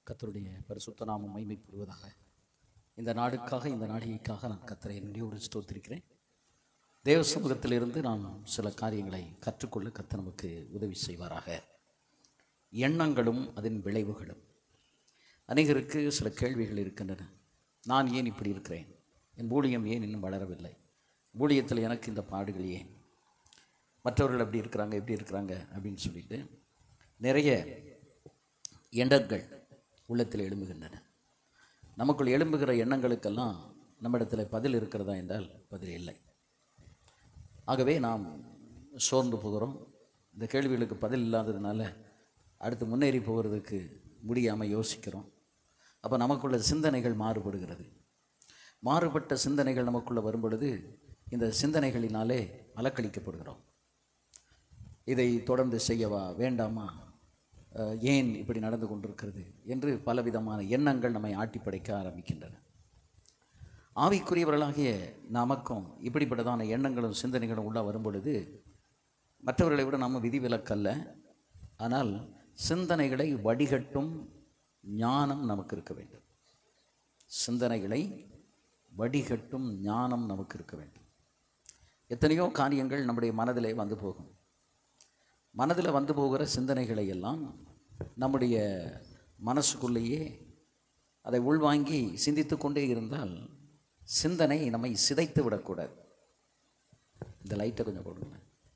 கத்தருடைய பரிசுத்த நாமம் மைமைப்படுவதாக இந்த நாடுக்காக இந்த நாடிகைக்காக நான் கத்தரை நன்றியோடு ஸ்தோத்திருக்கிறேன் தேவ சமூகத்திலிருந்து நாம் சில காரியங்களை கற்றுக்கொள்ள கத்த நமக்கு உதவி செய்வாராக எண்ணங்களும் அதன் விளைவுகளும் அநேகருக்கு சில கேள்விகள் இருக்கின்றன நான் ஏன் இப்படி இருக்கிறேன் என் ஊழியம் ஏன் இன்னும் வளரவில்லை ஊழியத்தில் எனக்கு இந்த பாடுகள் ஏன் மற்றவர்கள் அப்படி இருக்கிறாங்க எப்படி இருக்கிறாங்க அப்படின்னு சொல்லிட்டு நிறைய எண்ணங்கள் உள்ளத்தில் எழும்புகின்றன நமக்குள் எழும்புகிற எண்ணங்களுக்கெல்லாம் நம்மிடத்தில் பதில் இருக்கிறதா என்றால் பதில் இல்லை ஆகவே நாம் சோர்ந்து போகிறோம் இந்த கேள்விகளுக்கு பதில் இல்லாததுனால அடுத்து முன்னேறி போகிறதுக்கு முடியாமல் யோசிக்கிறோம் அப்போ நமக்குள்ள சிந்தனைகள் மாறுபடுகிறது மாறுபட்ட சிந்தனைகள் நமக்குள்ளே வரும் பொழுது இந்த சிந்தனைகளினாலே அலக்களிக்கப்படுகிறோம் இதை தொடர்ந்து செய்யவா வேண்டாமா அஹ், ஏன் இப்படி நடந்து கொண்டிருக்கிறது என்று பலவிதமான எண்ணங்கள் நம்மை ஆட்டி படைக்க ஆரம்பிக்கின்றன ஆவிக்குரியவர்களாகிய நமக்கும் இப்படிப்பட்டதான எண்ணங்களும் சிந்தனைகளும் உள்ள வரும் பொழுது மற்றவர்களை விட நம்ம விதிவிலக்கல்ல ஆனால் சிந்தனைகளை வடிகட்டும் ஞானம் நமக்கு இருக்க வேண்டும் சிந்தனைகளை வடிகட்டும் ஞானம் நமக்கு இருக்க வேண்டும் எத்தனையோ காரியங்கள் நம்முடைய மனதிலே வந்து போகும் மனதில் வந்து போகிற சிந்தனைகளை எல்லாம் நம்முடைய மனசுக்குள்ளேயே அதை உள்வாங்கி சிந்தித்து கொண்டே இருந்தால் சிந்தனை நம்மை சிதைத்து விடக்கூடாது இந்த லைட்டை கொஞ்சம் கொடுங்க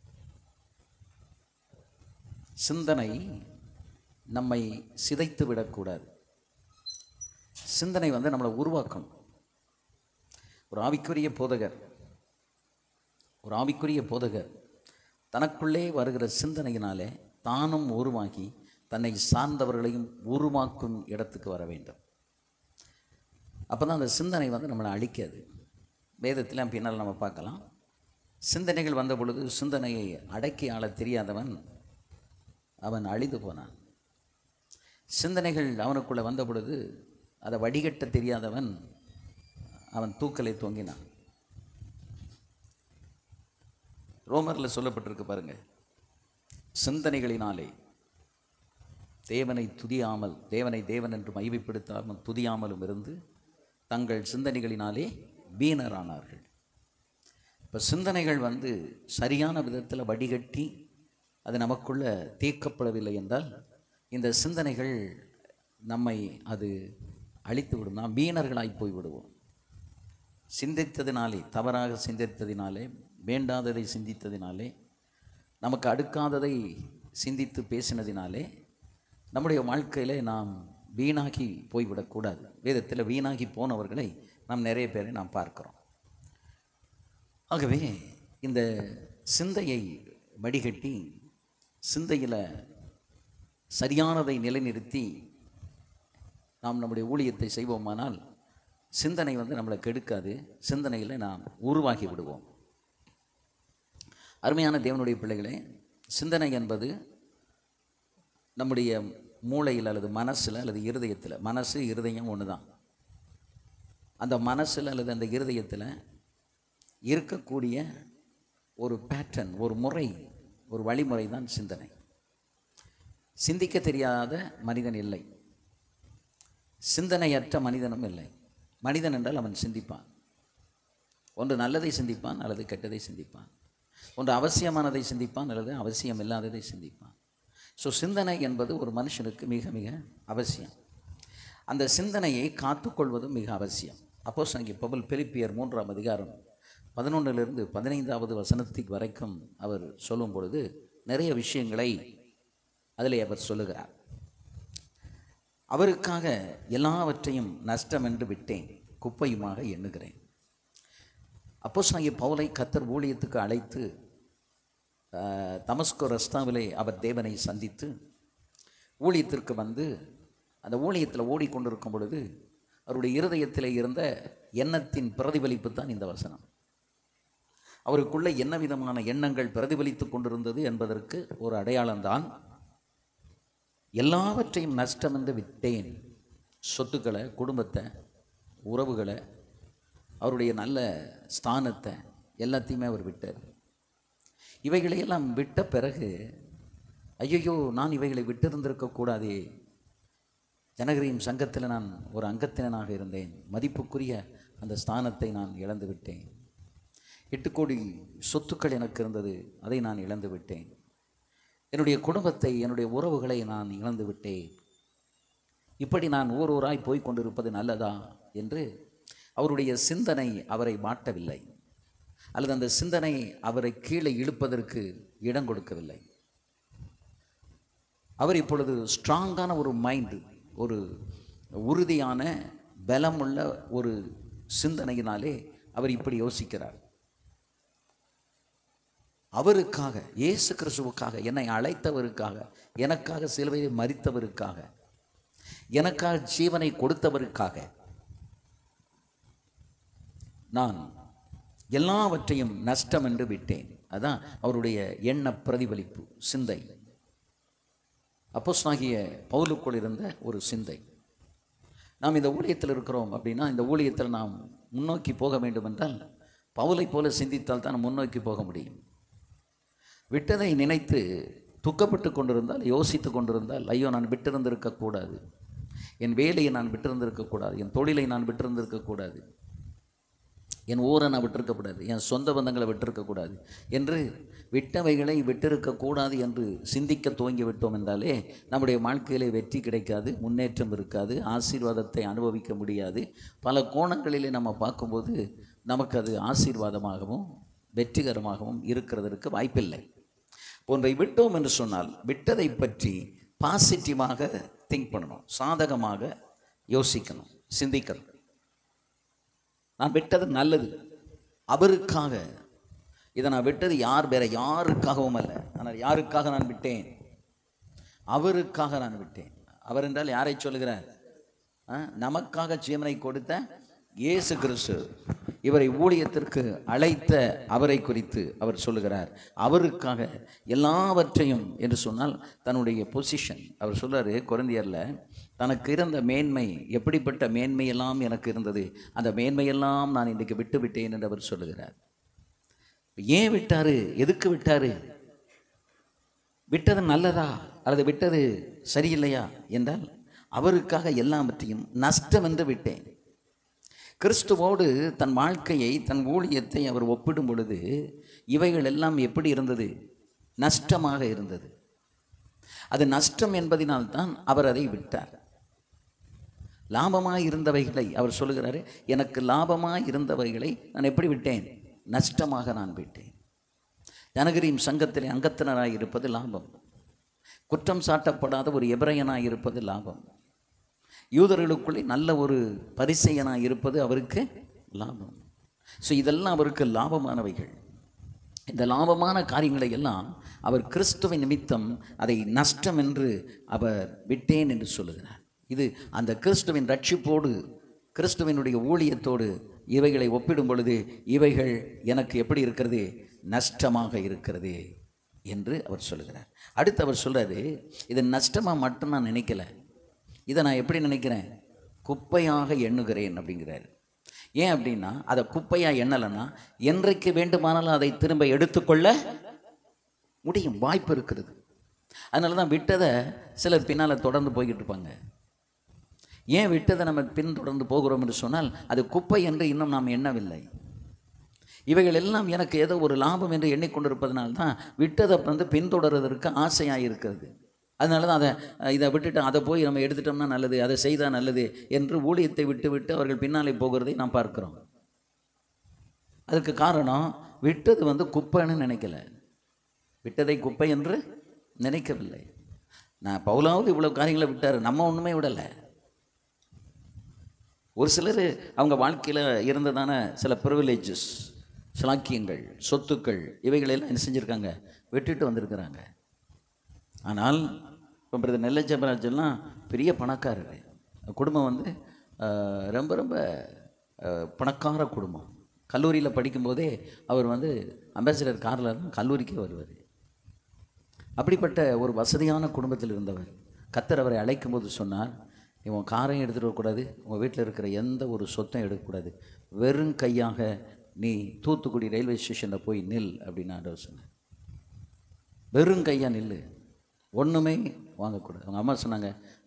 சிந்தனை நம்மை சிதைத்து விடக்கூடாது சிந்தனை வந்து நம்மளை உருவாக்கணும் ஒரு ஆவிக்குரிய போதகர் ஒரு ஆவிக்குரிய போதகர் தனக்குள்ளே வருகிற சிந்தனையினாலே தானும் உருவாக்கி தன்னை சார்ந்தவர்களையும் உருவாக்கும் இடத்துக்கு வர வேண்டும் அப்போ தான் அந்த சிந்தனை வந்து நம்மளை அழிக்காது வேதத்தில் பின்னால் நம்ம பார்க்கலாம் சிந்தனைகள் வந்த பொழுது சிந்தனையை அடக்கி ஆள தெரியாதவன் அவன் அழிந்து போனான் சிந்தனைகள் அவனுக்குள்ளே வந்த பொழுது அதை வடிகட்ட தெரியாதவன் அவன் தூக்கலை தொங்கினான் ரோமரில் சொல்லப்பட்டிருக்கு பாருங்க சிந்தனைகளினாலே தேவனை துதியாமல் தேவனை தேவன் என்று மைவைப்படுத்தாமல் துதியாமலும் இருந்து தங்கள் சிந்தனைகளினாலே வீணரானார்கள் இப்போ சிந்தனைகள் வந்து சரியான விதத்தில் வடிகட்டி அது நமக்குள்ள தீர்க்கப்படவில்லை என்றால் இந்த சிந்தனைகள் நம்மை அது அழித்து விடும் நாம் வீணர்களாய் போய் விடுவோம் சிந்தித்ததினாலே தவறாக சிந்தித்ததினாலே வேண்டாததை சிந்தித்ததினாலே நமக்கு அடுக்காததை சிந்தித்து பேசினதினாலே நம்முடைய வாழ்க்கையிலே நாம் வீணாகி போய்விடக்கூடாது வேதத்தில் வீணாகி போனவர்களை நாம் நிறைய பேரை நாம் பார்க்கிறோம் ஆகவே இந்த சிந்தையை வடிகட்டி சிந்தையில் சரியானதை நிலைநிறுத்தி நாம் நம்முடைய ஊழியத்தை செய்வோமானால் சிந்தனை வந்து நம்மளை கெடுக்காது சிந்தனையில் நாம் உருவாகி விடுவோம் அருமையான தேவனுடைய பிள்ளைகளே சிந்தனை என்பது நம்முடைய மூளையில் அல்லது மனசில் அல்லது இருதயத்தில் மனசு இருதயம் ஒன்று தான் அந்த மனசில் அல்லது அந்த இருதயத்தில் இருக்கக்கூடிய ஒரு பேட்டர்ன் ஒரு முறை ஒரு வழிமுறை தான் சிந்தனை சிந்திக்க தெரியாத மனிதன் இல்லை சிந்தனையற்ற மனிதனும் இல்லை மனிதன் என்றால் அவன் சிந்திப்பான் ஒன்று நல்லதை சிந்திப்பான் அல்லது கெட்டதை சிந்திப்பான் ஒன்று அவசியமானதை சிந்திப்பான் அல்லது அவசியம் இல்லாததை சிந்திப்பான் ஸோ சிந்தனை என்பது ஒரு மனுஷனுக்கு மிக மிக அவசியம் அந்த சிந்தனையை காத்துக்கொள்வதும் மிக அவசியம் அப்போ சங்கி பபல் பிலிப்பியர் மூன்றாம் அதிகாரம் பதினொன்றிலிருந்து பதினைந்தாவது வசனத்துக்கு வரைக்கும் அவர் சொல்லும் பொழுது நிறைய விஷயங்களை அதிலே அவர் சொல்லுகிறார் அவருக்காக எல்லாவற்றையும் நஷ்டம் என்று விட்டேன் குப்பையுமாக எண்ணுகிறேன் அப்போ சாகிய பவுலை கத்தர் ஊழியத்துக்கு அழைத்து ஆஹ், தமஸ்கோ ரஸ்தாவிலே அவர் தேவனை சந்தித்து ஊழியத்திற்கு வந்து அந்த ஊழியத்தில் ஓடிக்கொண்டிருக்கும் பொழுது அவருடைய இருதயத்தில் இருந்த எண்ணத்தின் பிரதிபலிப்பு தான் இந்த வசனம் அவருக்குள்ள என்ன விதமான எண்ணங்கள் பிரதிபலித்து கொண்டிருந்தது என்பதற்கு ஒரு அடையாளம்தான் எல்லாவற்றையும் நஷ்டம் என்று விட்டேன் சொத்துக்களை குடும்பத்தை உறவுகளை அவருடைய நல்ல ஸ்தானத்தை எல்லாத்தையுமே அவர் விட்டார் இவைகளையெல்லாம் விட்ட பிறகு ஐயையோ நான் இவைகளை விட்டிருந்திருக்க கூடாதே ஜனகரியின் சங்கத்தில் நான் ஒரு அங்கத்தினனாக இருந்தேன் மதிப்புக்குரிய அந்த ஸ்தானத்தை நான் இழந்து விட்டேன் எட்டு கோடி சொத்துக்கள் எனக்கு இருந்தது அதை நான் இழந்து விட்டேன் என்னுடைய குடும்பத்தை என்னுடைய உறவுகளை நான் இழந்து விட்டேன் இப்படி நான் ஊர் ஊராய் போய் கொண்டிருப்பது நல்லதா என்று அவருடைய சிந்தனை அவரை மாட்டவில்லை அல்லது அந்த சிந்தனை அவரை கீழே இழுப்பதற்கு இடம் கொடுக்கவில்லை அவர் இப்பொழுது ஸ்ட்ராங்கான ஒரு மைண்டு ஒரு உறுதியான பலமுள்ள ஒரு சிந்தனையினாலே அவர் இப்படி யோசிக்கிறார் அவருக்காக இயேசு கிறிஸ்துவுக்காக என்னை அழைத்தவருக்காக எனக்காக சிலுவையை மறித்தவருக்காக எனக்காக ஜீவனை கொடுத்தவருக்காக நான் எல்லாவற்றையும் நஷ்டம் என்று விட்டேன் அதான் அவருடைய எண்ண பிரதிபலிப்பு சிந்தை அப்போஸ்னாகிய பவுலுக்குள் இருந்த ஒரு சிந்தை நாம் இந்த ஊழியத்தில் இருக்கிறோம் அப்படின்னா இந்த ஊழியத்தில் நாம் முன்னோக்கி போக வேண்டும் என்றால் பவுலை போல சிந்தித்தால் தான் முன்னோக்கி போக முடியும் விட்டதை நினைத்து துக்கப்பட்டு கொண்டிருந்தால் யோசித்து கொண்டிருந்தால் ஐயோ நான் விட்டிருந்திருக்கக்கூடாது என் வேலையை நான் விட்டிருந்திருக்கக்கூடாது என் தொழிலை நான் விட்டிருந்திருக்கக்கூடாது என் ஊரை நான் விட்டிருக்கக்கூடாது என் சொந்த பந்தங்களை விட்டிருக்கக்கூடாது என்று விட்டவைகளை விட்டிருக்கக்கூடாது என்று சிந்திக்க துவங்கி விட்டோம் என்றாலே நம்முடைய வாழ்க்கையிலே வெற்றி கிடைக்காது முன்னேற்றம் இருக்காது ஆசீர்வாதத்தை அனுபவிக்க முடியாது பல கோணங்களிலே நம்ம பார்க்கும்போது நமக்கு அது ஆசீர்வாதமாகவும் வெற்றிகரமாகவும் இருக்கிறதற்கு வாய்ப்பில்லை ஒன்றை விட்டோம் என்று சொன்னால் விட்டதை பற்றி பாசிட்டிவாக திங்க் பண்ணணும் சாதகமாக யோசிக்கணும் சிந்திக்கணும் நான் விட்டது நல்லது அவருக்காக இதை நான் விட்டது யார் வேற யாருக்காகவும் அல்ல ஆனால் யாருக்காக நான் விட்டேன் அவருக்காக நான் விட்டேன் அவர் என்றால் யாரை சொல்லுகிறார் ஆ, நமக்காக ஜீவனை கொடுத்த இயேசு கிறிஸ்து இவரை ஊழியத்திற்கு அழைத்த அவரை குறித்து அவர் சொல்லுகிறார் அவருக்காக எல்லாவற்றையும் என்று சொன்னால் தன்னுடைய பொசிஷன் அவர் சொல்றாரு குழந்தையர்ல தனக்கு இருந்த மேன்மை எப்படிப்பட்ட மேன்மையெல்லாம் எனக்கு இருந்தது அந்த மேன்மையெல்லாம் நான் இன்றைக்கு விட்டு விட்டேன் என்று அவர் சொல்லுகிறார் ஏன் விட்டாரு எதுக்கு விட்டாரு விட்டது நல்லதா அல்லது விட்டது சரியில்லையா என்றால் அவருக்காக எல்லாவற்றையும் நஷ்டம் என்று விட்டேன் கிறிஸ்துவோடு தன் வாழ்க்கையை தன் ஊழியத்தை அவர் ஒப்பிடும் பொழுது இவைகள் எல்லாம் எப்படி இருந்தது நஷ்டமாக இருந்தது அது நஷ்டம் என்பதினால்தான் அவர் அதை விட்டார் லாபமாக இருந்தவைகளை அவர் சொல்லுகிறாரு எனக்கு லாபமாக இருந்தவைகளை நான் எப்படி விட்டேன் நஷ்டமாக நான் விட்டேன் ஜனகரியும் சங்கத்திலே அங்கத்தினராய் இருப்பது லாபம் குற்றம் சாட்டப்படாத ஒரு எபிரையனாய் இருப்பது லாபம் யூதர்களுக்குள்ளே நல்ல ஒரு பரிசெயனாய் இருப்பது அவருக்கு லாபம் ஸோ இதெல்லாம் அவருக்கு லாபமானவைகள் இந்த லாபமான காரியங்களை எல்லாம் அவர் கிறிஸ்துவின் நிமித்தம் அதை நஷ்டம் என்று அவர் விட்டேன் என்று சொல்லுகிறார் இது அந்த கிறிஸ்துவின் ரட்சிப்போடு கிறிஸ்துவினுடைய ஊழியத்தோடு இவைகளை ஒப்பிடும் பொழுது இவைகள் எனக்கு எப்படி இருக்கிறது நஷ்டமாக இருக்கிறது என்று அவர் சொல்லுகிறார் அடுத்து அவர் சொல்றாரு இது நஷ்டமாக மட்டும் நான் நினைக்கல இதை நான் எப்படி நினைக்கிறேன் குப்பையாக எண்ணுகிறேன் அப்படிங்கிறார் ஏன் அப்படின்னா அதை குப்பையாக எண்ணலைன்னா என்றைக்கு வேண்டுமானாலும் அதை திரும்ப எடுத்துக்கொள்ள முடியும் வாய்ப்பு இருக்கிறது அதனால தான் விட்டதை சிலர் பின்னால் தொடர்ந்து போய்கிட்டு இருப்பாங்க ஏன் விட்டதை நம்ம பின்தொடர்ந்து போகிறோம் என்று சொன்னால் அது குப்பை என்று இன்னும் நாம் எண்ணவில்லை இவைகள் எல்லாம் எனக்கு ஏதோ ஒரு லாபம் என்று எண்ணிக்கொண்டிருப்பதனால தான் விட்டதை வந்து பின்தொடர்வதற்கு ஆசையாக இருக்கிறது அதனால தான் அதை இதை விட்டுட்டு அதை போய் நம்ம எடுத்துட்டோம்னா நல்லது அதை செய்தால் நல்லது என்று ஊழியத்தை விட்டு விட்டு அவர்கள் பின்னாலே போகிறதை நாம் பார்க்கிறோம் அதுக்கு காரணம் விட்டது வந்து குப்பைன்னு நினைக்கல விட்டதை குப்பை என்று நினைக்கவில்லை நான் பவுலாவது இவ்வளோ காரியங்களை விட்டார் நம்ம ஒன்றுமே விடலை ஒரு சிலர் அவங்க வாழ்க்கையில் இருந்ததான சில ப்ரிவிலேஜஸ் சிலாக்கியங்கள் சொத்துக்கள் இவைகளெல்லாம் என்ன செஞ்சுருக்காங்க விட்டுட்டு வந்திருக்கிறாங்க ஆனால் இப்போ பிரதர் நெல்லை ஜெபராஜெல்லாம் பெரிய பணக்காரர் குடும்பம் வந்து ஆஹ், ரொம்ப ரொம்ப ஆஹ், பணக்கார குடும்பம் கல்லூரியில் படிக்கும்போதே அவர் வந்து அம்பாசிடர் காரில் தான் கல்லூரிக்கே வருவார் அப்படிப்பட்ட ஒரு வசதியான குடும்பத்தில் இருந்தவர் கத்தர் அவரை அழைக்கும்போது சொன்னார் இவன் காரையும் எடுத்துகிட்டு வரக்கூடாது உங்கள் வீட்டில் இருக்கிற எந்த ஒரு சொத்தையும் எடுக்கக்கூடாது வெறும் கையாக நீ தூத்துக்குடி ரயில்வே ஸ்டேஷனில் போய் நில் அப்படின்னு ஆண்டவர் சொன்னார் வெறும் கையாக நில்லு ஒன்றுமே வாங்கக்கூடாது அவங்க அம்மா சொன்னாங்க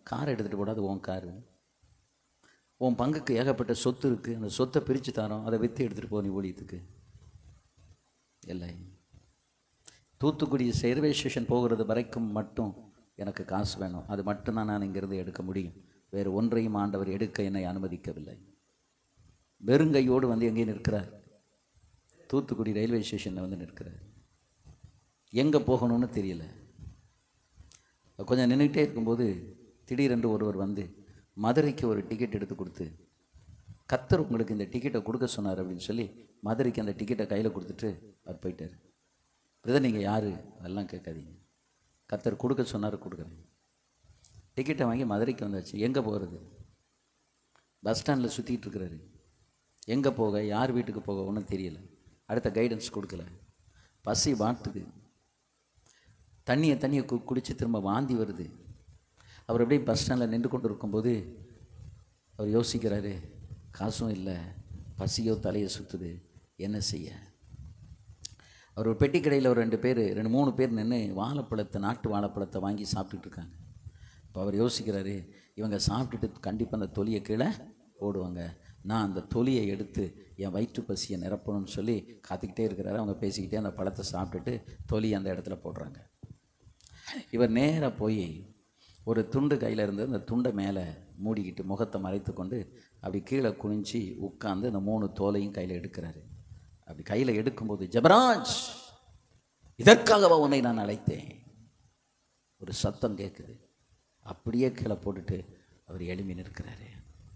கார் எடுத்துகிட்டு போடாது உன் காரு உன் பங்குக்கு ஏகப்பட்ட சொத்து இருக்குது அந்த சொத்தை பிரித்து தரோம் அதை விற்று எடுத்துகிட்டு போ நீ ஊழியத்துக்கு இல்லை தூத்துக்குடி ரயில்வே ஸ்டேஷன் போகிறது வரைக்கும் மட்டும் எனக்கு காசு வேணும் அது மட்டும்தான் நான் இங்கிருந்து எடுக்க முடியும் வேறு ஒன்றையும் ஆண்டவர் எடுக்க என்னை அனுமதிக்கவில்லை வெறுங்கையோடு வந்து எங்கே நிற்கிறார் தூத்துக்குடி ரயில்வே ஸ்டேஷனில் வந்து நிற்கிறார் எங்கே போகணும்னு தெரியல கொஞ்சம் நின்றுக்கிட்டே இருக்கும்போது திடீரென்று ஒருவர் வந்து மதுரைக்கு ஒரு டிக்கெட் எடுத்து கொடுத்து கத்தர் உங்களுக்கு இந்த டிக்கெட்டை கொடுக்க சொன்னார் அப்படின்னு சொல்லி மதுரைக்கு அந்த டிக்கெட்டை கையில் கொடுத்துட்டு அவர் போயிட்டார் பிரதர் நீங்கள் யார் அதெல்லாம் கேட்காதீங்க கத்தர் கொடுக்க சொன்னார் கொடுக்குறேன் டிக்கெட்டை வாங்கி மதுரைக்கு வந்தாச்சு எங்கே போகிறது பஸ் ஸ்டாண்டில் சுற்றிட்டு இருக்கிறாரு எங்கே போக யார் வீட்டுக்கு போக ஒன்றும் தெரியல அடுத்த கைடன்ஸ் கொடுக்கல பசி வாட்டுது தண்ணியை தண்ணியை கு குடித்து திரும்ப வாந்தி வருது அவர் அப்படியே பஸ் ஸ்டாண்டில் நின்று கொண்டு இருக்கும்போது அவர் யோசிக்கிறாரு காசும் இல்லை பசியோ தலையை சுற்றுது என்ன செய்ய அவர் ஒரு பெட்டி கடையில் ஒரு ரெண்டு பேர் ரெண்டு மூணு பேர் நின்று வாழைப்பழத்தை நாட்டு வாழைப்பழத்தை வாங்கி சாப்பிட்டுட்டு இருக்காங்க இப்போ அவர் யோசிக்கிறாரு இவங்க சாப்பிட்டுட்டு கண்டிப்பாக அந்த தொலியை கீழே போடுவாங்க நான் அந்த தொலியை எடுத்து என் வயிற்று பசியை நிரப்பணும்னு சொல்லி காத்துக்கிட்டே இருக்கிறாரு அவங்க பேசிக்கிட்டே அந்த பழத்தை சாப்பிட்டுட்டு தொலி அந்த இடத்துல போடுறாங்க இவர் நேராக போய் ஒரு துண்டு கையில் இருந்து அந்த துண்டை மேலே மூடிக்கிட்டு முகத்தை மறைத்து கொண்டு அப்படி கீழே குனிஞ்சு உட்காந்து அந்த மூணு தோலையும் கையில் எடுக்கிறாரு அப்படி கையில் எடுக்கும்போது ஜபராஜ் இதற்காகவா உன்னை நான் அழைத்தேன் ஒரு சத்தம் கேட்குது அப்படியே கீழே போட்டுட்டு அவர் எழும்பி நிற்கிறாரு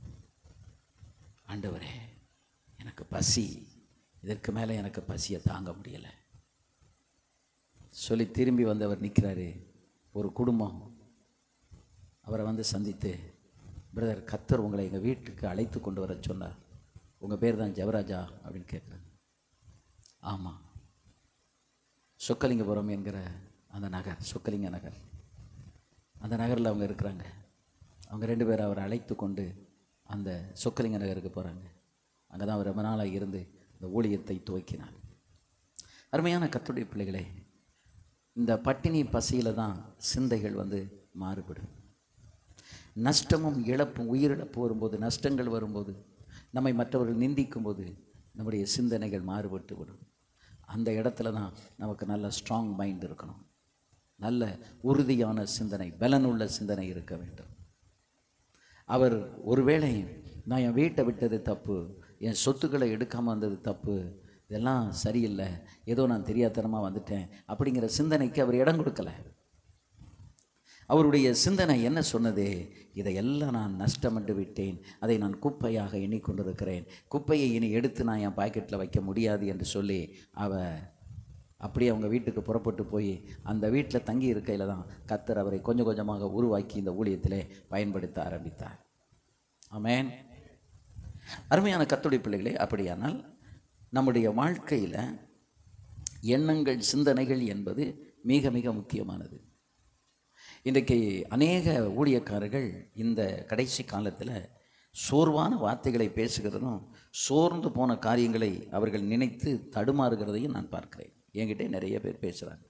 ஆண்டவரே எனக்கு பசி இதற்கு மேலே எனக்கு பசியை தாங்க முடியலை சொல்லி திரும்பி வந்து அவர் நிற்கிறாரு ஒரு குடும்பம் அவரை வந்து சந்தித்து பிரதர் கத்தர் உங்களை எங்கள் வீட்டுக்கு அழைத்து கொண்டு வர சொன்னார் உங்கள் பேர் தான் ஜெவராஜா அப்படின்னு கேட்குறாங்க ஆமாம் சொக்கலிங்கபுரம் என்கிற அந்த நகர் சொக்கலிங்க நகர் அந்த நகரில் அவங்க இருக்கிறாங்க அவங்க ரெண்டு பேரும் அவரை அழைத்து கொண்டு அந்த சொக்கலிங்க நகருக்கு போகிறாங்க அங்கே தான் அவர் ரொம்ப நாளாக இருந்து இந்த ஊழியத்தை துவக்கினார் அருமையான கத்துடைய பிள்ளைகளே இந்த பட்டினி பசியில் தான் சிந்தைகள் வந்து மாறுபடும் நஷ்டமும் இழப்பும் உயிரிழப்பு வரும்போது நஷ்டங்கள் வரும்போது நம்மை மற்றவர்கள் நிந்திக்கும் போது நம்முடைய சிந்தனைகள் மாறுபட்டு விடும் அந்த இடத்துல தான் நமக்கு நல்ல ஸ்ட்ராங் மைண்ட் இருக்கணும் நல்ல உறுதியான சிந்தனை பலனுள்ள சிந்தனை இருக்க வேண்டும் அவர் ஒருவேளை நான் என் வீட்டை விட்டது தப்பு என் சொத்துக்களை எடுக்காமல் வந்தது தப்பு இதெல்லாம் சரியில்லை ஏதோ நான் தெரியாதனமாக வந்துட்டேன் அப்படிங்கிற சிந்தனைக்கு அவர் இடம் கொடுக்கல அவருடைய சிந்தனை என்ன சொன்னது இதையெல்லாம் நான் நஷ்டமண்டு விட்டேன் அதை நான் குப்பையாக எண்ணிக்கொண்டிருக்கிறேன் குப்பையை இனி எடுத்து நான் என் பாக்கெட்டில் வைக்க முடியாது என்று சொல்லி அவ அப்படியே அவங்க வீட்டுக்கு புறப்பட்டு போய் அந்த வீட்டில் தங்கி இருக்கையில் தான் கத்தர் அவரை கொஞ்சம் கொஞ்சமாக உருவாக்கி இந்த ஊழியத்திலே பயன்படுத்த ஆரம்பித்தார் ஆமேன் அருமையான கத்துடைய பிள்ளைகளே அப்படியானால் நம்முடைய வாழ்க்கையில் எண்ணங்கள் சிந்தனைகள் என்பது மிக மிக முக்கியமானது இன்றைக்கு அநேக ஊழியக்காரர்கள் இந்த கடைசி காலத்தில் சோர்வான வார்த்தைகளை பேசுகிறதும் சோர்ந்து போன காரியங்களை அவர்கள் நினைத்து தடுமாறுகிறதையும் நான் பார்க்கிறேன் என்கிட்ட நிறைய பேர் பேசுகிறாங்க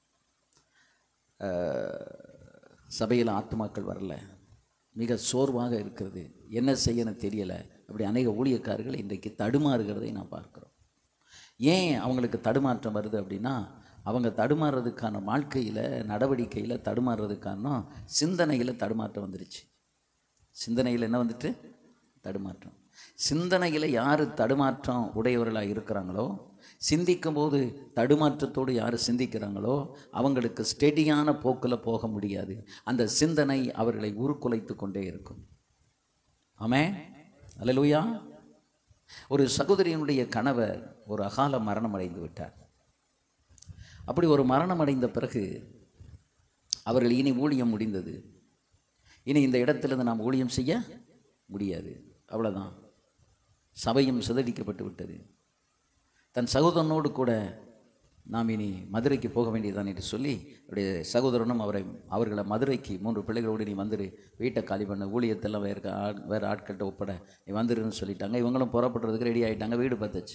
சபையில் ஆத்மாக்கள் வரல மிக சோர்வாக இருக்கிறது என்ன செய்யணும் தெரியலை அப்படி அநேக ஊழியக்காரர்கள் இன்றைக்கு தடுமாறுகிறதை நான் பார்க்குறோம் ஏன் அவங்களுக்கு தடுமாற்றம் வருது அப்படின்னா அவங்க தடுமாறுறதுக்கான வாழ்க்கையில் நடவடிக்கையில் தடுமாறுறதுக்கான சிந்தனையில் தடுமாற்றம் வந்துருச்சு சிந்தனையில் என்ன வந்துட்டு தடுமாற்றம் சிந்தனையில் யார் தடுமாற்றம் உடையவர்களாக இருக்கிறாங்களோ சிந்திக்கும்போது தடுமாற்றத்தோடு யார் சிந்திக்கிறாங்களோ அவங்களுக்கு ஸ்டெடியான போக்கில் போக முடியாது அந்த சிந்தனை அவர்களை உருக்குலைத்து கொண்டே இருக்கும் ஆமே அல்லலூயா ஒரு சகோதரியினுடைய கணவர் ஒரு அகால மரணம் அடைந்து விட்டார் அப்படி ஒரு மரணம் அடைந்த பிறகு அவர்கள் இனி ஊழியம் முடிந்தது இனி இந்த இடத்திலிருந்து நாம் ஊழியம் செய்ய முடியாது அவ்வளோதான் சபையும் சிதடிக்கப்பட்டு விட்டது தன் சகோதரனோடு கூட நாம் இனி மதுரைக்கு போக வேண்டியதுதான் என்று சொல்லி அவருடைய சகோதரனும் அவரை அவர்களை மதுரைக்கு மூன்று பிள்ளைகளோடு நீ வந்துரு வீட்டை காலி பண்ண ஊழியத்தெல்லாம் வேறு ஆள் வேறு ஆட்கள்கிட்ட ஒப்பட நீ வந்துருன்னு சொல்லிட்டாங்க இவங்களும் புறப்படுறதுக்கு ரெடி ஆகிட்டாங்க வீடு பார்த்தாச்சு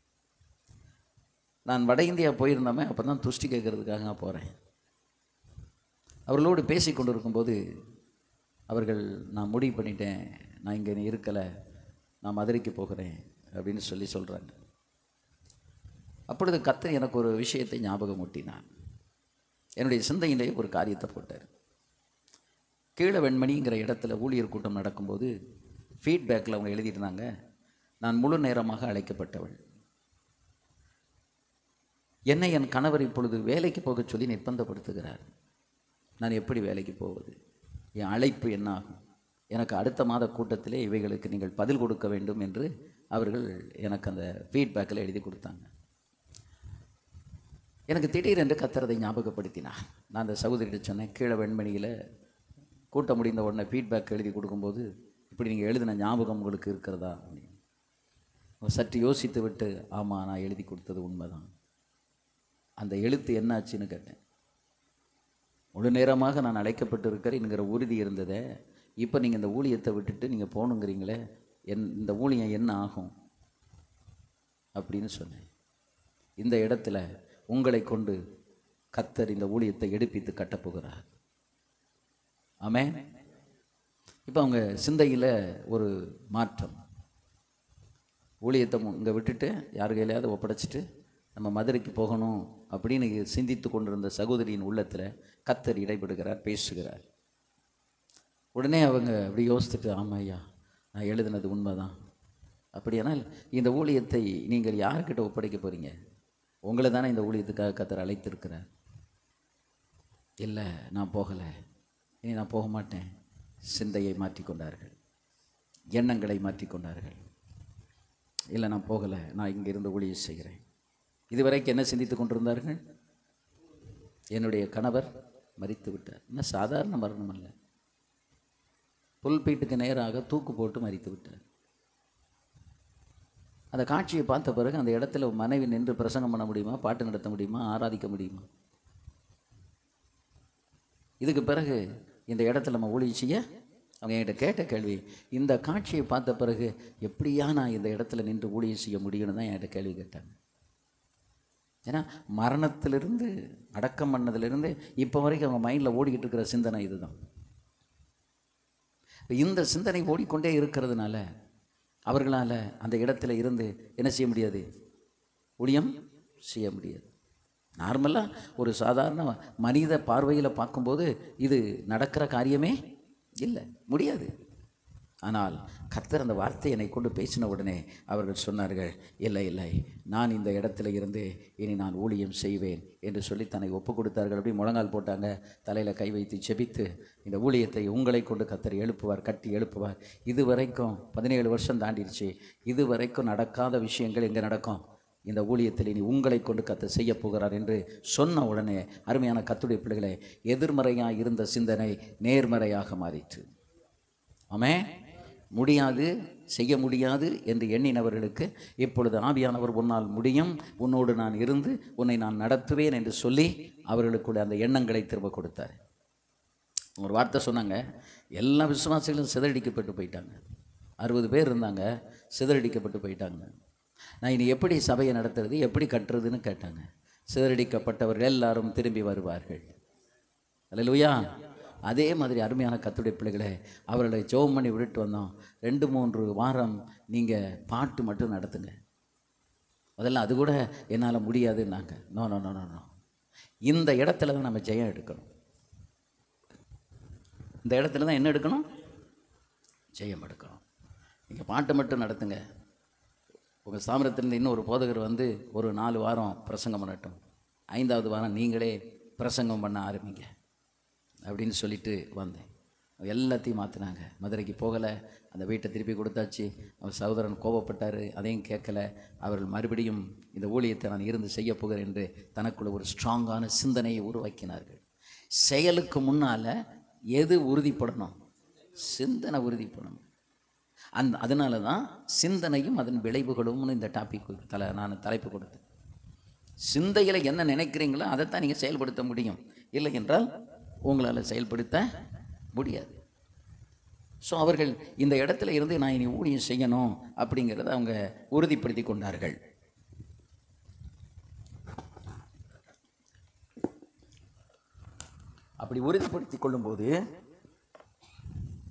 நான் வட இந்தியா போயிருந்தோமே அப்போ தான் துஷ்டி கேட்கறதுக்காக நான் போகிறேன் அவர்களோடு பேசி கொண்டு இருக்கும்போது அவர்கள் நான் முடிவு பண்ணிட்டேன் நான் இங்கே இருக்கலை நான் மதுரைக்கு போகிறேன் அப்படின்னு சொல்லி சொல்கிறாங்க அப்பொழுது கத்தர் எனக்கு ஒரு விஷயத்தை ஞாபகம் ஊட்டினான் என்னுடைய சிந்தையிலே ஒரு காரியத்தை போட்டார் கீழே வெண்மணிங்கிற இடத்துல ஊழியர் கூட்டம் நடக்கும்போது ஃபீட்பேக்கில் அவங்க எழுதியிருந்தாங்க நான் முழு நேரமாக அழைக்கப்பட்டவள் என்னை என் கணவர் இப்பொழுது வேலைக்கு போகச் சொல்லி நிர்பந்தப்படுத்துகிறார் நான் எப்படி வேலைக்கு போவது என் அழைப்பு என்ன ஆகும் எனக்கு அடுத்த மாத கூட்டத்திலே இவைகளுக்கு நீங்கள் பதில் கொடுக்க வேண்டும் என்று அவர்கள் எனக்கு அந்த ஃபீட்பேக்கில் எழுதி கொடுத்தாங்க எனக்கு திடீரென்று கத்துறதை ஞாபகப்படுத்தினார் நான் அந்த சகோதரிகிட்ட சொன்னேன் கீழே வெண்மணியில் கூட்டம் முடிந்த உடனே ஃபீட்பேக் எழுதி கொடுக்கும்போது இப்படி நீங்கள் எழுதின ஞாபகம் உங்களுக்கு இருக்கிறதா அப்படின்னு அவர் சற்று யோசித்து விட்டு ஆமாம் நான் எழுதி கொடுத்தது உண்மைதான் அந்த எழுத்து என்னாச்சுன்னு கேட்டேன் முழு நேரமாக நான் அழைக்கப்பட்டு இருக்கிறேன் என்கிற உறுதி இருந்ததே இப்போ நீங்கள் இந்த ஊழியத்தை விட்டுட்டு நீங்கள் போகணுங்கிறீங்களே என் இந்த ஊழியம் என்ன ஆகும் அப்படின்னு சொன்னேன் இந்த இடத்துல உங்களை கொண்டு கத்தர் இந்த ஊழியத்தை எடுப்பித்து கட்டப்போகிறார் ஆமே இப்போ அவங்க சிந்தையில் ஒரு மாற்றம் ஊழியத்தை இங்கே விட்டுட்டு யார் கையிலையாவது ஒப்படைச்சிட்டு நம்ம மதுரைக்கு போகணும் அப்படின்னு சிந்தித்து கொண்டிருந்த சகோதரியின் உள்ளத்தில் கத்தர் இடைபடுகிறார் பேசுகிறார் உடனே அவங்க அப்படி யோசித்துட்டு ஆமாம் ஐயா நான் எழுதினது உண்மைதான் அப்படியானால் இந்த ஊழியத்தை நீங்கள் யாருக்கிட்ட ஒப்படைக்க போகிறீங்க உங்களை தானே இந்த ஊழியத்துக்காக கத்தர் அழைத்திருக்கிறார் இல்லை நான் போகலை இனி நான் போக மாட்டேன் சிந்தையை மாற்றிக்கொண்டார்கள் எண்ணங்களை மாற்றிக்கொண்டார்கள் இல்லை நான் போகலை நான் இங்கே இருந்து ஊழியம் செய்கிறேன் இதுவரைக்கும் என்ன சிந்தித்து கொண்டிருந்தார்கள் என்னுடைய கணவர் மறித்து விட்டார் என்ன சாதாரண மரணம் அல்ல புல்பீட்டுக்கு நேராக தூக்கு போட்டு மறித்து விட்டார் அந்த காட்சியை பார்த்த பிறகு அந்த இடத்துல மனைவி நின்று பிரசங்கம் பண்ண முடியுமா பாட்டு நடத்த முடியுமா ஆராதிக்க முடியுமா இதுக்கு பிறகு இந்த இடத்துல நம்ம ஊழியம் செய்ய அவங்க என்கிட்ட கேட்ட கேள்வி இந்த காட்சியை பார்த்த பிறகு எப்படியா நான் இந்த இடத்துல நின்று ஊழியம் செய்ய முடியும்னு தான் என்கிட்ட கேள்வி கேட்டாங்க ஏன்னா மரணத்திலிருந்து அடக்கம் பண்ணதிலிருந்து இப்போ வரைக்கும் அவங்க மைண்டில் ஓடிக்கிட்டு இருக்கிற சிந்தனை இதுதான் இந்த சிந்தனை ஓடிக்கொண்டே இருக்கிறதுனால அவர்களால் அந்த இடத்துல இருந்து என்ன செய்ய முடியாது ஊழியம் செய்ய முடியாது நார்மலாக ஒரு சாதாரண மனித பார்வையில் பார்க்கும்போது இது நடக்கிற காரியமே இல்லை முடியாது ஆனால் கர்த்தர் அந்த வார்த்தை என்னை கொண்டு பேசின உடனே அவர்கள் சொன்னார்கள் இல்லை இல்லை நான் இந்த இடத்துல இருந்து இனி நான் ஊழியம் செய்வேன் என்று சொல்லி தன்னை ஒப்பு கொடுத்தார்கள் அப்படி முழங்கால் போட்டாங்க தலையில் கை வைத்து செபித்து இந்த ஊழியத்தை உங்களை கொண்டு கத்தர் எழுப்புவார் கட்டி எழுப்புவார் இது வரைக்கும் பதினேழு வருஷம் தாண்டிடுச்சு இது வரைக்கும் நடக்காத விஷயங்கள் எங்கே நடக்கும் இந்த ஊழியத்தில் இனி உங்களை கொண்டு கத்த செய்ய போகிறார் என்று சொன்ன உடனே அருமையான கத்துடைய பிள்ளைகளை எதிர்மறையாக இருந்த சிந்தனை நேர்மறையாக மாறிற்று ஆமே முடியாது செய்ய முடியாது என்று எண்ணினவர்களுக்கு இப்பொழுது ஆவியானவர் உன்னால் முடியும் உன்னோடு நான் இருந்து உன்னை நான் நடத்துவேன் என்று சொல்லி அவர்களுக்குள்ள அந்த எண்ணங்களை திரும்ப கொடுத்தார் ஒரு வார்த்தை சொன்னாங்க எல்லா விசுவாசிகளும் சிதறடிக்கப்பட்டு போயிட்டாங்க அறுபது பேர் இருந்தாங்க சிதறடிக்கப்பட்டு போயிட்டாங்க நான் இனி எப்படி சபையை நடத்துறது எப்படி கட்டுறதுன்னு கேட்டாங்க சிதறடிக்கப்பட்டவர்கள் எல்லாரும் திரும்பி வருவார்கள் அல்லேலூயா அதே மாதிரி அருமையான கத்துடைய பிள்ளைகளே அவர்களை ஜெபம் பண்ணி விட்டுட்டு வந்தோம் ரெண்டு மூன்று வாரம் நீங்கள் பாட்டு மட்டும் நடத்துங்க முதல்ல அது கூட என்னால் முடியாதுன்னாங்க no no no no no இந்த இடத்துல தான் நம்ம ஜெயம் எடுக்கணும் இந்த இடத்துல தான் என்ன எடுக்கணும் ஜெயம் எடுக்கணும் நீங்கள் பாட்டு மட்டும் நடத்துங்க உங்கள் ஸ்தாபனத்திலிருந்து இன்னும் ஒரு போதகர் வந்து ஒரு நாலு வாரம் பிரசங்கம் பண்ணட்டும் ஐந்தாவது வாரம் நீங்களே பிரசங்கம் பண்ண ஆரம்பிங்க அப்படின்னு சொல்லிட்டு வந்தேன் எல்லாத்தையும் மாற்றினாங்க மதுரைக்கு போகலை அந்த வீட்டை திருப்பி கொடுத்தாச்சு அவர் சகோதரன் கோபப்பட்டார் அதையும் கேட்கல அவர்கள் மறுபடியும் இந்த ஊழியத்தை நான் இருந்து செய்ய போகிறேன் என்று தனக்குள்ள ஒரு ஸ்ட்ராங்கான சிந்தனையை உருவாக்கினார்கள் செயலுக்கு முன்னால் எது உறுதிப்படணும் சிந்தனை உறுதிப்படணும் அந்த அதனால தான் சிந்தனையும் அதன் விளைவுகளும்னு இந்த டாபிக் தலை நான் தலைப்பு கொடுத்தேன் சிந்தையில் என்ன நினைக்கிறீங்களோ அதைத்தான் நீங்கள் செயல்படுத்த முடியும் இல்லை என்றால் உங்களால் செயல்படுத்த முடியாது ஸோ அவர்கள் இந்த இடத்துல இருந்து நான் இனி ஊழியம் செய்யணும் அப்படிங்கிறத அவங்க உறுதிப்படுத்தி கொண்டார்கள் அப்படி உறுதிப்படுத்தி கொள்ளும்போது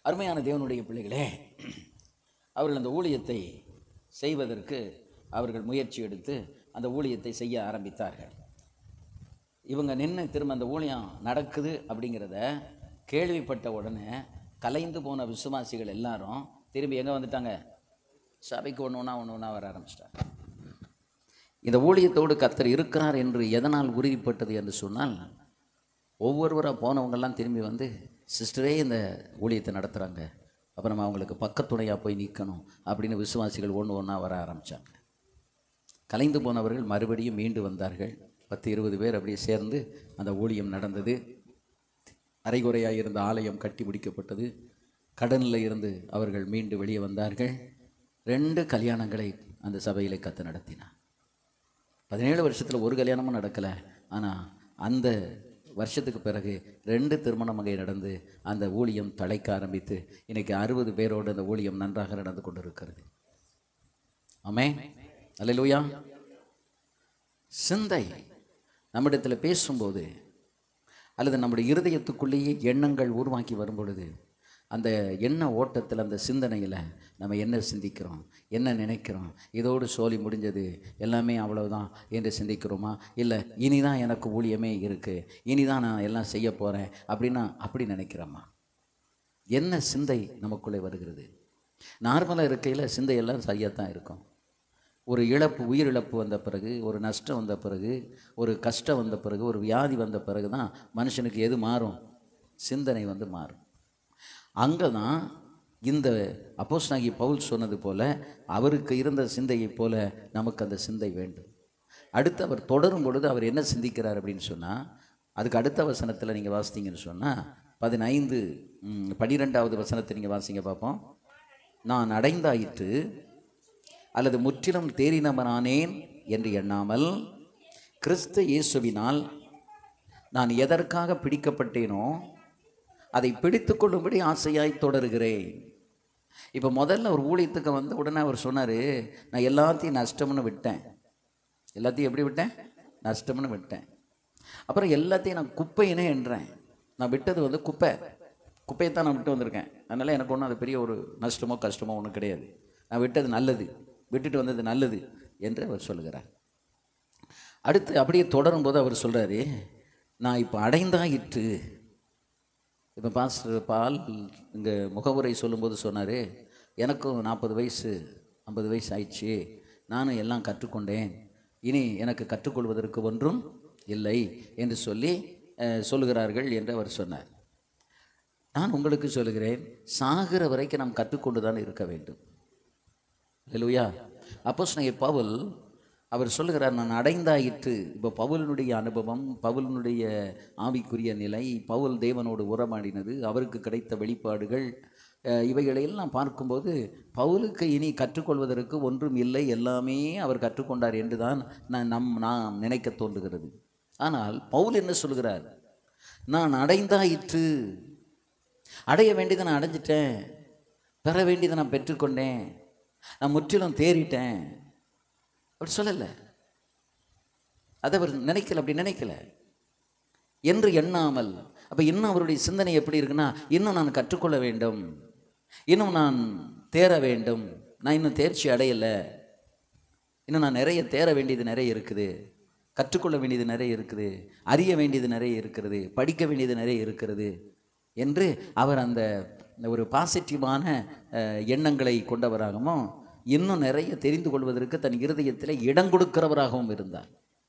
அருமையான தேவனுடைய பிள்ளைகளே அவர்கள் அந்த ஊழியத்தை செய்வதற்கு அவர்கள் முயற்சி எடுத்து அந்த ஊழியத்தை செய்ய ஆரம்பித்தார்கள் இவங்க நின்று திரும்ப அந்த ஊழியம் நடக்குது அப்படிங்கிறத கேள்விப்பட்ட உடனே கலைந்து போன விசுவாசிகள் எல்லாரும் திரும்பி எங்கே வந்துட்டாங்க சபைக்கு ஒன்று ஒன்றா ஒன்று ஒன்றா வர ஆரம்பிச்சிட்டாங்க இந்த ஊழியத்தோடு கர்த்தர் இருக்கிறார் என்று எதனால் உறுதிப்பட்டது என்று சொன்னால் ஒவ்வொருவராக போனவங்கெல்லாம் திரும்பி வந்து சிஸ்டரே இந்த ஊழியத்தை நடத்துகிறாங்க அப்போ நம்ம அவங்களுக்கு பக்கத்துணையாக போய் நிற்கணும் அப்படின்னு விசுவாசிகள் ஒன்று ஒன்றா வர ஆரம்பித்தாங்க கலைந்து போனவர்கள் மறுபடியும் மீண்டு வந்தார்கள் பத்து இருபது பேர் அப்படியே சேர்ந்து அந்த ஊழியம் நடந்தது அரைகுறையாக இருந்த ஆலயம் கட்டி முடிக்கப்பட்டது கடனில் இருந்து அவர்கள் மீண்டு வெளியே வந்தார்கள் ரெண்டு கல்யாணங்களை அந்த சபையிலே கத்து நடத்தினார் பதினேழு வருஷத்தில் ஒரு கல்யாணமும் நடக்கலை ஆனால் அந்த வருஷத்துக்கு பிறகு ரெண்டு திருமணம் அங்கே நடந்து அந்த ஊழியம் தழைக்க ஆரம்பித்து இன்னைக்கு அறுபது பேரோடு அந்த ஊழியம் நன்றாக நடந்து கொண்டு இருக்கிறது ஆமே அல்லேலூயா சிந்தை நம்மிடத்தில் பேசும்போது அல்லது நம்முடைய இருதயத்துக்குள்ளேயே எண்ணங்கள் உருவாக்கி வரும் பொழுது அந்த எண்ண ஓட்டத்தில் அந்த சிந்தனையில் நம்ம என்ன சிந்திக்கிறோம் என்ன நினைக்கிறோம் இதோடு சோலி முடிஞ்சது எல்லாமே அவ்வளவுதான் என்று சிந்திக்கிறோமா இல்லை இனிதான் எனக்கு ஊழியமே இருக்குது இனிதான் நான் எல்லாம் செய்ய போகிறேன் அப்படின்னா அப்படி நினைக்கிறோமா என்ன சிந்தை நமக்குள்ளே வருகிறது நார்மலாக இருக்கையில் சிந்தையெல்லாம் சரியாக தான் இருக்கும் ஒரு இழப்பு உயிரிழப்பு வந்த பிறகு ஒரு நஷ்டம் வந்த பிறகு ஒரு கஷ்டம் வந்த பிறகு ஒரு வியாதி வந்த பிறகு தான் மனுஷனுக்கு எது மாறும் சிந்தனை வந்து மாறும் அங்கே தான் இந்த அப்போஸ்தலனாகி பவுல் சொன்னது போல அவருக்கு இருந்த சிந்தையைப் போல நமக்கு அந்த சிந்தை வேண்டும் அடுத்து அவர் தொடரும் பொழுது அவர் என்ன சிந்திக்கிறார் அப்படின்னு சொன்னால் அதுக்கு அடுத்த வசனத்தில் நீங்கள் வாசித்தீங்கன்னு சொன்னால் பதினைந்து ம், பனிரெண்டாவது வசனத்தை நீங்கள் வாசிங்க பார்ப்போம் நான் அடைந்தாயிற்று அல்லது முற்றிலும் தேறினவனானேன் என்று எண்ணாமல் கிறிஸ்து இயேசுவினால் நான் எதற்காக பிடிக்கப்பட்டேனோ அதை பிடித்து கொள்ளும்படி ஆசையாய் தொடருகிறேன் இப்போ முதல்ல ஒரு ஊழியத்துக்கு வந்த உடனே அவர் சொன்னார் நான் எல்லாத்தையும் நஷ்டம்னு விட்டேன் எல்லாத்தையும் எப்படி விட்டேன் நஷ்டம்னு விட்டேன் அப்புறம் எல்லாத்தையும் நான் குப்பையினே என்றேன் நான் விட்டது வந்து குப்பை குப்பையை தான் நான் விட்டு வந்திருக்கேன் அதனால் எனக்கு ஒன்றும் அது பெரிய ஒரு நஷ்டமோ கஷ்டமோ ஒன்றும் கிடையாது நான் விட்டது நல்லது விட்டுட்டு வந்தது நல்லது என்று அவர் சொல்லுகிறார் அடுத்து அப்படியே தொடரும்போது அவர் சொல்கிறாரு நான் இப்போ அடைந்தாயிற்று இப்போ பாஸ்டர் பால் இங்கே முகவுரை சொல்லும்போது சொன்னார் எனக்கும் நாற்பது வயசு ஐம்பது வயசு ஆயிடுச்சு நானும் எல்லாம் கற்றுக்கொண்டேன் இனி எனக்கு கற்றுக்கொள்வதற்கு ஒன்றும் இல்லை என்று சொல்லி அஹ், சொல்லுகிறார்கள் என்று அவர் சொன்னார் நான் உங்களுக்கு சொல்லுகிறேன் சாகிற வரைக்கும் நாம் கற்றுக்கொண்டு தான் இருக்க வேண்டும் இல்லையா அப்போஸ்தலனாகிய பவுல் அவர் சொல்லுகிறார் நான் அடைந்தாயிற்று இப்போ பவுலினுடைய அனுபவம் பவுலினுடைய ஆவிக்குரிய நிலை பவுல் தேவனோடு உறமாடினது அவருக்கு கிடைத்த வெளிப்பாடுகள் அஹ், இவைகளையெல்லாம் பார்க்கும்போது பவுலுக்கு இனி கற்றுக்கொள்வதற்கு ஒன்றும் இல்லை எல்லாமே அவர் கற்றுக்கொண்டார் என்று தான் நான் நம் நாம் நினைக்க தோன்றுகிறது ஆனால் பவுல் என்ன சொல்கிறார் நான் அடைந்தாயிற்று அடைய வேண்டியதை நான் அடைஞ்சிட்டேன் பெற வேண்டியதை நான் பெற்றுக்கொண்டேன் நான் முற்றிலும் தேறிட்டேன் அப்படி சொல்லலை அதை அவர் நினைக்கல அப்படி நினைக்கல என்று எண்ணாமல் அப்போ இன்னும் அவருடைய சிந்தனை எப்படி இருக்குன்னா இன்னும் நான் கற்றுக்கொள்ள வேண்டும் இன்னும் நான் தேற வேண்டும் நான் இன்னும் தேர்ச்சி அடையலை இன்னும் நான் நிறைய தேர வேண்டியது நிறைய இருக்குது கற்றுக்கொள்ள வேண்டியது நிறைய இருக்குது அறிய வேண்டியது நிறைய இருக்கிறது படிக்க வேண்டியது நிறைய இருக்கிறது என்று அவர் அந்த ஒரு பாசிட்டிவான அஹ், எண்ணங்களை கொண்டவராகவும் இன்னும் நிறைய தெரிந்து கொள்வதற்கு தன் இருதயத்தில் இடம் கொடுக்கிறவராகவும் இருந்தார்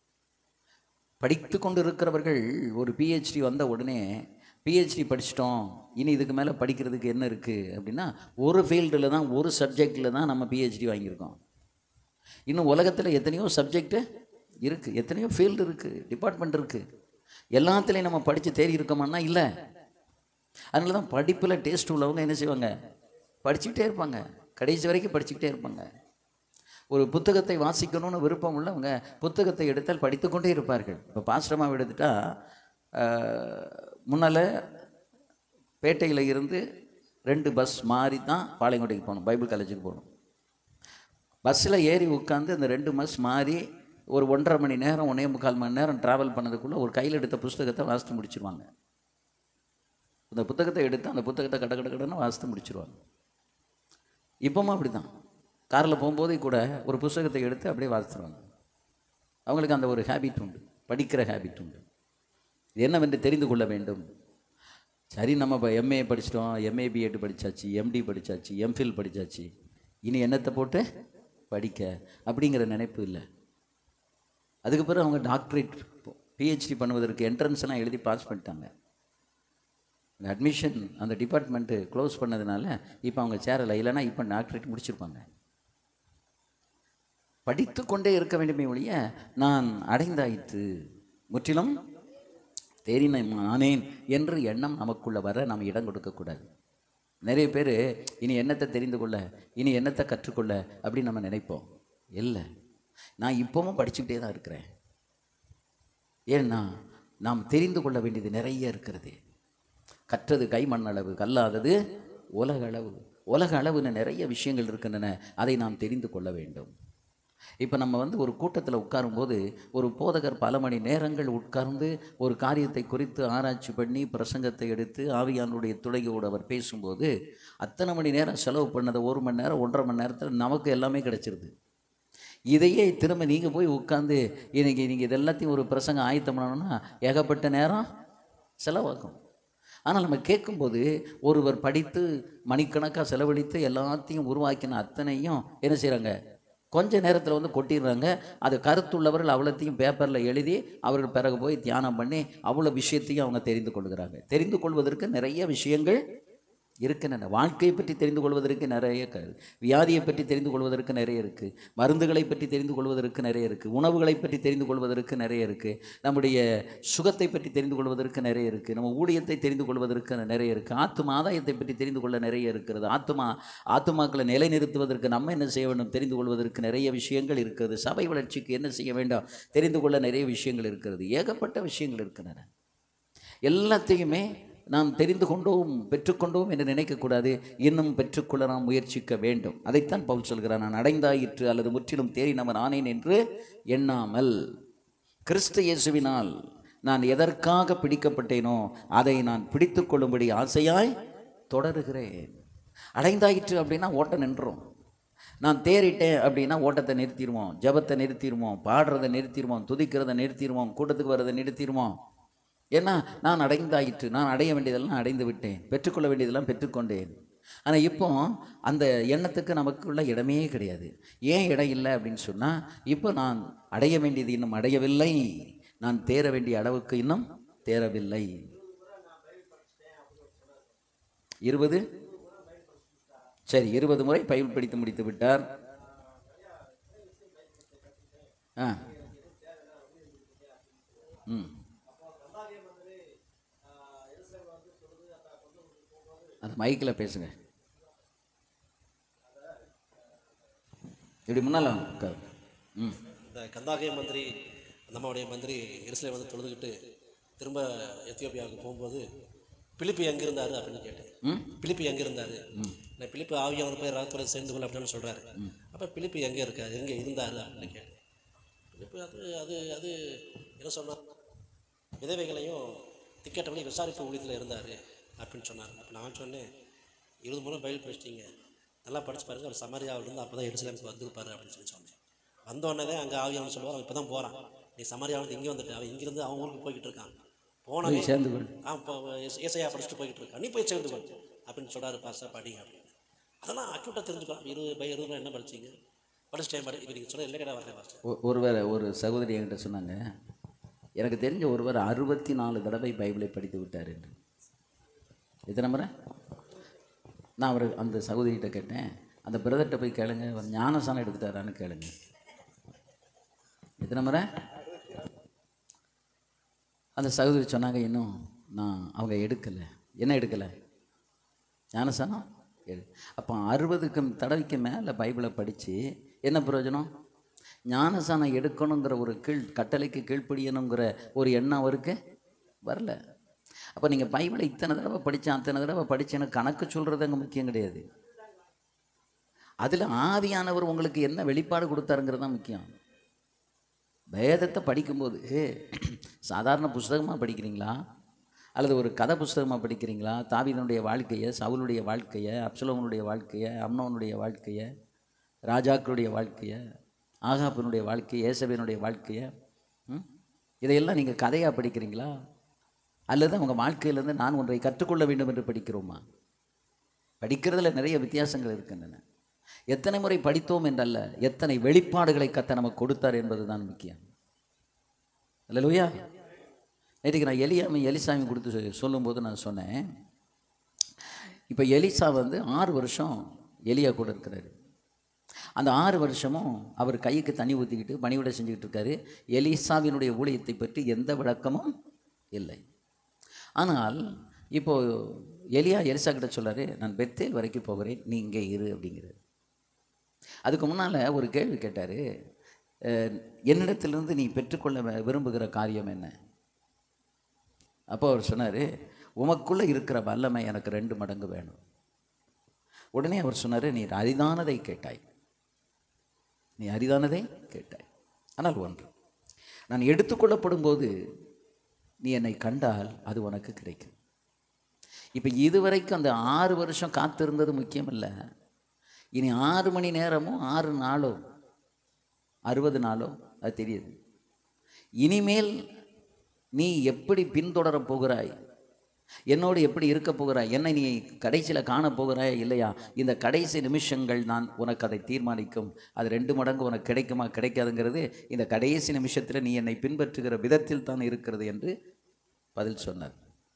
படித்து கொண்டு இருக்கிறவர்கள் ஒரு பிஹெச்டி வந்த உடனே பிஹெச்டி படிச்சிட்டோம் இனி இதுக்கு மேலே படிக்கிறதுக்கு என்ன இருக்குது அப்படின்னா ஒரு ஃபீல்டில் தான் ஒரு சப்ஜெக்டில் தான் நம்ம பிஹெச்டி வாங்கியிருக்கோம் இன்னும் உலகத்தில் எத்தனையோ சப்ஜெக்டு இருக்குது எத்தனையோ ஃபீல்டு இருக்குது டிபார்ட்மெண்ட் இருக்குது எல்லாத்துலேயும் நம்ம படித்து தேறி இருக்கோமான்னா இல்லை அதனால தான் படிப்பில் டேஸ்ட் உள்ளவங்க என்ன செய்வாங்க படிச்சுக்கிட்டே இருப்பாங்க கடைசி வரைக்கும் படிச்சுக்கிட்டே இருப்பாங்க ஒரு புத்தகத்தை வாசிக்கணும்னு விருப்பம் உள்ளவங்க புத்தகத்தை எடுத்தால் படித்துக்கொண்டே இருப்பார்கள் இப்போ பாஸ்டமாக எடுத்துட்டா முன்னால் பேட்டையில் இருந்து ரெண்டு பஸ் மாறி தான் பாளையங்கோட்டைக்கு போகணும் பைபிள் காலேஜுக்கு போகணும் பஸ்ஸில் ஏறி உட்காந்து அந்த ரெண்டு பஸ் மாறி ஒரு ஒன்றரை மணி நேரம் ஒன்றே முக்கால் மணி நேரம் ட்ராவல் பண்ணதுக்குள்ளே ஒரு கையில் எடுத்த புஸ்தகத்தை வாசித்து முடிச்சிருவாங்க அந்த புத்தகத்தை எடுத்து அந்த புத்தகத்தை கட கட கடன்னு வாசித்து முடிச்சிருவாங்க இப்போவும் அப்படி தான் காரில் போகும்போதே கூட ஒரு புத்தகத்தை எடுத்து அப்படியே வாசித்துருவாங்க அவங்களுக்கு அந்த ஒரு ஹேபிட் உண்டு படிக்கிற ஹேபிட் உண்டு இது என்னவென்று தெரிந்து கொள்ள வேண்டும் சரி நம்ம இப்போ எம்ஏ படிச்சிட்டோம் எம்ஏ பிஎட் படித்தாச்சு எம்டி படித்தாச்சு எம்ஃபில் படித்தாச்சு இனி என்னத்தை போட்டு படிக்க அப்படிங்கிற நினைப்பு இல்லை அதுக்கு பிறகு அவங்க டாக்டரேட் பிஹெச்டி பண்ணுவதற்கு என்ட்ரன்ஸ் எல்லாம் எழுதி பாஸ் பண்ணிட்டாங்க அந்த அட்மிஷன் அந்த டிபார்ட்மெண்ட்டு க்ளோஸ் பண்ணதுனால இப்போ அவங்க சேரலை இல்லைன்னா இப்போ டாக்டரேட் முடிச்சிருப்பாங்க படித்து கொண்டே இருக்க வேண்டுமே ஒழிய நான் அடைந்தாயிற்று முற்றிலும் தேறின ஆனேன் என்று எண்ணம் நமக்குள்ள வர நாம் இடம் கொடுக்கக்கூடாது நிறைய பேர் இனி என்னத்தை தெரிந்து கொள்ள இனி என்னத்தை கற்றுக்கொள்ள அப்படின்னு நம்ம நினைப்போம் இல்லை நான் இப்போவும் படிச்சுக்கிட்டே தான் இருக்கிறேன் ஏன்னா நாம் தெரிந்து கொள்ள வேண்டியது நிறைய இருக்கிறது கற்றது கைமண் அளவு கல்லாதது உலக அளவு உலக அளவுன்னு நிறைய விஷயங்கள் இருக்கின்றன அதை நாம் தெரிந்து கொள்ள வேண்டும் இப்போ நம்ம வந்து ஒரு கூட்டத்தில் உட்காரும்போது ஒரு போதகர் பல மணி நேரங்கள் உட்கார்ந்து ஒரு காரியத்தை குறித்து ஆராய்ச்சி பண்ணி பிரசங்கத்தை எடுத்து ஆவியானுடைய துணையோடு அவர் பேசும்போது அத்தனை மணி நேரம் செலவு பண்ணதை ஒரு மணி நேரம் ஒன்றரை மணி நேரத்தில் நமக்கு எல்லாமே கிடைச்சிருது இதையே திரும்ப நீங்கள் போய் உட்காந்து இன்னைக்கு நீங்கள் இது எல்லாத்தையும் ஒரு பிரசங்கம் ஆயத்தம் பண்ணணும்னா ஏகப்பட்ட நேரம் செலவாகும் ஆனால் நம்ம கேட்கும்போது ஒருவர் படித்து மணிக்கணக்காக செலவழித்து எல்லாத்தையும் உருவாக்கின அத்தனையும் என்ன செய்கிறாங்க கொஞ்ச நேரத்தில் வந்து கொட்டிடுறாங்க அது கருத்துள்ளவர்கள் அவ்வளோத்தையும் பேப்பரில் எழுதி அவர்கள் பிறகு போய் தியானம் பண்ணி அவ்வளோ விஷயத்தையும் அவங்க தெரிந்து கொள்கிறாங்க தெரிந்து கொள்வதற்கு நிறைய விஷயங்கள் இருக்கின்றன வாழ்க்கையை பற்றி தெரிந்து கொள்வதற்கு நிறைய க வியாதியை பற்றி தெரிந்து கொள்வதற்கு நிறைய இருக்குது மருந்துகளை பற்றி தெரிந்து கொள்வதற்கு நிறைய இருக்குது உணவுகளை பற்றி தெரிந்து கொள்வதற்கு நிறைய இருக்குது நம்முடைய சுகத்தை பற்றி தெரிந்து கொள்வதற்கு நிறைய இருக்குது நம்ம ஊழியத்தை தெரிந்து கொள்வதற்கு நிறைய இருக்குது ஆத்தும ஆதாயத்தை பற்றி தெரிந்து கொள்ள நிறைய இருக்கிறது ஆத்துமா ஆத்துமாக்களை நிலைநிறுத்துவதற்கு நம்ம என்ன செய்ய வேண்டும் தெரிந்து கொள்வதற்கு நிறைய விஷயங்கள் இருக்கிறது சபை வளர்ச்சிக்கு என்ன செய்ய வேண்டும் தெரிந்து கொள்ள நிறைய விஷயங்கள் இருக்கிறது ஏகப்பட்ட விஷயங்கள் இருக்கின்றன எல்லாத்தையுமே நாம் தெரிந்து கொண்டோம் பெற்றுக்கொண்டோம் என்று நினைக்கக்கூடாது இன்னும் பெற்றுக்கொள்ள நாம் முயற்சிக்க வேண்டும் அதைத்தான் பவுல் சொல்கிறார் நான் அடைந்தாயிற்று அல்லது முற்றிலும் தேறினவன் ஆனேன் என்று எண்ணாமல் கிறிஸ்து இயேசுவினால் நான் எதற்காக பிடிக்கப்பட்டேனோ அதை நான் பிடித்து கொள்ளும்படி ஆசையாய் தொடருகிறேன் அடைந்தாயிற்று அப்படின்னா ஓட்டம் நின்றோம் நான் தேறிட்டேன் அப்படின்னா ஓட்டத்தை நிறுத்திடுவோம் ஜபத்தை நிறுத்திடுவோம் பாடுறதை நிறுத்திடுவோம் துதிக்கிறதை நிறுத்திடுவோம் கூட்டத்துக்கு வர்றதை நிறுத்திடுவோம் ஏன்னா நான் அடைந்தாயிற்று நான் அடைய வேண்டியதெல்லாம் அடைந்து விட்டேன் பெற்றுக்கொள்ள வேண்டியதெல்லாம் பெற்றுக்கொண்டேன் ஆனால் இப்போ அந்த எண்ணத்துக்கு நமக்குள்ள இடமே கிடையாது ஏன் இடம் இல்லை அப்படின்னு சொன்னால் இப்போ நான் அடைய வேண்டியது இன்னும் அடையவில்லை நான் தேர வேண்டிய அளவுக்கு இன்னும் தேரவில்லை இருபது சரி இருபது முறை பைபிள் படித்து முடித்து விட்டார் ஆ ம் அந்த மைக்கில் பேசுங்க இப்படி முன்னால் வாங்க, உட்காரு. ம் இந்த கந்தாகே மந்திரி நம்மளுடைய மந்திரி எருசலேம் வந்து தொழுதுகிட்டு திரும்ப எத்தியோப்பியாவுக்கு போகும்போது பிலிப்பு எங்கே இருந்தார் அப்படின்னு கேட்டேன் ம் பிலிப்பு எங்கே இருந்தார் நான் பிலிப்பு ஆவியானவர் போய் ராத்தோட சேர்ந்து கொள்ள அப்படின்னு சொல்கிறாரு அப்போ பிலிப்பு எங்கே இருக்கார் எங்கே இருந்தார் அப்படின்னு கேட்டேன் பிலிப்பு அது அது அது என்ன சொன்னார் விதவைகளையும் திக்கெட்டபடி விசாரிப்பு ஊழியத்தில் இருந்தார் அப்படின்னு சொன்னார் அப்போ நான் சொன்னேன் இருபது முறை பயில் படிச்சிட்டீங்க நல்லா படிச்சு பாருங்க அவர் சமாரியாவிலிருந்து அப்போ தான் எருசலேமுக்கு வந்திருப்பாரு அப்படின்னு சொல்லி சொன்னேன் வந்தோடனே அங்கே ஆவியானு சொல்லுவார் அவன் இப்போ தான் போகிறான் நீ சமாரியாவிலிருந்து இங்கே வந்துட்டு அவன் இங்கேருந்து அவன் ஊருக்கு போய்கிட்டு இருக்கான் போனவே போய் சேர்ந்து கொள் ஆ இப்போ ஏசையா படிச்சுட்டு போய்கிட்டு இருக்கான் நீ போய் சேர்ந்து கொள் அப்படின்னு சொல்கிறாரு பாஸ்டா படி அப்படின்னு அதெல்லாம் அக்யூட்டாக தெரிஞ்சுக்கலாம் இருபது பை இருபது ரூபா என்ன படிச்சீங்க படிச்சிட்டேன் படி இப்போ நீங்கள் சொல்ல இல்லை கடை வரேன் பாஸ்டர் ஒ- ஒருவர் ஒரு சகோதரி என்கிட்ட சொன்னாங்க எனக்கு தெரிஞ்ச ஒருவர் அறுபத்தி நாலு தடவை பைபிளை படித்து விட்டார் என்று எத்தனை முறை நான் அவர் அந்த சகோதரிகிட்ட கேட்டேன் அந்த பிரதர்கிட்ட போய் கேளுங்க அவர் ஞானசானம் எடுத்துட்டாரான்னு கேளுங்க எத்தனை முறை அந்த சகோதரி சொன்னாங்க இன்னும் நான் அவங்க எடுக்கலை என்ன எடுக்கலை ஞானசானம் எடு அப்போ அறுபதுக்கு தடவைக்கு மேலே பைபிளை படித்து என்ன பிரயோஜனம் ஞானசானம் எடுக்கணுங்கிற ஒரு கீழ் கட்டளைக்கு கீழ்ப்படியணுங்கிற ஒரு எண்ணம் அவருக்கு வரல அப்போ நீங்கள் பைபிளை இத்தனை தடவை படித்தேன் அத்தனை தடவை படித்தேன்னு கணக்கு சொல்கிறது அங்கே முக்கியம் கிடையாது அதில் ஆவியானவர் உங்களுக்கு என்ன வெளிப்பாடு கொடுத்தாருங்கிறது தான் முக்கியம் வேதத்தை படிக்கும்போது சாதாரண புஸ்தகமாக படிக்கிறீங்களா அல்லது ஒரு கதை புஸ்தகமாக படிக்கிறீங்களா தாவீதனுடைய வாழ்க்கையை சவுலுடைய வாழ்க்கையை அப்சலோமனுடைய வாழ்க்கையை அம்னோனுடைய வாழ்க்கையை ராஜாக்களுடைய வாழ்க்கையை ஆகாப்பினுடைய வாழ்க்கையை ஏசபேனுடைய வாழ்க்கையை ம்? இதையெல்லாம் நீங்கள் கதையாக படிக்கிறீங்களா அல்லது அவங்க வாழ்க்கையிலேருந்து நான் ஒன்றை கற்றுக்கொள்ள வேண்டும் என்று படிக்கிறோமா படிக்கிறதுல நிறைய வித்தியாசங்கள் இருக்கின்றன எத்தனை முறை படித்தோம் என்றல்ல எத்தனை வெளிப்பாடுகளை கத்த நமக்கு கொடுத்தார் என்பது தான் முக்கியம் இல்லையா நேற்றுக்கு நான் எலியாமி எலிசாமி கொடுத்து சொ- சொல்லும்போது நான் சொன்னேன் இப்போ எலிசா வந்து ஆறு வருஷம் எலியா கூட இருக்கிறாரு அந்த ஆறு வருஷமும் அவர் கைக்கு தண்ணி ஊற்றிக்கிட்டு பணிவிட செஞ்சுக்கிட்டு இருக்காரு எலிசாவினுடைய ஊழியத்தை பற்றி எந்த விளக்கமும் இல்லை ஆனால் இப்போ எலியா எலிசா கிட்ட சொல்றாரு நான் பெத்தேல் வரைக்கும் போகிறேன் நீ இங்கே இரு அப்படிங்கிறார் அதுக்கு முன்னால் ஒரு கேள்வி கேட்டார் என்னிடத்திலிருந்து நீ பெற்றுக்கொள்ள வி- விரும்புகிற காரியம் என்ன அப்போ அவர் சொன்னார் உமக்குள்ளே இருக்கிற வல்லமை எனக்கு ரெண்டு மடங்கு வேணும் உடனே அவர் சொன்னார் நீ அரிதானதை கேட்டாய் நீ அரிதானதை கேட்டாய் ஆனால் ஒன்று நான் எடுத்துக்கொள்ளப்படும் போது நீ என்னை கண்டால் அது உனக்கு கிடைக்கும் இப்போ இதுவரைக்கும் அந்த ஆறு வருஷம் காத்திருந்தது முக்கியம் இல்லை இனி ஆறு மணி நேரமோ ஆறு நாளோ அறுபது நாளோ அது தெரியுது இனிமேல் நீ எப்படி பின்தொடரப் போகிறாய் என்னோடு எப்படி இருக்க போகிறாய் என்னை நீ கடைசியில் காணப் போகிறாய் இல்லையா இந்த கடைசி நிமிஷங்கள் நான் உனக்கு அதை தீர்மானிக்கும் அது ரெண்டு மடங்கு உனக்கு கிடைக்குமா கிடைக்காதுங்கிறது இந்த கடைசி நிமிஷத்தில் நீ என்னை பின்பற்றுகிற விதத்தில் தான் இருக்கிறது என்று பதில் சொன்னார்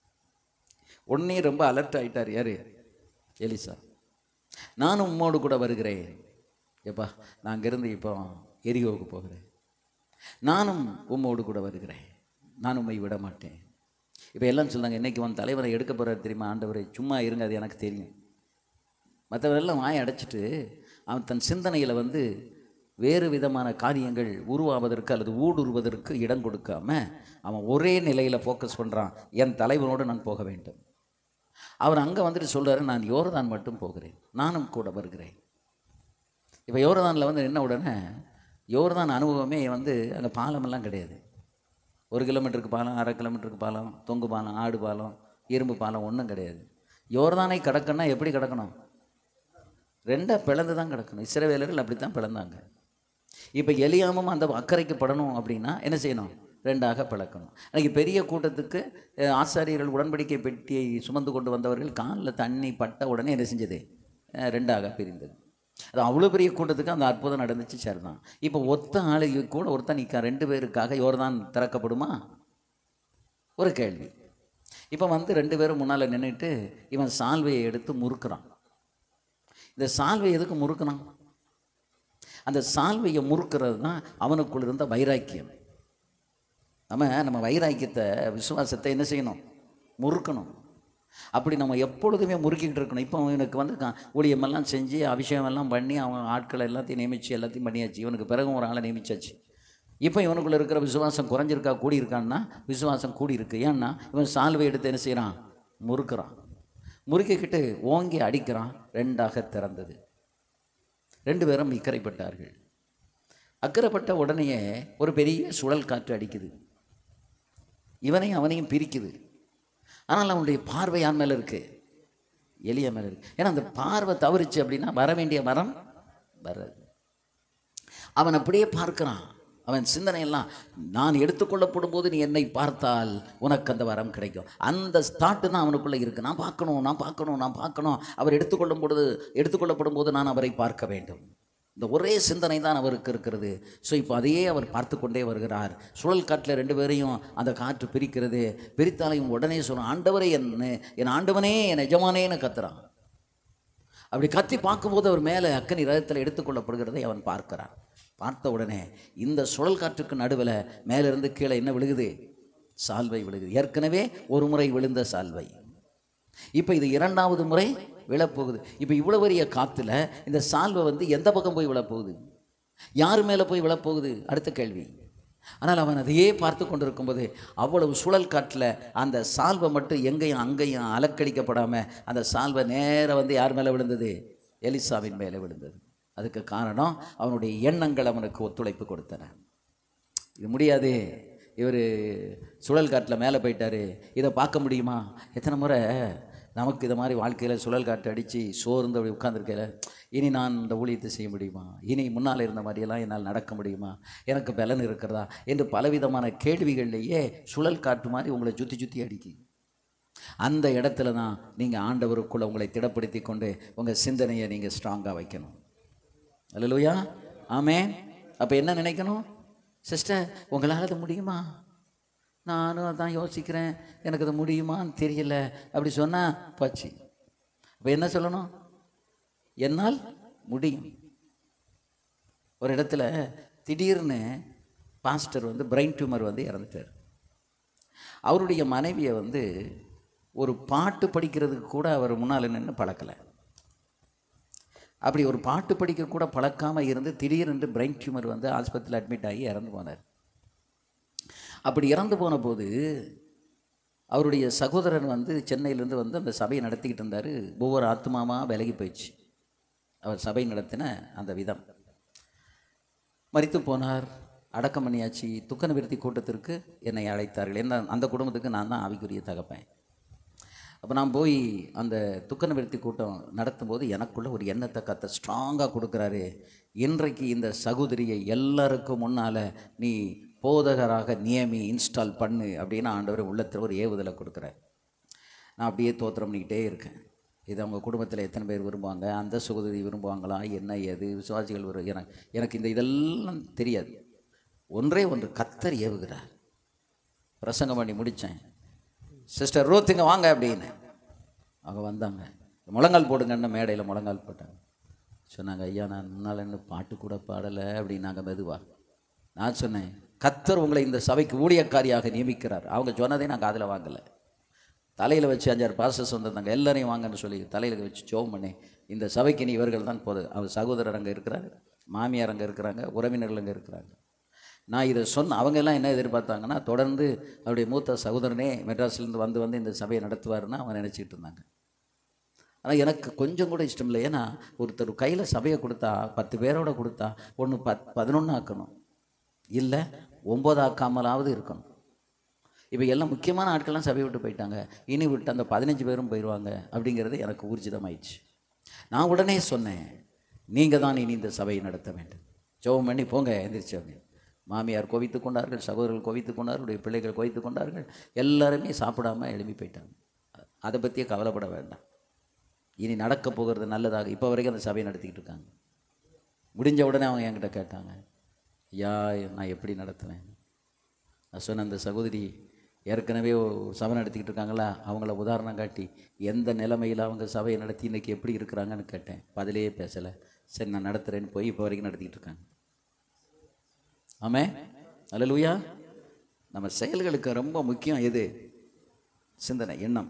உடனே ரொம்ப அலர்ட் ஆயிட்டார் யாரு எலிசா நானும் உம்மோடு கூட வருகிறேன் எப்பா நான் அங்கேருந்து இப்போ எரிகோவுக்கு போகிறேன் நானும் உம்மோடு கூட வருகிறேன் நான் உம்மை விட மாட்டேன் இப்போ எல்லாம் சொன்னாங்க இன்னைக்கு உன் தலைவரை எடுக்க போகிறார் தெரியுமா ஆண்டவரை சும்மா இருங்க அது எனக்கு தெரியும் மற்றவரெல்லாம் வாயை அடைச்சிட்டு அவன் தன் சிந்தனையில் வந்து வேறு விதமான காரியங்கள் உருவாவதற்கு அல்லது ஊடுருவதற்கு இடம் கொடுக்காம அவன் ஒரே நிலையில் ஃபோக்கஸ் பண்ணுறான் என் தலைவனோடு நான் போக வேண்டும் அவர் அங்கே வந்துட்டு சொல்றாரு நான் யோர்தான் மட்டும் போகிறேன் நானும் கூட வருகிறேன் இப்போ யோர்தானில் வந்து என்ன உடனே யோர்தான் அனுபவமே வந்து அங்கே பாலமெல்லாம் கிடையாது ஒரு கிலோமீட்டருக்கு பாலம் அரை கிலோமீட்டருக்கு பாலம் தொங்கு பாலம் ஆடு பாலம் இரும்பு பாலம் ஒன்றும் கிடையாது யோர்தானை கடக்கணும்னா எப்படி கடக்கணும் ரெண்டாக பிளந்து தான் கிடக்கணும் இஸ்ரவேலர்கள் அப்படி தான் பிளந்தாங்க இப்போ எலியாமும் அந்த அக்கறைக்கு படணும் அப்படின்னா என்ன செய்யணும் ரெண்டாக பிளக்கணும் அன்றைக்கி பெரிய கூட்டத்துக்கு அஹ், ஆசாரியர்கள் உடன்படிக்கை பெட்டியை சுமந்து கொண்டு வந்தவர்கள் காலில் தண்ணி பட்ட உடனே என்ன செஞ்சது அஹ், ரெண்டாக பிரிந்தது அது அவ்வளோ பெரிய கூட்டத்துக்கு அந்த அற்புதம் நடந்துச்சு சரிதான் இப்போ ஒத்த ஆளுக்கு கூட ஒருத்தன் நிற்க ரெண்டு பேருக்காக யோர்தான் திறக்கப்படுமா ஒரு கேள்வி இப்போ வந்து ரெண்டு பேரும் முன்னால் நின்றுட்டு இவன் சால்வையை எடுத்து முறுக்குறான் இந்த சால்வை எதுக்கு முறுக்குனான் அந்த சால்வையை முறுக்கிறது தான் அவனுக்குள் இருந்த வைராக்கியம் நம்ம நம்ம வைராக்கியத்தை விசுவாசத்தை என்ன செய்யணும் முறுக்கணும் அப்படி நம்ம எப்பொழுதுமே முறுக்கிக்கிட்டு இருக்கணும் இப்போ இவனுக்கு வந்து க- ஊழியமெல்லாம் செஞ்சு அபிஷேகம் எல்லாம் பண்ணி அவன் ஆட்களை எல்லாத்தையும் நியமித்து எல்லாத்தையும் பண்ணியாச்சு இவனுக்கு பிறகும் ஒரு ஆளை நியமிச்சாச்சு இப்போ இவனுக்குள்ள இருக்கிற விசுவாசம் குறைஞ்சிருக்கா கூடி இருக்கான்னா விசுவாசம் கூடி இருக்கு ஏன்னா இவன் சால்வை எடுத்து என்ன செய்கிறான் முறுக்குறான் முறுக்கிக்கிட்டு ஓங்கி அடிக்கிறான் ரெண்டாக திறந்தது ரெண்டு பேரும் இக்கரைப்பட்டார்கள் அக்கறைப்பட்ட உடனேயே ஒரு பெரிய சுழல் காற்று அடிக்குது இவனையும் அவனையும் பிரிக்குது ஆனால் அவனுடைய பார்வை யார் மேலே இருக்கு எளிய மேலே இருக்கு ஏன்னா அந்த பார்வை தவறுச்சு அப்படின்னா வர வேண்டிய மரம் வராது அவன் அப்படியே பார்க்கிறான் அவன் சிந்தனையெல்லாம் நான் எடுத்துக்கொள்ளப்படும் போது நீ என்னை பார்த்தால் உனக்கு அந்த வரம் கிடைக்கும் அந்த ஸ்தாட்டு தான் அவனுக்குள்ளே இருக்கு நான் பார்க்கணும் நான் பார்க்கணும் நான் பார்க்கணும் அவர் எடுத்துக்கொள்ளும் பொழுது எடுத்துக்கொள்ளப்படும் போது நான் அவரை பார்க்க வேண்டும் இந்த ஒரே சிந்தனை தான் அவருக்கு இருக்கிறது ஸோ இப்போ அதையே அவர் பார்த்து கொண்டே வருகிறார் சுழல் காற்றில் ரெண்டு பேரையும் அந்த காற்று பிரிக்கிறது பிரித்தாலையும் உடனே சொல்கிறான் ஆண்டவரே என் என் ஆண்டவனே என் எஜமானேன்னு கத்துறான் அப்படி கத்தி பார்க்கும்போது அவர் மேலே அக்கனி ரதத்தில் எடுத்துக்கொள்ளப்படுகிறதை அவன் பார்க்கிறான் பார்த்த உடனே இந்த சுழல் காற்றுக்கு நடுவில் மேலிருந்து கீழே என்ன விழுகுது சால்வை விழுகுது ஏற்கனவே ஒரு முறை விழுந்த சால்வை இப்போ இது இரண்டாவது முறை விழப்போகுது இப்போ இவ்வளோ பெரிய காற்றுல இந்த சால்வை வந்து எந்த பக்கம் போய் விழப்போகுது யார் மேலே போய் விழப்போகுது அடுத்த கேள்வி ஆனால் அவன் அதையே பார்த்து கொண்டிருக்கும்போது அவ்வளவு சுழல் காட்டில் அந்த சால்வை மட்டும் எங்கேயும் அங்கேயும் அலக்கழிக்கப்படாமல் அந்த சால்வை நேரா வந்து யார் மேலே விழுந்தது எலிசாவின் மேலே விழுந்தது அதுக்கு காரணம் அவனுடைய எண்ணங்கள் அவனுக்கு ஒத்துழைப்பு கொடுத்தன இது முடியாது இவர் சுழல் காட்டில் மேலே போயிட்டாரு இதை பார்க்க முடியுமா எத்தனை முறை நமக்கு இதை மாதிரி வாழ்க்கையில் சுழல் காட்டு அடித்து சோர்ந்து அப்படி உட்காந்துருக்கையில இனி நான் இந்த ஊழியத்தை செய்ய முடியுமா இனி முன்னால் இருந்த மாதிரியெல்லாம் என்னால் நடக்க முடியுமா எனக்கு பலன் இருக்கிறதா என்று பலவிதமான கேள்விகள்லேயே சுழல் காட்டு மாதிரி உங்களை சுற்றி சுற்றி அடிக்கும் அந்த இடத்துல தான் நீங்கள் ஆண்டவருக்குள்ளே உங்களை திடப்படுத்தி கொண்டு உங்கள் சிந்தனையை நீங்கள் ஸ்ட்ராங்காக வைக்கணும் அல்லையா ஆமே அப்போ என்ன நினைக்கணும் சிஸ்டர் உங்களால் அது முடியுமா நானும் அதான் யோசிக்கிறேன் எனக்கு அது முடியுமான்னு தெரியல அப்படி சொன்னால் போச்சு அப்போ என்ன சொல்லணும் என்னால் முடியும் ஒரு இடத்துல திடீர்னு பாஸ்டர் வந்து பிரெயின் டியூமர் வந்து இறந்துட்டார் அவருடைய மனைவியை வந்து ஒரு பாட்டு படிக்கிறதுக்கு கூட அவர் முன்னால் நின்று பழக்கலை அப்படி ஒரு பாட்டு படிக்க கூட பழக்காமல் இருந்து திடீரென்று பிரெயின் டியூமர் வந்து ஆஸ்பத்திரியில் அட்மிட் ஆகி இறந்து போனார் அப்படி இறந்து போன போது அவருடைய சகோதரன் வந்து சென்னையிலேருந்து வந்து அந்த சபையை நடத்திக்கிட்டு இருந்தார் ஒவ்வொரு ஆத்மாவாக விலகி போயிடுச்சு அவர் சபை நடத்தின அந்த விதம் மரித்து போனார் அடக்கம் பண்ணியாச்சு துக்க நிவர்த்தி கூட்டத்திற்கு என்னை அழைத்தார்கள் என்ன அந்த குடும்பத்துக்கு நான் தான் ஆவிக்குரிய தகப்பேன் அப்போ நான் போய் அந்த துக்க நிவர்த்தி கூட்டம் நடத்தும்போது எனக்குள்ள ஒரு எண்ணத்தை கத்த ஸ்ட்ராங்காக கொடுக்குறாரு இன்றைக்கு இந்த சகோதரியை எல்லாருக்கும் முன்னால் நீ போதகராக நியமி இன்ஸ்டால் பண்ணு அப்படின்னு ஆண்டவர் உள்ளத்தில் ஒரு ஏவுதலை கொடுக்குறார் நான் அப்படியே தோத்திரம் பண்ணிக்கிட்டே இருக்கேன் இது அவங்க குடும்பத்தில் எத்தனை பேர் விரும்புவாங்க அந்த சகோதரி விரும்புவாங்களா என்ன ஏது விசுவாசிகள் விரு எனக்கு எனக்கு இந்த இதெல்லாம் தெரியாது ஒன்றே ஒன்று கத்தர் ஏவுகிறார் பிரசங்கம் பண்ணி முடித்தேன் சிஸ்டர் ரோத்துங்க வாங்க அப்படின்னு அவங்க வந்தாங்க முழங்கால் போடுங்கன்னு மேடையில் முழங்கால் போட்டாங்க சொன்னாங்க ஐயா நான் முன்னால் என்ன பாட்டு கூட பாடலை அப்படின்னாங்க மெதுவா நான் சொன்னேன் கத்தர் உங்களை இந்த சபைக்கு ஊழியக்காரியாக நியமிக்கிறார் அவங்க சொன்னதை நான் காதில் வாங்கலை தலையில் வச்சு அஞ்சாறு பாசஸ் வந்திருந்தாங்க எல்லாரையும் வாங்கன்னு சொல்லி தலையில் வச்சு ஜோம் பண்ணி இந்த சபைக்கு நீ இவர்கள் தான் போது அவர் சகோதரர் அங்கே இருக்கிறாரு மாமியார் அங்கே இருக்கிறாங்க உறவினர்கள் அங்கே இருக்கிறாங்க நான் இதை சொன்ன அவங்க எல்லாம் என்ன எதிர்பார்த்தாங்கன்னா தொடர்ந்து அவருடைய மூத்த சகோதரனே மெட்ராஸ்லேருந்து வந்து வந்து இந்த சபையை நடத்துவாருன்னு அவங்க நினச்சிக்கிட்டு இருந்தாங்க ஆனால் எனக்கு கொஞ்சம் கூட இஷ்டம் இல்லை ஏன்னா ஒருத்தர் கையில் சபையை கொடுத்தா பத்து பேரோட கொடுத்தா ஒன்று பத் பதினொன்று ஆக்கணும் இல்லை ஒம்பது ஆக்காமலாவது இருக்கணும் இப்போ எல்லாம் முக்கியமான ஆட்கள்லாம் சபையை விட்டு போயிட்டாங்க இனி விட்டு அந்த பதினஞ்சு பேரும் போயிடுவாங்க அப்படிங்கிறது எனக்கு ஊர்ஜிதமாயிடுச்சு நான் உடனே சொன்னேன் நீங்கள் தான் இனி இந்த சபையை நடத்த வேண்டும் ஜெபம் பண்ணி போங்க எந்திரிச்சு அப்படின்னு மாமியார் கோவித்து கொண்டார்கள் சகோதரர்கள் கோவித்து கொண்டார்கள் பிள்ளைகள் கோவித்து கொண்டார்கள் எல்லாருமே சாப்பிடாம எழுப்பி போயிட்டாங்க அதை பற்றியே கவலைப்பட வேண்டாம் இனி நடக்க போகிறது நல்லதாக இப்போ வரைக்கும் அந்த சபையை நடத்திக்கிட்டு இருக்காங்க முடிஞ்ச உடனே அவங்க என்கிட்ட கேட்டாங்க ஐயா நான் எப்படி நடத்துவேன் நான் சொன்ன அந்த சகோதரி ஏற்கனவே ஒரு சபை நடத்திக்கிட்டு இருக்காங்களா அவங்கள உதாரணம் காட்டி எந்த நிலைமையில் அவங்க சபையை நடத்தி இன்னைக்கு எப்படி இருக்கிறாங்கன்னு கேட்டேன் பதிலே பேசலை சரி நான் நடத்துகிறேன்னு போய் இப்போ வரைக்கும் நடத்திக்கிட்டு இருக்காங்க ஆமே அல்லேலூயா நம்ம செயல்களுக்கு ரொம்ப முக்கியம் எது சிந்தனை எண்ணம்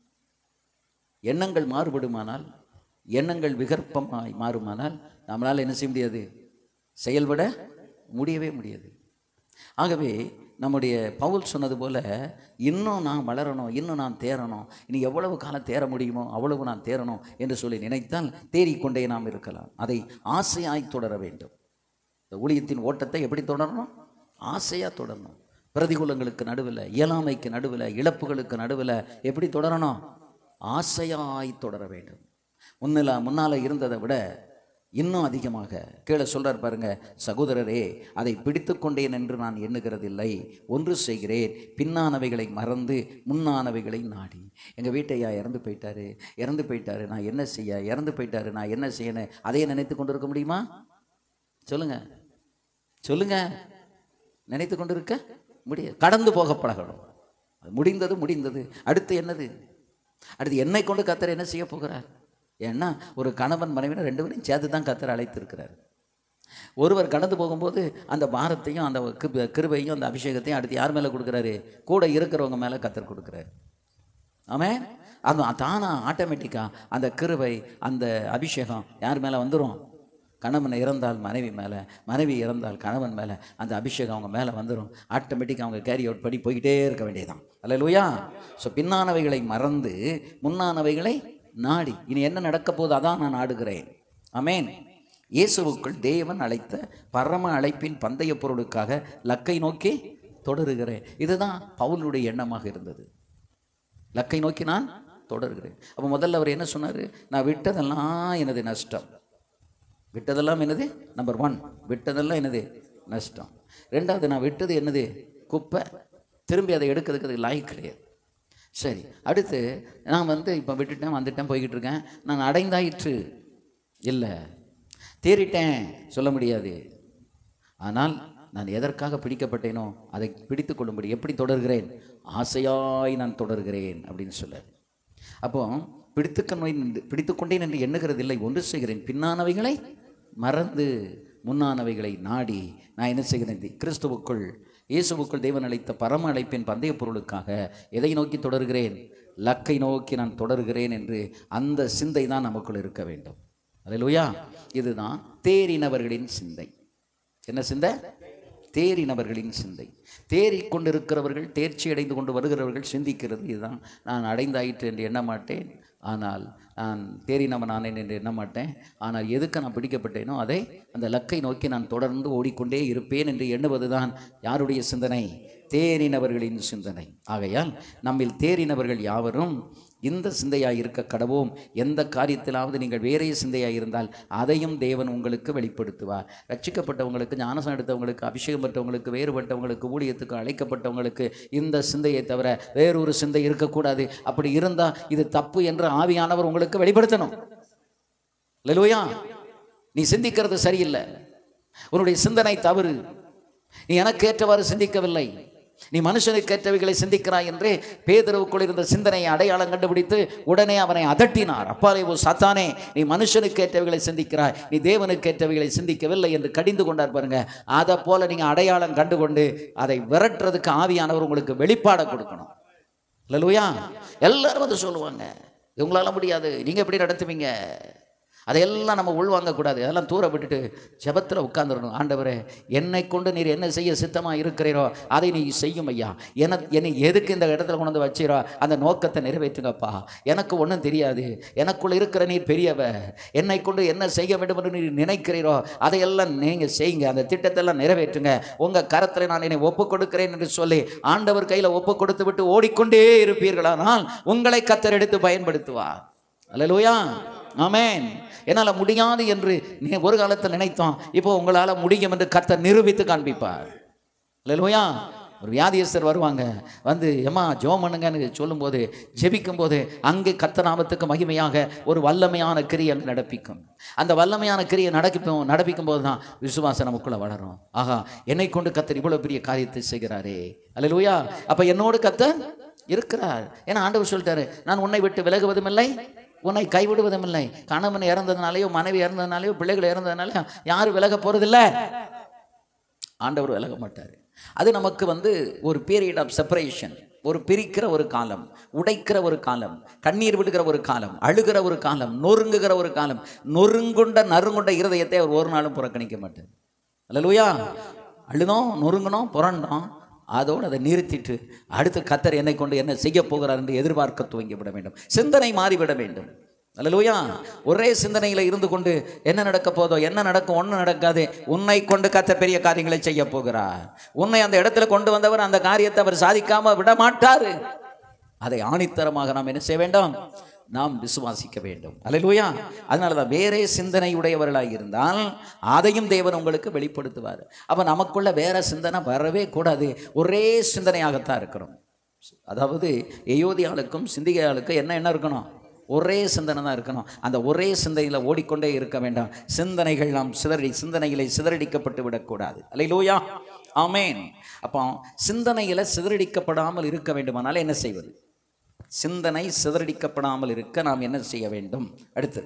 எண்ணங்கள் மாறுபடுமானால் எண்ணங்கள் விகற்பமாய் மாறுமானால் நம்மளால் என்ன செய்ய முடியாது செயல்பட முடியவே முடியாது ஆகவே நம்முடைய பவுல் சொன்னது போல இன்னும் நான் வளரணும் இன்னும் நான் தேரணும் இனி எவ்வளவு காலம் தேர முடியுமோ அவ்வளவு நான் தேரணும் என்று சொல்லி நினைத்தால் தேறிக்கொண்டே நாம் இருக்கலாம் அதை ஆசையாய் தொடர வேண்டும் இந்த ஊழியத்தின் ஓட்டத்தை எப்படி தொடரணும் ஆசையாக தொடரணும் பிரதிகூலங்களுக்கு நடுவில் இயலாமைக்கு நடுவில் இழப்புகளுக்கு நடுவில் எப்படி தொடரணும் ஆசையாய் தொடர வேண்டும் முன்னில முன்னால் இருந்ததை விட இன்னும் அதிகமாக கீழே சொல்றார் பாருங்க சகோதரரே அதை பிடித்து கொண்டேன் என்று நான் எண்ணுகிறதில்லை ஒன்று செய்கிறேன் பின்னானவைகளை மறந்து முன்னானவைகளை நாடி எங்கள் வீட்டையா இறந்து போயிட்டாரு இறந்து போயிட்டாரு நான் என்ன செய்ய இறந்து போயிட்டாரு நான் என்ன செய்யணும் அதையே நினைத்து கொண்டு இருக்க முடியுமா சொல்லுங்க சொல்லுங்க நினைத்து கொண்டு இருக்க முடியாது கடந்து போக பழகணும் அது முடிந்தது முடிந்தது அடுத்து என்னது அடுத்து என்னை கொண்டு கத்தர் என்ன செய்ய போகிறார் ஏன்னா ஒரு கணவன் மனைவினர் ரெண்டு பேரும் சேர்த்து தான் கத்தர் அழைத்திருக்கிறார் ஒருவர் கடந்து போகும்போது அந்த பாரத்தையும் அந்த கிருப- கிருபையும் அந்த அபிஷேகத்தையும் அடுத்து யார் மேலே கொடுக்குறாரு கூட இருக்கிறவங்க மேலே கத்தர் கொடுக்குறாரு ஆமென் அது தானா ஆட்டோமேட்டிக்காக அந்த கிருபை அந்த அபிஷேகம் யார் மேலே வந்துடும் கணவன் இறந்தால் மனைவி மேலே மனைவி இறந்தால் கணவன் மேலே அந்த அபிஷேகம் அவங்க மேலே வந்துடும் ஆட்டோமேட்டிக்காக அவங்க கேரி அவுட் படி போய்கிட்டே இருக்க வேண்டியதுதான் அல்ல லூயா ஸோ பின்னானவைகளை மறந்து முன்னானவைகளை நாடி இனி என்ன நடக்க போகுது அதான் நான் நாடுகிறேன் ஆமென் இயேசுவுக்குள் தேவன் அழைத்த பரம அழைப்பின் பந்தய பொருளுக்காக லக்கை நோக்கி தொடருகிறேன் இதுதான் பவுலுடைய எண்ணமாக இருந்தது லக்கை நோக்கி நான் தொடர்கிறேன் அப்போ முதல்ல அவர் என்ன சொன்னார் நான் விட்டதெல்லாம் எனது நஷ்டம் விட்டதெல்லாம் என்னது நம்பர் ஒன் விட்டதெல்லாம் என்னது நஷ்டம் ரெண்டாவது நான் விட்டது என்னது குப்பை திரும்பி அதை எடுக்கிறதுக்கு அதுக்கு லாய்க்கு கிடையாது சரி அடுத்து நான் வந்து இப்போ விட்டுட்டேன் வந்துட்டேன் போய்கிட்டு இருக்கேன் நான் அடைந்தாயிற்று இல்லை தேறிட்டேன் சொல்ல முடியாது ஆனால் நான் எதற்காக பிடிக்கப்பட்டேனோ அதை பிடித்து கொள்ளும்படி எப்படி தொடர்கிறேன் ஆசையாய் நான் தொடர்கிறேன் அப்படின்னு சொல்ல அப்போ பிடித்துக்கொண்டே நின்று பிடித்துக்கொண்டேன் என்று எண்ணுகிறது இல்லை ஒன்று செய்கிறேன் பின்னானவைகளை மறந்து முன்னானவைகளை நாடி நான் என்ன செய்கிறேன் தி- கிறிஸ்துவுக்குள் இயேசுவுக்குள் தேவன் அழைத்த பரம அழைப்பின் பந்தய பொருளுக்காக எதை நோக்கி தொடர்கிறேன் லக்கை நோக்கி நான் தொடர்கிறேன் என்று அந்த சிந்தை தான் நமக்குள் இருக்க வேண்டும் அல்லேலூயா இதுதான் தேறினவர்களின் சிந்தை என்ன சிந்தை தேறினவர்களின் சிந்தை தேறி கொண்டிருக்கிறவர்கள் தேர்ச்சி அடைந்து கொண்டு வருகிறவர்கள் சிந்திக்கிறது இதுதான் நான் அடைந்தாயிற்று என்று எண்ண மாட்டேன் ஆனால் நான் தேறினவன் ஆனேன் என்று எண்ண மாட்டேன் ஆனால் எதுக்கு நான் பிடிக்கப்பட்டேனோ அதை அந்த லக்கை நோக்கி நான் தொடர்ந்து ஓடிக்கொண்டே இருப்பேன் என்று எண்ணுவதுதான் யாருடைய சிந்தனை தேறினவர்களின் சிந்தனை ஆகையால் நம்மில் தேறினவர்கள் யாவரும் இந்த சிந்தையாய் இருக்க கடவோம் எந்த காரியத்திலாவது நீங்கள் வேறே சிந்தையாய் இருந்தால் அதையும் தேவன் உங்களுக்கு வெளிப்படுத்துவார் ரட்சிக்கப்பட்டவங்களுக்கு ஞானசம் எடுத்தவங்களுக்கு அபிஷேகம் பெற்றவங்களுக்கு வேறுபட்டவங்களுக்கு ஊழியத்துக்கு அழைக்கப்பட்டவங்களுக்கு இந்த சிந்தையை தவிர வேறொரு சிந்தை இருக்கக்கூடாது அப்படி இருந்தால் இது தப்பு என்று ஆவியானவர் உங்களுக்கு வெளிப்படுத்தணும் லெலுயா நீ சிந்திக்கிறது சரியில்லை உன்னுடைய சிந்தனை தவறு நீ எனக்கு ஏற்றவாறு சிந்திக்கவில்லை நீ மனுஷனுக்கு ஏற்றவைகளை சிந்திக்கிறாய் என்று பேதருவுக்குள் இருந்த சிந்தனையை அடையாளம் கண்டுபிடித்து உடனே அவனை அதட்டினார் அப்பாலே ஓ சாத்தானே நீ மனுஷனுக்கு ஏற்றவைகளை சிந்திக்கிறாய் நீ தேவனுக்கு ஏற்றவைகளை சிந்திக்கவில்லை என்று கடிந்து கொண்டார் பாருங்க அதை போல நீங்க அடையாளம் கண்டுகொண்டு அதை விரட்டுறதுக்கு ஆவியானவர் உங்களுக்கு வெளிப்பாட கொடுக்கணும் இல்லையா எல்லாரும் வந்து சொல்லுவாங்க இவங்களால முடியாது நீங்க எப்படி நடத்துவீங்க அதையெல்லாம் நம்ம உள்வாங்கக்கூடாது அதெல்லாம் தூர விட்டுட்டு ஜெபத்தில் உட்கார்ந்துடணும் ஆண்டவரே என்னை கொண்டு நீர் என்ன செய்ய சித்தமாக இருக்கிறீரோ அதை நீ செய்யும் ஐயா என என்னை எதுக்கு இந்த இடத்துல கொண்டு வந்து வச்சீரோ அந்த நோக்கத்தை நிறைவேற்றுங்கப்பா எனக்கு ஒன்றும் தெரியாது எனக்குள்ள இருக்கிற நீர் பெரியவர் என்னை கொண்டு என்ன செய்ய வேண்டும் என்று நீர் நினைக்கிறீரோ அதையெல்லாம் நீங்கள் செய்யுங்க அந்த திட்டத்தெல்லாம் நிறைவேற்றுங்க உங்கள் கரத்தில் நான் என்னை ஒப்பு கொடுக்கிறேன் என்று சொல்லி ஆண்டவர் கையில் ஒப்பு கொடுத்து விட்டு ஓடிக்கொண்டே இருப்பீர்களானால் உங்களை கத்தர் எடுத்து பயன்படுத்துவார் அல்லேலூயா ஆமென் என்னால் முடியாது என்று நீ ஒரு காலத்தில் நினைத்தோம் இப்போ உங்களால் முடியும் என்று கர்த்தர் நிரூபித்து காண்பிப்பார் அல்லேலூயா ஒரு வியாதியஸ்தர் வருவாங்க வந்து எம்மா ஜோம் பண்ணுங்கன்னு சொல்லும்போது ஜெபிக்கும்போது அங்கே கர்த்தர் நாமத்துக்கு மகிமையாக ஒரு வல்லமையான கிரியை அங்கே நடப்பிக்கும் அந்த வல்லமையான கிரியை நடப்பிக்கும் நடப்பிக்கும் போது தான் விசுவாசம் நமக்குள்ள வளரும் ஆகா என்னை கொண்டு கர்த்தர் இவ்வளோ பெரிய காரியத்தை செய்கிறாரே அல்லேலூயா அப்போ என்னோடு கர்த்தர் இருக்கிறார் ஏன்னா ஆண்டவர் சொல்லிட்டாரு நான் உன்னை விட்டு விலகுவதும் இல்லை உன்னை கைவிடுவதும் இல்லை கணவன் இறந்ததுனாலையோ மனைவி இறந்ததுனாலையோ பிள்ளைகள் இறந்ததுனாலையோ யாரும் விலக போறதில்ல ஆண்டவர் விலக மாட்டார் அது நமக்கு வந்து ஒரு பீரியட் ஆஃப் செப்பரேஷன் ஒரு பிரிக்கிற ஒரு காலம் உடைக்கிற ஒரு காலம் கண்ணீர் விடுகிற ஒரு காலம் அழுகிற ஒரு காலம் நொறுங்குகிற ஒரு காலம் நொறுங்குண்ட நறுங்குண்ட இருதயத்தை அவர் ஒரு நாளும் புறக்கணிக்க மாட்டார் அல்லேலூயா அழுதோம் நொறுங்கினோம் புரண்டோம் அதோடு அதை நிறுத்திட்டு அடுத்து கத்தர் என்னை கொண்டு என்ன செய்ய போகிறார் என்று எதிர்பார்க்க துவங்கிவிட வேண்டும் சிந்தனை மாறிவிட வேண்டும் அல்லேலூயா ஒரே சிந்தனையில் இருந்து கொண்டு என்ன நடக்க போதோ என்ன நடக்கும் ஒன்றும் நடக்காது உன்னை கொண்டு கத்த பெரிய காரியங்களை செய்ய போகிறார் உன்னை அந்த இடத்துல கொண்டு வந்தவர் அந்த காரியத்தை அவர் சாதிக்காம விட மாட்டார் அதை ஆணித்தரமாக நாம் என்ன செய்ய வேண்டும் நாம் விசுவாசிக்க வேண்டும் அல்லேலூயா அதனால தான் வேறே சிந்தனை உடையவர்களாக இருந்தால் அதையும் தேவன் உங்களுக்கு வெளிப்படுத்துவார் அப்போ நமக்குள்ள வேற சிந்தனை வரவே கூடாது ஒரே சிந்தனையாகத்தான் இருக்கணும் அதாவது எயோதியாளுக்கும் சிந்திகையாளுக்கும் என்ன என்ன இருக்கணும் ஒரே சிந்தனை தான் இருக்கணும் அந்த ஒரே சிந்தனையில் ஓடிக்கொண்டே இருக்க வேண்டாம் சிந்தனைகள் நாம் சிதறடி சிந்தனைகளை சிதறடிக்கப்பட்டு விடக்கூடாது அல்லையிலூயா ஆமேன் அப்போ சிந்தனையில் சிதறடிக்கப்படாமல் இருக்க வேண்டுமானால் என்ன செய்வது சிந்தனை சிதறடிக்கப்படாமல் இருக்க நாம் என்ன செய்ய வேண்டும் அடுத்து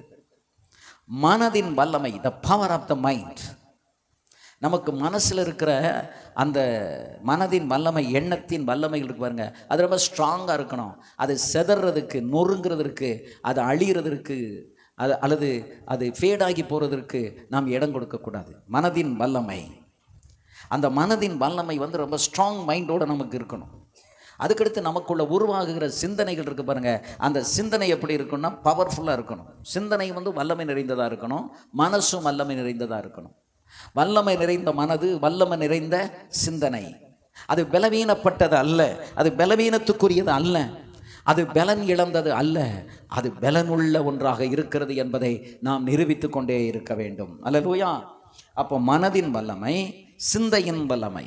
மனதின் வல்லமை the power of the mind நமக்கு மனசில் இருக்கிற அந்த மனதின் வல்லமை எண்ணத்தின் வல்லமைகள் இருக்கு பாருங்க அது ரொம்ப ஸ்ட்ராங்காக இருக்கணும் அது செதறதுக்கு நொறுங்கிறதுக்கு அது அழிகிறதற்கு அது அல்லது அது ஃபேடாகி போகிறதற்கு நாம் இடம் கொடுக்கக்கூடாது மனதின் வல்லமை அந்த மனதின் வல்லமை வந்து ரொம்ப ஸ்ட்ராங் மைண்டோட நமக்கு இருக்கணும் அதுக்கடுத்து நமக்குள்ள உருவாகுகிற சிந்தனைகள் இருக்கு பாருங்க அந்த சிந்தனை எப்படி இருக்கும்னா பவர்ஃபுல்லாக இருக்கணும் சிந்தனை வந்து வல்லமை நிறைந்ததாக இருக்கணும் மனசும் வல்லமை நிறைந்ததாக இருக்கணும் வல்லமை நிறைந்த மனது வல்லமை நிறைந்த சிந்தனை அது பலவீனப்பட்டது அல்ல அது பலவீனத்துக்குரியது அல்ல அது பலன் இழந்தது அல்ல அது பலனுள்ள ஒன்றாக இருக்கிறது என்பதை நாம் நிரூபித்துக் கொண்டே இருக்க வேண்டும் அல்லலூயா அப்போ மனதின் வல்லமை சிந்தையின் வல்லமை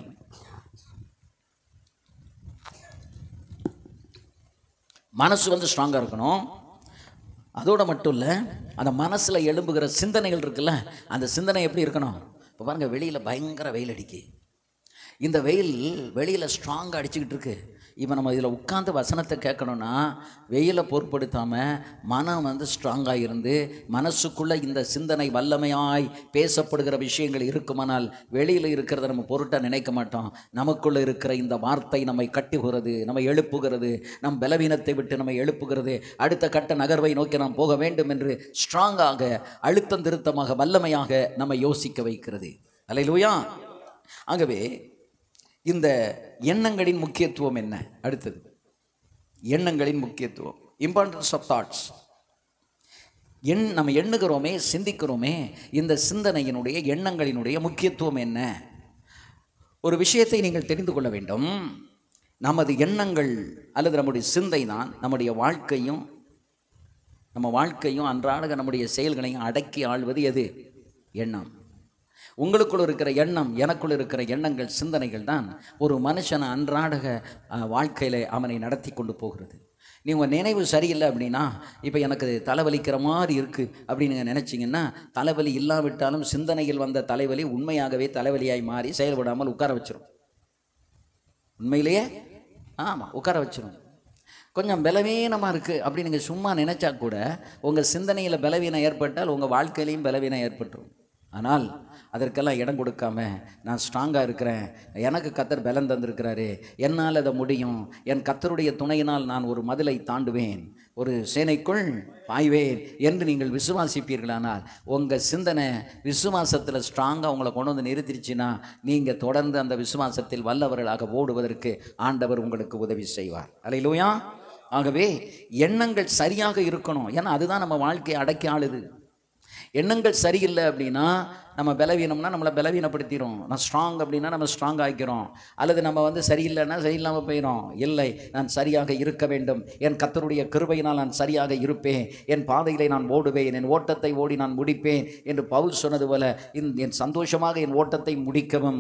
மனசு வந்து ஸ்ட்ராங்காக இருக்கணும் அதோட மட்டும் இல்லை அந்த மனசில் எழும்புகிற சிந்தனைகள் இருக்குல்ல அந்த சிந்தனை எப்படி இருக்கணும் இப்போ பாருங்கள் வெளியில் பயங்கர வெயில் அடிக்கு இந்த வெயில் வெளியில் ஸ்ட்ராங்காக அடிச்சுக்கிட்டு இருக்கு இப்போ நம்ம இதில் உட்காந்து வசனத்தை கேட்கணும்னா வெயிலை பொருட்படுத்தாமல் மனம் வந்து ஸ்ட்ராங்காக இருந்து மனசுக்குள்ளே இந்த சிந்தனை வல்லமையாய் பேசப்படுகிற விஷயங்கள் இருக்குமானால் வெளியில் இருக்கிறத நம்ம பொருட்டாக நினைக்க மாட்டோம் நமக்குள்ளே இருக்கிற இந்த வார்த்தை நம்மை கட்டுகிறது நம்மை எழுப்புகிறது நம் பலவீனத்தை விட்டு நம்மை எழுப்புகிறது அடுத்த கட்ட நகர்வை நோக்கி நாம் போக வேண்டும் என்று ஸ்ட்ராங்காக அழுத்தம் திருத்தமாக வல்லமையாக நம்மை யோசிக்க வைக்கிறது அல்லையிலூயா ஆகவே இந்த எண்ணங்களின் முக்கியத்துவம் என்ன அடுத்தது எண்ணங்களின் முக்கியத்துவம் இம்பார்ட்டன்ஸ் ஆஃப் தாட்ஸ் எண் நம்ம எண்ணுகிறோமே சிந்திக்கிறோமே இந்த சிந்தனையினுடைய எண்ணங்களினுடைய முக்கியத்துவம் என்ன ஒரு விஷயத்தை நீங்கள் தெரிந்து கொள்ள வேண்டும் நமது எண்ணங்கள் அல்லது நம்முடைய சிந்தை தான் நம்முடைய வாழ்க்கையும் நம்ம வாழ்க்கையும் அன்றாட நம்முடைய செயல்களையும் அடக்கி ஆள்வது எது எண்ணம் உங்களுக்குள் இருக்கிற எண்ணம் எனக்குள் இருக்கிற எண்ணங்கள் சிந்தனைகள் தான் ஒரு மனுஷனை அன்றாடக அஹ், வாழ்க்கையில அவனை நடத்தி கொண்டு போகிறது நீ உங்கள் நினைவு சரியில்லை அப்படின்னா இப்போ எனக்கு தலைவலிக்கிற மாதிரி இருக்குது அப்படின்னு நீங்கள் நினச்சிங்கன்னா தலைவலி இல்லாவிட்டாலும் சிந்தனையில் வந்த தலைவலி உண்மையாகவே தலைவலியாய் மாறி செயல்படாமல் உட்கார வச்சிரும் உண்மையிலேயே ஆமாம் உட்கார வச்சிரும் கொஞ்சம் பலவீனமாக இருக்குது அப்படி நீங்கள் சும்மா நினைச்சா கூட உங்கள் சிந்தனையில் பலவீனம் ஏற்பட்டால் உங்கள் வாழ்க்கையிலையும் பலவீனம் ஏற்பட்டுரும் ஆனால் அதற்கெல்லாம் இடம் கொடுக்காம நான் ஸ்ட்ராங்காக இருக்கிறேன் எனக்கு கத்தர் பலன் தந்திருக்கிறாரு என்னால் அதை முடியும் என் கத்தருடைய துணையினால் நான் ஒரு மதிலை தாண்டுவேன் ஒரு சேனைக்குள் பாய்வேன் என்று நீங்கள் விசுவாசிப்பீர்களானால் உங்கள் சிந்தனை விசுவாசத்தில் ஸ்ட்ராங்காக உங்களை கொண்டு வந்து நிறுத்திடுச்சுன்னா நீங்கள் தொடர்ந்து அந்த விசுவாசத்தில் வல்லவர்களாக ஓடுவதற்கு ஆண்டவர் உங்களுக்கு உதவி செய்வார் அலையிலூயா ஆகவே எண்ணங்கள் சரியாக இருக்கணும் ஏன்னா அதுதான் நம்ம வாழ்க்கையை அடக்கி ஆளுது எண்ணங்கள் சரியில்லை அப்படின்னா நம்ம பலவீனம்னா நம்மளை பலவீனப்படுத்திடும் நான் ஸ்ட்ராங் அப்படின்னா நம்ம ஸ்ட்ராங் ஆகிக்கிறோம் அல்லது நம்ம வந்து சரியில்லைன்னா சரியில்லாமல் போயிடும் இல்லை நான் சரியாக இருக்க வேண்டும் என் கத்தருடைய கிருபையினால் நான் சரியாக இருப்பேன் என் பாதையிலே நான் ஓடுவேன் என் ஓட்டத்தை ஓடி நான் முடிப்பேன் என்று பவுல் சொன்னது போல இந்த என் சந்தோஷமாக என் ஓட்டத்தை முடிக்கவும்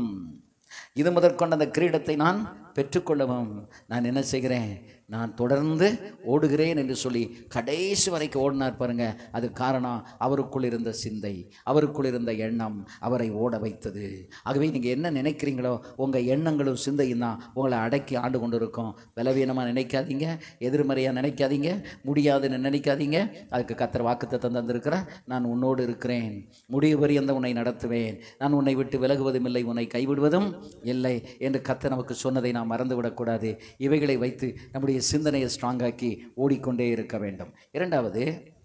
இது முதற்கொண்ட அந்த கிரீடத்தை நான் பெற்றுக்கொள்ளவும் நான் என்ன செய்கிறேன் நான் தொடர்ந்து ஓடுகிறேன் என்று சொல்லி கடைசி வரைக்கும் ஓடினார் பாருங்க அது காரணம் அவருக்குள் இருந்த சிந்தை அவருக்குள் இருந்த எண்ணம் அவரை ஓட வைத்தது ஆகவே நீங்கள் என்ன நினைக்கிறீங்களோ உங்கள் எண்ணங்களும் சிந்தையும் தான் உங்களை அடக்கி ஆண்டு கொண்டு இருக்கும் பலவீனமாக நினைக்காதீங்க எதிர்மறையாக நினைக்காதீங்க முடியாதுன்னு நினைக்காதீங்க அதுக்கு கத்தர் வாக்குத்தத்தை தந்திருக்கிறேன் நான் உன்னோடு இருக்கிறேன் முடிவு பரியந்த உன்னை நடத்துவேன் நான் உன்னை விட்டு விலகுவதும் இல்லை உன்னை கைவிடுவதும் இல்லை என்று கத்த நமக்கு சொன்னதை நாம் மறந்துவிடக்கூடாது இவைகளை வைத்து நம்முடைய சிந்தனையை ஸ்ட்ராங்காக்கி ஓடிக்கொண்டே இருக்க வேண்டும் இரண்டாவது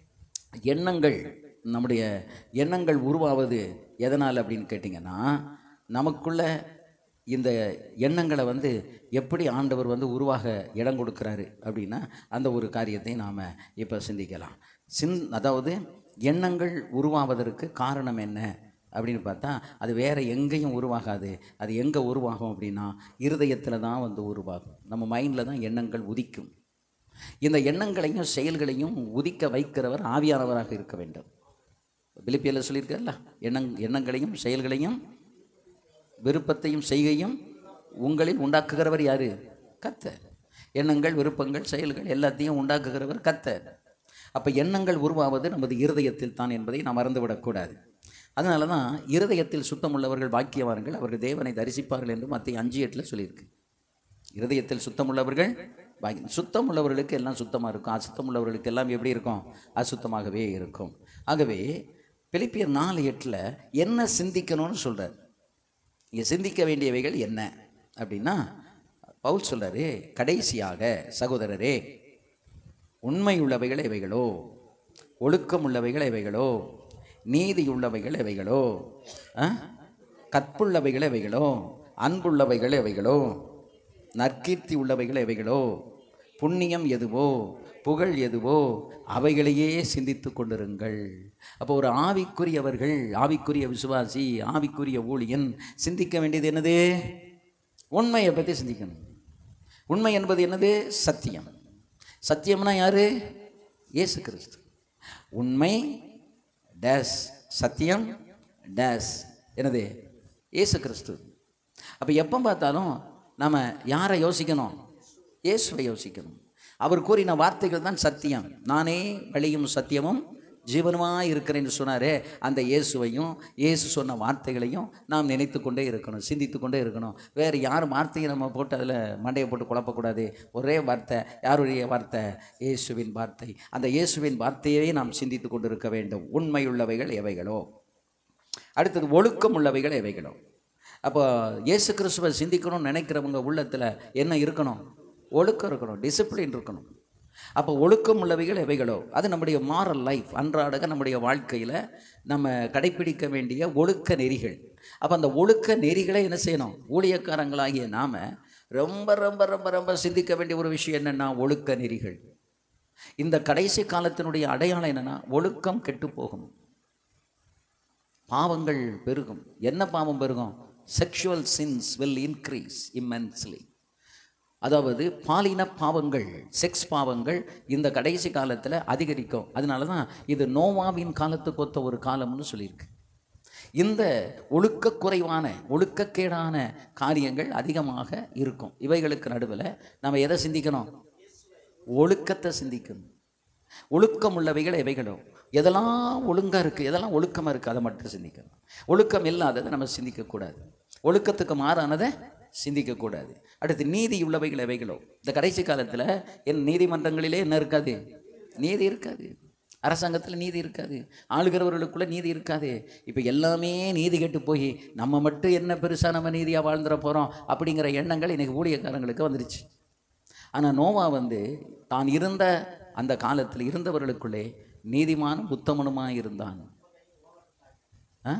எண்ணங்கள் நம்முடைய எண்ணங்கள் உருவாவது எதனால் அப்படின்னு கேட்டிங்கன்னா நமக்குள்ள இந்த எண்ணங்களை வந்து எப்படி ஆண்டவர் வந்து உருவாக இடம் கொடுக்குறாரு அப்படின்னா அந்த ஒரு காரியத்தை நாம் இப்போ சிந்திக்கலாம் சிந் அதாவது எண்ணங்கள் உருவாவதற்கு காரணம் என்ன அப்படின்னு பார்த்தா அது வேறு எங்கேயும் உருவாகாது அது எங்கே உருவாகும் அப்படின்னா இருதயத்தில் தான் வந்து உருவாகும் நம்ம மைண்டில் தான் எண்ணங்கள் உதிக்கும் இந்த எண்ணங்களையும் செயல்களையும் உதிக்க வைக்கிறவர் ஆவியானவராக இருக்க வேண்டும் பிலிப்பியில் சொல்லியிருக்கார்ல எண்ணங் எண்ணங்களையும் செயல்களையும் விருப்பத்தையும் செய்கையும் உங்களில் உண்டாக்குகிறவர் யாரு கத்தர் எண்ணங்கள் விருப்பங்கள் செயல்கள் எல்லாத்தையும் உண்டாக்குகிறவர் கத்தர் அப்போ எண்ணங்கள் உருவாவது நமது இருதயத்தில் தான் என்பதை நாம் மறந்துவிடக்கூடாது அதனால தான் இருதயத்தில் சுத்தமுள்ளவர்கள் பாக்கியவான்கள் அவர்கள் தேவனை தரிசிப்பார்கள் என்று மத்திய அஞ்சு எட்டில் சொல்லியிருக்கு இருதயத்தில் சுத்தமுள்ளவர்கள் பாக்கி சுத்தம் உள்ளவர்களுக்கு எல்லாம் சுத்தமாக இருக்கும் அசுத்தம் உள்ளவர்களுக்கு எல்லாம் எப்படி இருக்கும் அசுத்தமாகவே இருக்கும் ஆகவே பிலிப்பியர் நாலு எட்டில் என்ன சிந்திக்கணும்னு சொல்கிறார் இங்கே சிந்திக்க வேண்டியவைகள் என்ன அப்படின்னா பவுல் சொல்றாரு கடைசியாக சகோதரரே உண்மை உள்ளவைகள் எவைகளோ ஒழுக்கம் உள்ளவைகள் எவைகளோ நீதி உள்ளவைகள் எவைகளோ ஆ? கற்புள்ளவைகள் எவைகளோ அன்புள்ளவைகள் எவைகளோ நற்கீர்த்தி உள்ளவைகள் எவைகளோ புண்ணியம் எதுவோ புகழ் எதுவோ அவைகளையே சிந்தித்து கொண்டிருங்கள் அப்போ ஒரு ஆவிக்குரியவர்கள் ஆவிக்குரிய விசுவாசி ஆவிக்குரிய ஊழியன் சிந்திக்க வேண்டியது என்னது உண்மையை பற்றி சிந்திக்கணும் உண்மை என்பது என்னது சத்தியம் சத்தியம்னா யாரு இயேசு கிறிஸ்து உண்மை டேஸ் சத்தியம் டேஸ் என்னது இயேசு கிறிஸ்து அப்போ எப்போ பார்த்தாலும் நம்ம யாரை யோசிக்கணும் இயேசுவை யோசிக்கணும் அவர் கூறின வார்த்தைகள் தான் சத்தியம் நானே வழியும் சத்தியமும் ஜீவனுமாக இருக்கிறேன்னு சொன்னாரே அந்த இயேசுவையும் இயேசு சொன்ன வார்த்தைகளையும் நாம் நினைத்து கொண்டே இருக்கணும் சிந்தித்து கொண்டே இருக்கணும் வேறு யார் வார்த்தையை நம்ம போட்டு அதில் மண்டையை போட்டு குழப்பக்கூடாது ஒரே வார்த்தை யாருடைய வார்த்தை இயேசுவின் வார்த்தை அந்த இயேசுவின் வார்த்தையை நாம் சிந்தித்து கொண்டு இருக்க வேண்டும் உண்மையுள்ளவைகள் எவைகளோ அடுத்தது ஒழுக்கம் உள்ளவைகள் எவைகளோ அப்போ இயேசு கிறிஸ்துவை சிந்திக்கணும்னு நினைக்கிறவங்க உள்ளத்தில் என்ன இருக்கணும் ஒழுக்கம் இருக்கணும் டிசிப்ளின் இருக்கணும் அப்போ ஒழுக்கம் உள்ளவைகள் எவைகளோ அது நம்முடைய மாரல் லைஃப் அன்றாடக நம்முடைய வாழ்க்கையில் நம்ம கடைப்பிடிக்க வேண்டிய ஒழுக்க நெறிகள் அப்போ அந்த ஒழுக்க நெறிகளை என்ன செய்யணும் ஊழியக்காரங்களாகிய நாம் ரொம்ப ரொம்ப ரொம்ப ரொம்ப சிந்திக்க வேண்டிய ஒரு விஷயம் என்னென்னா ஒழுக்க நெறிகள் இந்த கடைசி காலத்தினுடைய அடையாளம் என்னென்னா ஒழுக்கம் கெட்டு போகும் பாவங்கள் பெருகும் என்ன பாவம் பெருகும் sexual sins will increase immensely அதாவது பாலின பாவங்கள் செக்ஸ் பாவங்கள் இந்த கடைசி காலத்தில் அதிகரிக்கும் அதனால தான் இது நோவாவின் காலத்துக்கு ஒத்த ஒரு காலம்னு சொல்லியிருக்கு இந்த ஒழுக்க குறைவான ஒழுக்கக்கேடான காரியங்கள் அதிகமாக இருக்கும் இவைகளுக்கு நடுவில் நம்ம எதை சிந்திக்கணும் ஒழுக்கத்தை சிந்திக்கணும் ஒழுக்கம் உள்ளவைகள் எவைகளோ எதெல்லாம் ஒழுங்காக இருக்குது எதெல்லாம் ஒழுக்கமாக இருக்குது அதை மட்டும் சிந்திக்கணும் ஒழுக்கம் இல்லாததை நம்ம சிந்திக்கக்கூடாது ஒழுக்கத்துக்கு மாறானதை சிந்திக்கக்கூடாது அடுத்து நீதி உள்ளவைகள் எவைகளோ இந்த கடைசி காலத்தில் என் நீதிமன்றங்களிலே என்ன இருக்காது நீதி இருக்காது அரசாங்கத்தில் நீதி இருக்காது ஆளுகிறவர்களுக்குள்ள நீதி இருக்காது இப்போ எல்லாமே நீதி கெட்டு போய் நம்ம மட்டும் என்ன பெருசாக நம்ம நீதியாக வாழ்ந்துட போகிறோம் அப்படிங்கிற எண்ணங்கள் இன்னைக்கு ஊழியக்காரங்களுக்கு வந்துருச்சு ஆனால் நோவா வந்து தான் இருந்த அந்த காலத்தில் இருந்தவர்களுக்குள்ளே நீதிமானும் உத்தமனுமாக இருந்தான் ஆ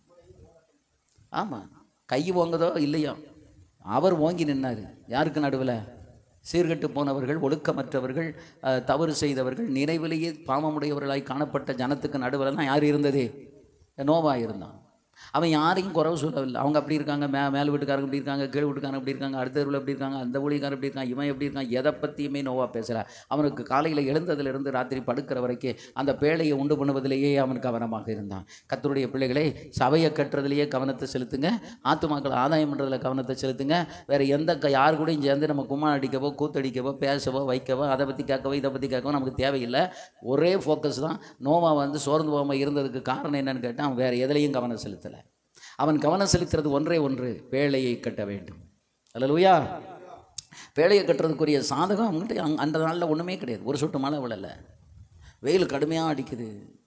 ஆமாம் கை ஓங்குதோ இல்லையோ அவர் ஓங்கி நின்னார் யாருக்கு நடுவில் சீர்கெட்டு போனவர்கள் ஒழுக்கமற்றவர்கள் அஹ், தவறு செய்தவர்கள் நினைவிலேயே பாவமுடையவர்களாய் காணப்பட்ட ஜனத்துக்கு நடுவில் தான் யார் இருந்தது நோவா இருந்தான் அவன் யாரையும் குறவு சொல்லவில்லை அவங்க அப்படி இருக்காங்க மே மேல் வீட்டுக்காரங்க இப்படி இருக்காங்க கீழ் வீட்டுக்காரங்க இப்படி இருக்காங்க அடுத்த தெருவில் எப்படி இருக்காங்க அந்த ஊழியக்காரர் எப்படி இருக்காங்க இவன் எப்படி இருக்கான் எதை பற்றியுமே நோவா பேசல அவனுக்கு காலையில் எழுந்ததிலிருந்து ராத்திரி படுக்கிற வரைக்கும் அந்த பேழையை உண்டு பண்ணுவதிலேயே அவன் கவனமாக இருந்தான் கத்தருடைய பிள்ளைகளே சபையை கட்டுறதுலேயே கவனத்தை செலுத்துங்க ஆத்துமாக்களை ஆதாயம் பண்ணுறதுல கவனத்தை செலுத்துங்க வேறு எந்த க யார் கூடயும் சேர்ந்து நம்ம கும்மா அடிக்கவோ கூத்தடிக்கவோ பேசவோ வைக்கவோ அதை பற்றி கேட்கவோ இதை பற்றி கேட்கவோ நமக்கு தேவையில்லை ஒரே ஃபோக்கஸ் தான் நோவா வந்து சோர்ந்து போகாமல் இருந்ததுக்கு காரணம் என்னன்னு கேட்டால் அவன் வேறு எதுலேயும் கவனம் செலுத்தலை அவன் கவனம் செலுத்துறது ஒன்றே ஒன்று பேழையை கட்ட வேண்டும் அல்லலுயா பேழையை கட்டுறதுக்குரிய சாதகம் அவங்ககிட்ட அங்க- அந்த நாளில் ஒன்றுமே கிடையாது ஒரு சொட்டு மழை விழலை வெயில் கடுமையாக அடிக்குது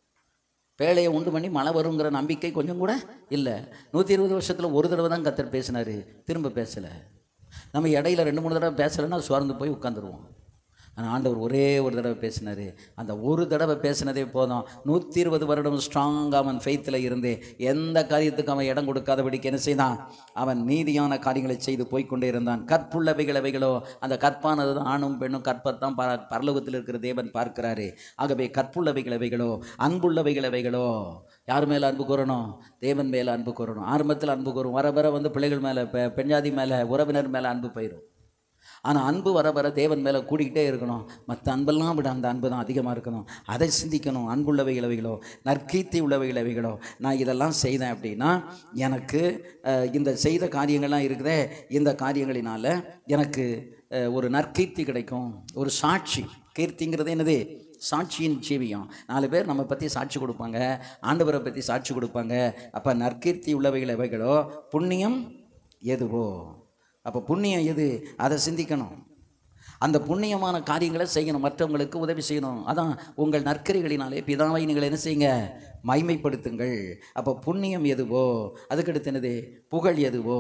பேழையை உண்டு பண்ணி மழை வருங்கிற நம்பிக்கை கொஞ்சம் கூட இல்லை நூற்றி இருபது வருஷத்தில் ஒரு தடவை தான் கத்தர் பேசினார் திரும்ப பேசலை நம்ம இடையில ரெண்டு மூணு தடவை பேசலைன்னா சோர்ந்து போய் உட்காந்துருவோம் ஆனால் ஆண்டவர் ஒரே ஒரு தடவை பேசினார் அந்த ஒரு தடவை பேசினதே போதும் நூற்றி இருபது வருடம் ஸ்ட்ராங்காக அவன் ஃபெய்த்தில் இருந்து எந்த காரியத்துக்கு அவன் இடம் கொடுக்காதபடிக்கு என்ன செய்தான் அவன் நீதியான காரியங்களை செய்து போய்க்கொண்டே இருந்தான் கற்புள்ளவைகள் அவைகளோ அந்த கற்பானது தான் ஆணும் பெண்ணும் கற்பத்தான் பர பரலோகத்தில் இருக்கிற தேவன் பார்க்கிறாரு ஆகவே கற்புள்ளவைகள் அவைகளோ அன்புள்ளவைகள் அவைகளோ யார் மேலே அன்பு கூறணும் தேவன் மேலே அன்பு கூறணும் ஆரம்பத்தில் அன்பு கூறும் வர வர வந்து பிள்ளைகள் மேலே பெ பெண்ஜாதி மேலே உறவினர் மேலே அன்பு போயிடும் ஆனால் அன்பு வர வர தேவன் மேலே கூடிக்கிட்டே இருக்கணும் மற்ற அன்பெல்லாம் விட அந்த அன்பு தான் அதிகமாக இருக்கணும் அதை சிந்திக்கணும் அன்புள்ளவைகள் அவைகளோ நற்கீர்த்தி உள்ளவைகள் அவைகளோ நான் இதெல்லாம் செய்தேன் அப்படின்னா எனக்கு அஹ், இந்த செய்த காரியங்கள்லாம் இருக்குதே இந்த காரியங்களினால எனக்கு அஹ், ஒரு நற்கீர்த்தி கிடைக்கும் ஒரு சாட்சி கீர்த்திங்கிறது என்னது சாட்சியின் ஜீவியம் நாலு பேர் நம்ம பற்றி சாட்சி கொடுப்பாங்க ஆண்டவரை பற்றி சாட்சி கொடுப்பாங்க அப்போ நற்கீர்த்தி உள்ளவைகள் எவைகளோ புண்ணியம் எதுவோ அப்போ புண்ணியம் எது அதை சிந்திக்கணும் அந்த புண்ணியமான காரியங்களை செய்யணும் மற்றவங்களுக்கு உதவி செய்யணும் அதான் உங்கள் நற்கரிகளினாலே பிதாவை நீங்கள் என்ன செய்யுங்க மைமைப்படுத்துங்கள் அப்போ புண்ணியம் எதுவோ அதுக்கடுத்து என்னது புகழ் எதுவோ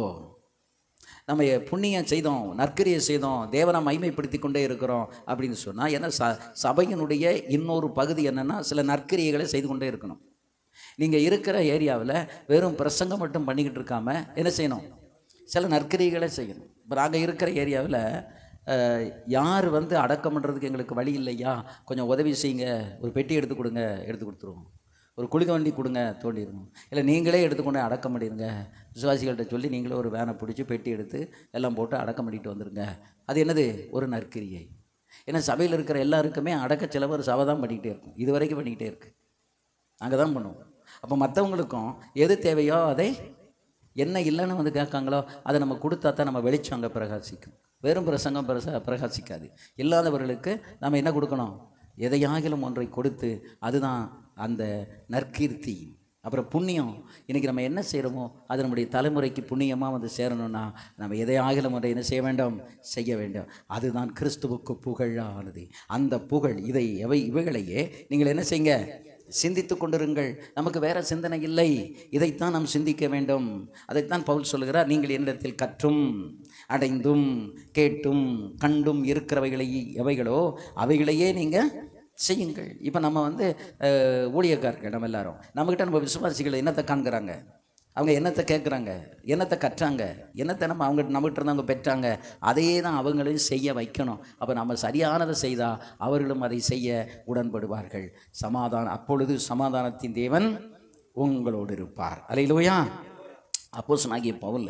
நம்ம புண்ணியம் செய்தோம் நற்கரியை செய்தோம் தேவனை மைமைப்படுத்தி கொண்டே இருக்கிறோம் அப்படின்னு சொன்னால் ஏன்னா ச சபையினுடைய இன்னொரு பகுதி என்னென்னா சில நற்கரியைகளை செய்து கொண்டே இருக்கணும் நீங்கள் இருக்கிற ஏரியாவில் வெறும் பிரசங்கம் மட்டும் பண்ணிக்கிட்டு இருக்காம என்ன செய்யணும் சில நற்கரியைகளை செய்யணும் இப்போ நாங்கள் இருக்கிற ஏரியாவில் அஹ், யார் வந்து அடக்கம் பண்ணுறதுக்கு எங்களுக்கு வழி இல்லையா கொஞ்சம் உதவி செய்யுங்க ஒரு பெட்டி எடுத்து கொடுங்க எடுத்து கொடுத்துருவோம் ஒரு குளிக்க வண்டி கொடுங்க தோண்டிடணும் இல்லை நீங்களே எடுத்துக்கொண்டு அடக்கம் பண்ணிடுங்க விசுவாசிகள்கிட்ட சொல்லி நீங்களே ஒரு வேனை பிடிச்சி பெட்டி எடுத்து எல்லாம் போட்டு அடக்கம் பண்ணிட்டு வந்துருங்க அது என்னது ஒரு நற்கிரியை ஏன்னா சபையில் இருக்கிற எல்லாருக்குமே அடக்க செலவு ஒரு சபை தான் பண்ணிக்கிட்டே இருக்கும் இது வரைக்கும் பண்ணிக்கிட்டே இருக்கு அங்கே தான் பண்ணுவோம் அப்போ மற்றவங்களுக்கும் எது தேவையோ அதை என்ன இல்லைன்னு வந்து கேட்காங்களோ அதை நம்ம கொடுத்தா தான் நம்ம வெளிச்சம் அங்கே பிரகாசிக்கும் வெறும் பிரசங்கம் பிரச பிரகாசிக்காது இல்லாதவர்களுக்கு நம்ம என்ன கொடுக்கணும் எதையாகிலும் ஒன்றை கொடுத்து அதுதான் அந்த நற்கீர்த்தி அப்புறம் புண்ணியம் இன்றைக்கி நம்ம என்ன செய்கிறோமோ அது நம்முடைய தலைமுறைக்கு புண்ணியமாக வந்து சேரணும்னா நம்ம எதையாகிலும் ஒன்றை என்ன செய்ய வேண்டும் செய்ய வேண்டும் அதுதான் கிறிஸ்துவுக்கு புகழானது அந்த புகழ் இதை எவை இவைகளையே நீங்கள் என்ன செய்யுங்க சிந்தித்து கொண்டிருங்கள் நமக்கு வேற சிந்தனை இல்லை இதைத்தான் நாம் சிந்திக்க வேண்டும் அதைத்தான் பவுல் சொல்கிறார் நீங்கள் என்னிடத்தில் கற்றும் அடைந்தும் கேட்டும் கண்டும் இருக்கிறவைகளை எவைகளோ அவைகளையே நீங்கள் செய்யுங்கள் இப்போ நம்ம வந்து அஹ், ஊழியக்காரர்கள் நம்ம எல்லாரும் நம்மக்கிட்ட நம்ம விசுவாசிகள் என்னத்தை காண்கிறாங்க அவங்க என்னத்தை கேட்குறாங்க என்னத்தை கற்றாங்க என்னத்தை நம்ம அவங்க நம்மகிட்ட இருந்து அவங்க பெற்றாங்க அதையே தான் அவங்களையும் செய்ய வைக்கணும் அப்போ நம்ம சரியானதை செய்தால் அவர்களும் அதை செய்ய உடன்படுவார்கள் சமாதானம் அப்பொழுது சமாதானத்தின் தேவன் உங்களோடு இருப்பார் அலையிலோயா அப்போஸ் ஆகிய பவுல்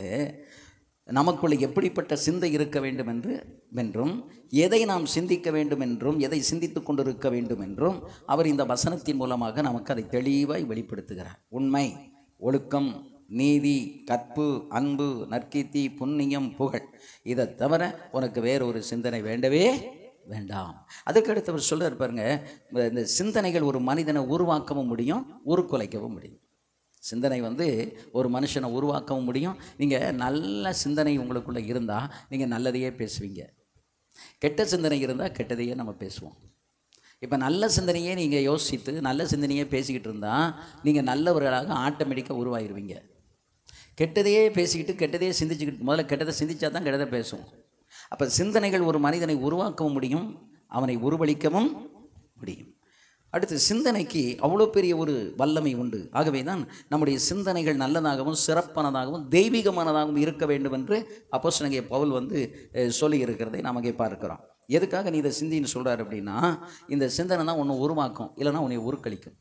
நமக்குள்ள எப்படிப்பட்ட சிந்தை இருக்க வேண்டும் என்று என்றும் எதை நாம் சிந்திக்க வேண்டும் என்றும் எதை சிந்தித்து கொண்டிருக்க வேண்டும் என்றும் அவர் இந்த வசனத்தின் மூலமாக நமக்கு அதை தெளிவாய் வெளிப்படுத்துகிறார் உண்மை ஒழுக்கம் நீதி கற்பு அன்பு நற்கீர்த்தி புண்ணியம் புகழ் இதை தவிர உனக்கு வேற ஒரு சிந்தனை வேண்டவே வேண்டாம் அதுக்கடுத்து அவர் சொல்றார் பாருங்க இந்த சிந்தனைகள் ஒரு மனிதனை உருவாக்கவும் முடியும் உருக்குலைக்கவும் முடியும் சிந்தனை வந்து ஒரு மனுஷனை உருவாக்கவும் முடியும் நீங்கள் நல்ல சிந்தனை உங்களுக்குள்ளே இருந்தால் நீங்கள் நல்லதையே பேசுவீங்க கெட்ட சிந்தனை இருந்தால் கெட்டதையே நம்ம பேசுவோம் இப்போ நல்ல சிந்தனையே நீங்கள் யோசித்து நல்ல சிந்தனையே பேசிக்கிட்டு இருந்தால் நீங்கள் நல்லவர்களாக ஆட்டோமேட்டிக்காக உருவாயிருவீங்க கெட்டதையே பேசிக்கிட்டு கெட்டதையே சிந்திச்சுக்கிட்டு முதல்ல கெட்டதை சிந்திச்சா தான் கெட்டதை பேசுவோம் அப்போ சிந்தனைகள் ஒரு மனிதனை உருவாக்கவும் முடியும் அவனை உருவளிக்கவும் முடியும் அடுத்து சிந்தனைக்கு அவ்வளோ பெரிய ஒரு வல்லமை உண்டு ஆகவே தான் நம்முடைய சிந்தனைகள் நல்லதாகவும் சிறப்பானதாகவும் தெய்வீகமானதாகவும் இருக்க வேண்டும் என்று அப்போஸ்தலனாகிய பவுல் வந்து அஹ், சொல்லி இருக்கிறதை நாம் அங்கே பார்க்கிறோம் எதுக்காக நீ இதை சிந்தின்னு சொல்கிறார் அப்படின்னா இந்த சிந்தனை தான் உன்னை உருவாக்கும் இல்லைன்னா உன்னை உருக்களிக்கும்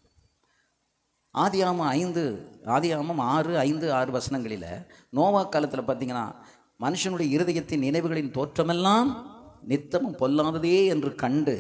ஆதியாமம் ஐந்து ஆதியாமம் ஆறு ஐந்து ஆறு வசனங்களில் நோவா காலத்தில் பார்த்தீங்கன்னா மனுஷனுடைய இருதயத்தின் நினைவுகளின் தோற்றமெல்லாம் நித்தமும் பொல்லாததே என்று கண்டு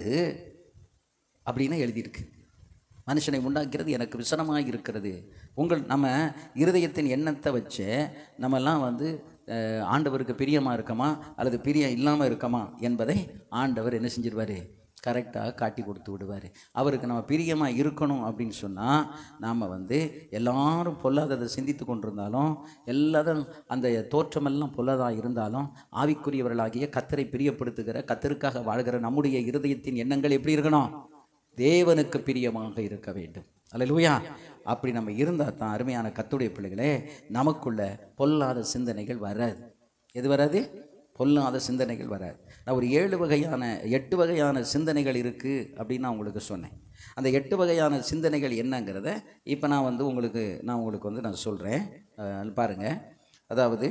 அப்படின்னு எழுதியிருக்கு மனுஷனை உண்டாக்கிறது எனக்கு விசனமாக இருக்கிறது உங்கள் நம்ம இருதயத்தின் எண்ணத்தை வச்சு நம்மெல்லாம் வந்து அஹ், ஆண்டவருக்கு பிரியமாக இருக்கமா அல்லது பிரியம் இல்லாமல் இருக்கமா என்பதை ஆண்டவர் என்ன செஞ்சிருவார் கரெக்டாக காட்டி கொடுத்து விடுவார் அவருக்கு நம்ம பிரியமாக இருக்கணும் அப்படின்னு சொன்னால் நாம் வந்து எல்லாரும் பொல்லாததை சிந்தித்து கொண்டிருந்தாலும் எல்லாரும் அந்த தோற்றமெல்லாம் பொல்லாதாக இருந்தாலும் ஆவிக்குரியவர்களாகிய கத்தரை பிரியப்படுத்துகிற கத்தருக்காக வாழ்கிற நம்முடைய இருதயத்தின் எண்ணங்கள் எப்படி இருக்கணும் தேவனுக்கு பிரியமாக இருக்க வேண்டும் அல்லேலூயா அப்படி நம்ம இருந்தால் தான் அருமையான கத்துடைய பிள்ளைகளே நமக்குள்ள பொல்லாத சிந்தனைகள் வராது எது வராது பொல்லாத சிந்தனைகள் வராது நான் ஒரு ஏழு வகையான எட்டு வகையான சிந்தனைகள் இருக்குது அப்படின்னு நான் உங்களுக்கு சொன்னேன் அந்த எட்டு வகையான சிந்தனைகள் என்னங்கிறத இப்போ நான் வந்து உங்களுக்கு நான் உங்களுக்கு வந்து நான் சொல்கிறேன் பாருங்கள் அதாவது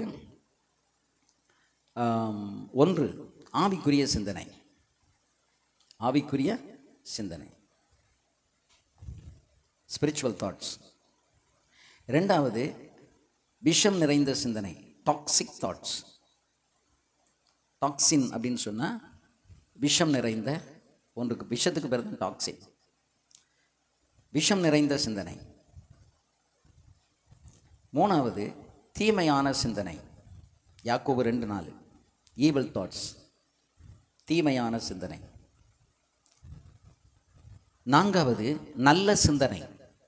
ஆம், ஒன்று ஆவிக்குரிய சிந்தனை ஆவிக்குரிய சிந்தனை ஸ்பிரிச்சுவல் தாட்ஸ் ரெண்டாவது விஷம் நிறைந்த சிந்தனை டாக்ஸிக் தாட்ஸ் டாக்ஸின் அப்படின்னு சொன்னால் விஷம் நிறைந்த ஒன்றுக்கு விஷத்துக்கு பேர் தான் டாக்ஸின் விஷம் நிறைந்த சிந்தனை மூணாவது தீமையான சிந்தனை யாக்கோபு ரெண்டு நாலு ஈவல் தாட்ஸ் தீமையான சிந்தனை நான்காவது நல்ல சிந்தனை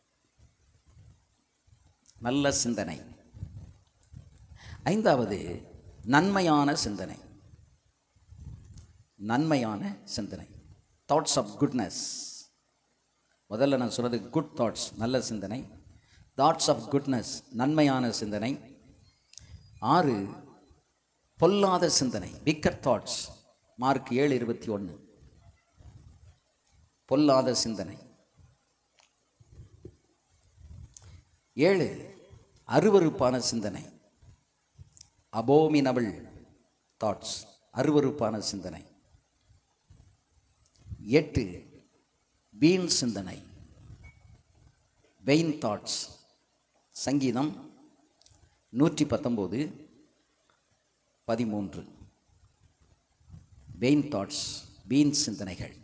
நல்ல சிந்தனை ஐந்தாவது நன்மையான சிந்தனை நன்மையான சிந்தனை தாட்ஸ் ஆஃப் குட்னஸ் முதல்ல நான் சொல்றது குட் தாட்ஸ் நல்ல சிந்தனை தாட்ஸ் ஆஃப் குட்னஸ் நன்மையான சிந்தனை ஆறு பொல்லாத சிந்தனை விக்கர் தாட்ஸ் மார்க் ஏழு இருபத்தி ஒன்று பொல்லாத சிந்தனை ஏழு அருவருப்பான சிந்தனை அபோமினபிள் தாட்ஸ் அருவருப்பான சிந்தனை எட்டு வீண் சிந்தனை வெயின் தாட்ஸ் சங்கீதம் நூற்றி பத்தொம்போது பதிமூன்று வெயின் தாட்ஸ் வீண் சிந்தனைகள்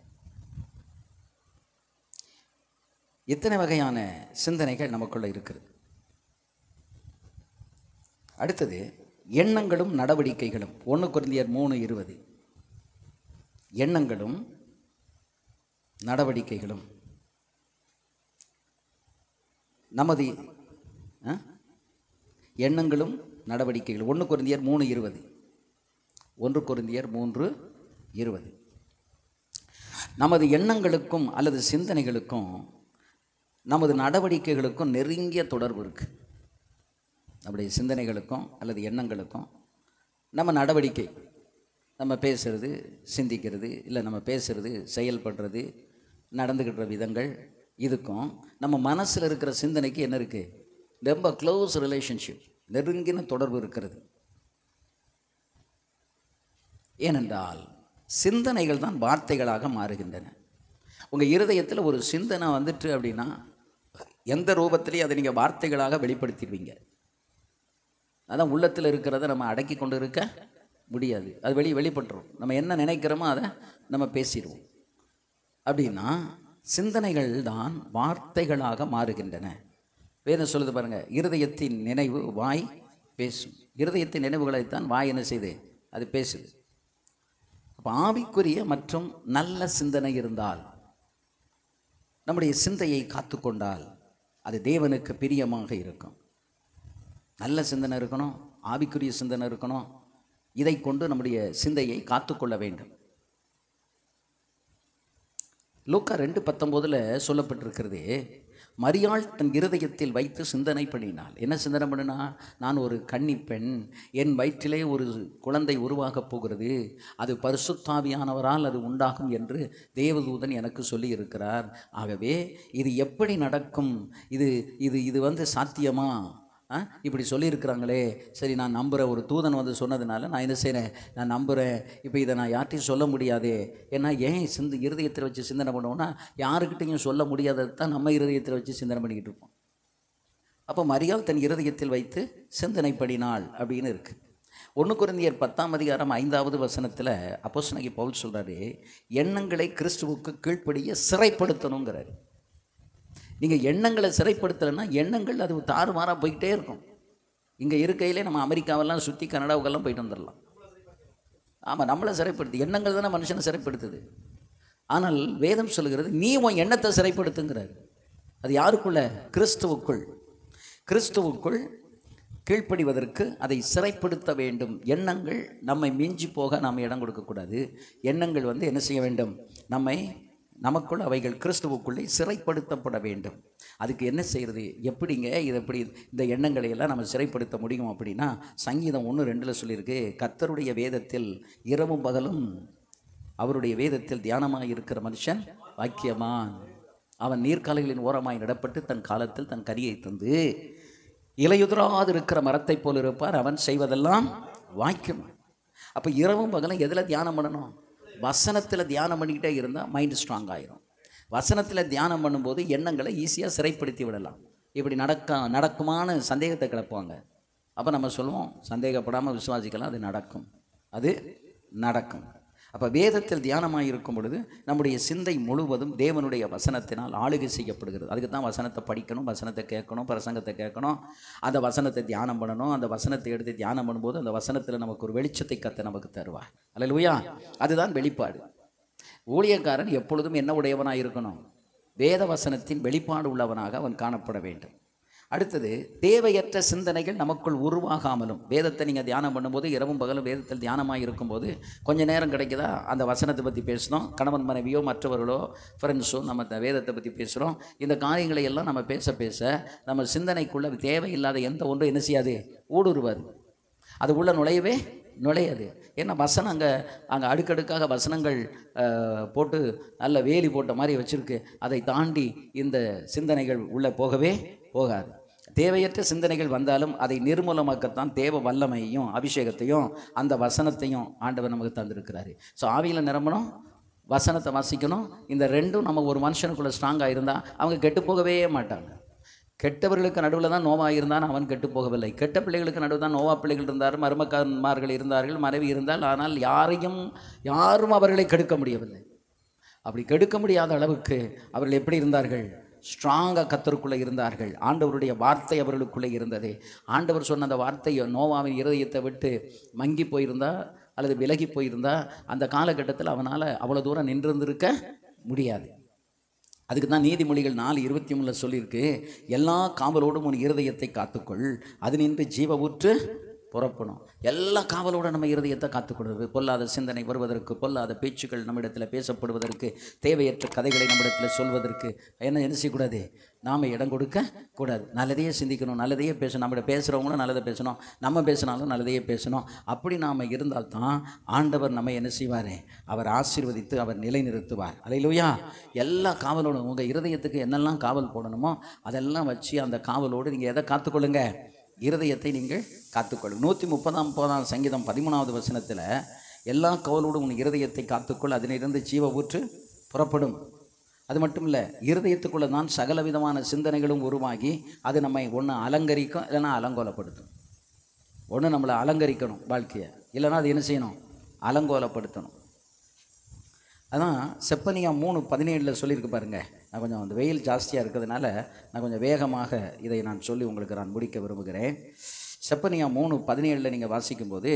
இத்தனை வகையான சிந்தனைகள் நமக்குள்ள இருக்குது அடுத்தது எண்ணங்களும் நடவடிக்கைகளும் ஒன்று குருந்தியர் மூணு இருபது எண்ணங்களும் நடவடிக்கைகளும் நமது ஆ? எண்ணங்களும் நடவடிக்கைகள் ஒன்று குருந்தியர் மூணு இருபது ஒன்று குருந்தியர் மூன்று இருபது நமது எண்ணங்களுக்கும் அல்லது சிந்தனைகளுக்கும் நமது நடவடிக்கைகளுக்கும் நெருங்கிய தொடர்பு இருக்குது நம்முடைய சிந்தனைகளுக்கும் அல்லது எண்ணங்களுக்கும் நம்ம நடவடிக்கை நம்ம பேசுறது சிந்திக்கிறது இல்லை நம்ம பேசுறது செயல்படுறது நடந்துக்கிற விதங்கள் இதுக்கும் நம்ம மனசில் இருக்கிற சிந்தனைக்கு என்ன இருக்குது ரொம்ப க்ளோஸ் ரிலேஷன்ஷிப் நெருங்கின தொடர்பு இருக்கிறது ஏனென்றால் சிந்தனைகள் தான் வார்த்தைகளாக மாறுகின்றன உங்கள் இருதயத்தில் ஒரு சிந்தனை வந்துட்டு அப்படின்னா எந்த ரூபத்திலையும் அதை நீங்கள் வார்த்தைகளாக வெளிப்படுத்திடுவீங்க அதான் உள்ளத்தில் இருக்கிறத நம்ம அடக்கி கொண்டு இருக்க முடியாது அது வெளி வெளிப்பட்டுரும் நம்ம என்ன நினைக்கிறோமோ அதை நம்ம பேசிடுவோம் அப்படின்னா சிந்தனைகள் தான் வார்த்தைகளாக மாறுகின்றன வேதம் சொல்லுது பாருங்க இருதயத்தின் நினைவு வாய் பேசும் இருதயத்தின் நினைவுகளைத்தான் வாய் என்ன செய்யுது அது பேசுது அப்போ ஆவிக்குரிய மற்றும் நல்ல சிந்தனை இருந்தால் நம்முடைய சிந்தையை காத்துக்கொண்டால் அது தேவனுக்கு பிரியமாக இருக்கும் நல்ல சிந்தனை இருக்கணும் ஆவிக்குரிய சிந்தனை இருக்கணும் இதை கொண்டு நம்முடைய சிந்தையை காத்துக்கொள்ள வேண்டும் லூக்கா ரெண்டு பத்தொம்போதில் சொல்லப்பட்டிருக்கிறது மரியாள் தன் இருதயத்தில் வைத்து சிந்தனை பண்ணினாள் என்ன சிந்தனை பண்ணினா நான் ஒரு கன்னி பெண் என் வயிற்றிலே ஒரு குழந்தை உருவாகப் போகிறது அது பரிசுத்தாவியானவரால் அது உண்டாகும் என்று தேவதூதன் எனக்கு சொல்லி இருக்கிறார் ஆகவே இது எப்படி நடக்கும் இது இது இது வந்து சாத்தியமா ஆ இப்படி சொல்லியிருக்கிறாங்களே சரி நான் நம்புகிறேன் ஒரு தூதன் வந்து சொன்னதுனால நான் என்ன செய்கிறேன் நான் நம்புகிறேன் இப்போ இதை நான் யார்ட்டையும் சொல்ல முடியாதே ஏன்னா ஏன் சிந்து இருதயத்தில் வச்சு சிந்தனை பண்ணுவோம்னா யாருக்கிட்டையும் சொல்ல முடியாதது தான் நம்ம இருதயத்தில் வச்சு சிந்தனை பண்ணிக்கிட்டு இருப்போம் அப்போ மரியாள் தன் இருதயத்தில் வைத்து சிந்தனை படினாள் அப்படின்னு இருக்கு ஒன்று குருந்தியர் பத்தாம் அதிகாரம் ஐந்தாவது வசனத்தில் அப்போஸ்தலனாகிய பவுல் சொல்கிறாரு எண்ணங்களை கிறிஸ்துவுக்கு கீழ்ப்படிய சிறைப்படுத்தணுங்கிறாரு நீங்கள் எண்ணங்களை சிறைப்படுத்தலைன்னா எண்ணங்கள் அது தாறுமாறாக போய்கிட்டே இருக்கும் இங்கே இருக்கையிலே நம்ம அமெரிக்காவெல்லாம் சுற்றி கனடாவுக்கெல்லாம் போயிட்டு வந்துடலாம் ஆமாம் நம்மளை சிறைப்படுத்து எண்ணங்கள் தானே மனுஷனை சிறைப்படுத்துது ஆனால் வேதம் சொல்லுகிறது நீ உன் எண்ணத்தை சிறைப்படுத்துங்கிறார் அது யாருக்குள்ள கிறிஸ்துவுக்குள் கிறிஸ்துவுக்குள் கீழ்ப்படிவதற்கு அதை சிறைப்படுத்த வேண்டும் எண்ணங்கள் நம்மை மிஞ்சி போக நாம் இடம் கொடுக்கக்கூடாது எண்ணங்கள் வந்து என்ன செய்ய வேண்டும் நம்மை நமக்குள் அவைகள் கிறிஸ்துவுக்குள்ளே சிறைப்படுத்தப்பட வேண்டும் அதுக்கு என்ன செய்கிறது எப்படிங்க இது எப்படி இந்த எண்ணங்களை எல்லாம் நம்ம சிறைப்படுத்த முடியும் அப்படின்னா சங்கீதம் ஒன்று ரெண்டில் சொல்லியிருக்கு கர்த்தருடைய வேதத்தில் இரவும் பகலும் அவருடைய வேதத்தில் தியானமாக இருக்கிற மனுஷன் வாக்கியமான் அவன் நீர்க்காலைகளின் ஓரமாய் நடப்பட்டு தன் காலத்தில் தன் கரியை தந்து இலையுதிராது இருக்கிற மரத்தைப் போல் இருப்பார் அவன் செய்வதெல்லாம் வாக்கியம் அப்போ இரவும் பகலும் எதில் தியானம் பண்ணணும் வசனத்தில் தியானம் பண்ணிக்கிட்டே இருந்தால் மைண்டு ஸ்ட்ராங் ஆயிரும் வசனத்தில் தியானம் பண்ணும்போது எண்ணங்களை ஈஸியாக சிறைப்படுத்தி விடலாம் இப்படி நடக்க நடக்குமான்னு சந்தேகத்தை கிளப்புவாங்க அப்போ நம்ம சொல்லுவோம் சந்தேகப்படாமல் விசுவாசிக்கலாம் அது நடக்கும் அது நடக்கும் அப்போ வேதத்தில் தியானமாக இருக்கும் பொழுது நம்முடைய சிந்தை முழுவதும் தேவனுடைய வசனத்தினால் ஆளுகை செய்யப்படுகிறது அதுக்கு தான் வசனத்தை படிக்கணும் வசனத்தை கேட்கணும் பிரசங்கத்தை கேட்கணும் அந்த வசனத்தை தியானம் பண்ணணும் அந்த வசனத்தை எடுத்து தியானம் பண்ணும்போது அந்த வசனத்தில் நமக்கு ஒரு வெளிச்சத்தை கத்த நமக்கு தருவார் அல்லையா அதுதான் வெளிப்பாடு ஊழியக்காரன் எப்பொழுதும் என்ன உடையவனாக இருக்கணும் வேத வசனத்தின் வெளிப்பாடு உள்ளவனாக அவன் காணப்பட வேண்டும் அடுத்தது தேவையற்ற சிந்தனைகள் நமக்குள் உருவாகாமலும் வேதத்தை நீங்கள் தியானம் பண்ணும்போது இரவும் பகலும் வேதத்தில் தியானமாக இருக்கும்போது கொஞ்ச நேரம் கிடைக்குதா அந்த வசனத்தை பற்றி பேசுகிறோம் கணவன் மனைவியோ மற்றவர்களோ ஃப்ரெண்ட்ஸோ நம்ம இந்த வேதத்தை பற்றி பேசுகிறோம் இந்த காரியங்களை எல்லாம் நம்ம பேச பேச நம்ம சிந்தனைக்குள்ள தேவையில்லாத எந்த ஒன்றும் என்ன செய்யாது ஊடுருவாது அது உள்ள நுழையவே நுழையாது ஏன்னா வசனம் அங்கே அங்கே அடுக்கடுக்காக வசனங்கள் அஹ், போட்டு நல்ல வேலி போட்ட மாதிரி வச்சுருக்கு அதை தாண்டி இந்த சிந்தனைகள் உள்ளே போகவே போகாது தேவையற்ற சிந்தனைகள் வந்தாலும் அதை நிர்மூலமாக்கத்தான் தேவ வல்லமையையும் அபிஷேகத்தையும் அந்த வசனத்தையும் ஆண்டவர் நமக்கு தந்திருக்கிறாரு ஸோ ஆவியில் நிரம்பணும் வசனத்தை வாசிக்கணும் இந்த ரெண்டும் நம்ம ஒரு மனுஷனுக்குள்ள ஸ்ட்ராங்காக இருந்தால் அவங்க கெட்டு போகவே மாட்டாங்க கெட்டவர்களுக்கு நடுவில் தான் நோவா இருந்தான் அவன் கெட்டு போகவில்லை கெட்ட பிள்ளைகளுக்கு நடுவில் தான் நோவா பிள்ளைகள் இருந்தார் மருமக்கன்மார்கள் இருந்தார்கள் மனைவி இருந்தால் ஆனால் யாரையும் யாரும் அவர்களை கெடுக்க முடியவில்லை அப்படி கெடுக்க முடியாத அளவுக்கு அவர்கள் எப்படி இருந்தார்கள் ஸ்ட்ராங்காக கத்தருக்குள்ளே இருந்தார்கள் ஆண்டவருடைய வார்த்தை அவர்களுக்குள்ளே இருந்தது ஆண்டவர் சொன்ன அந்த வார்த்தை நோவாவின் இருதயத்தை விட்டு மங்கி போயிருந்தா அல்லது விலகி போயிருந்தா அந்த காலகட்டத்தில் அவனால் அவ்வளோ தூரம் நின்றிருந்திருக்க முடியாது அதுக்கு தான் நீதிமொழிகள் நாலு இருபத்தி மூணில் சொல்லியிருக்கு எல்லா காவலோடும் உன் இருதயத்தை காத்துக்கொள் அது நின்று ஜீவ ஊற்று புறப்படும் எல்லா காவலோட நம்ம இருதயத்தை காத்துக்கொள்வது பொல்லாத சிந்தனை வருவதற்கு பொல்லாத பேச்சுக்கள் நம்மிடத்தில் பேசப்படுவதற்கு தேவையற்ற கதைகளை நம்மிடத்தில் சொல்வதற்கு என்ன என்ன செய்யக்கூடாது நாம் இடம் கொடுக்க கூடாது நல்லதையே சிந்திக்கணும் நல்லதையே பேசணும் நம்மகிட்ட பேசுகிறவங்களும் நல்லதை பேசணும் நம்ம பேசினாலும் நல்லதையே பேசணும் அப்படி நாம் இருந்தால்தான் ஆண்டவர் நம்ம என்ன செய்வார் அவர் ஆசீர்வதித்து அவர் நிலைநிறுத்துவார் அலையிலுயா எல்லா காவலோடும் உங்கள் இருதயத்துக்கு என்னெல்லாம் காவல் போடணுமோ அதெல்லாம் வச்சு அந்த காவலோடு நீங்கள் எதை காத்துக்கொள்ளுங்க இருதயத்தை நீங்கள் காத்துக்கொள்ளுங்க நூற்றி முப்பதாம் போதாம் சங்கீதம் பதிமூணாவது வசனத்தில் எல்லா காவலோடும் உன் இருதயத்தை காத்துக்கொள் அதனிலிருந்து ஜீவ ஊற்று புறப்படும் அது மட்டும் இல்லை இருதயத்துக்குள்ளே தான் சகல விதமான சிந்தனைகளும் உருவாகி அது நம்மை ஒன்று அலங்கரிக்கும் இல்லைன்னா அலங்கோலப்படுத்தும் ஒன்று நம்மளை அலங்கரிக்கணும் வாழ்க்கையை இல்லைன்னா அது என்ன செய்யணும் அலங்கோலப்படுத்தணும் அதான் செப்பனியா மூணு பதினேழில் சொல்லியிருக்கு பாருங்க நான் கொஞ்சம் அந்த வெயில் ஜாஸ்தியாக இருக்கிறதுனால நான் கொஞ்சம் வேகமாக இதை நான் சொல்லி உங்களுக்கு நான் முடிக்க விரும்புகிறேன் செப்பனியா மூணு பதினேழில் நீங்கள் வாசிக்கும்போது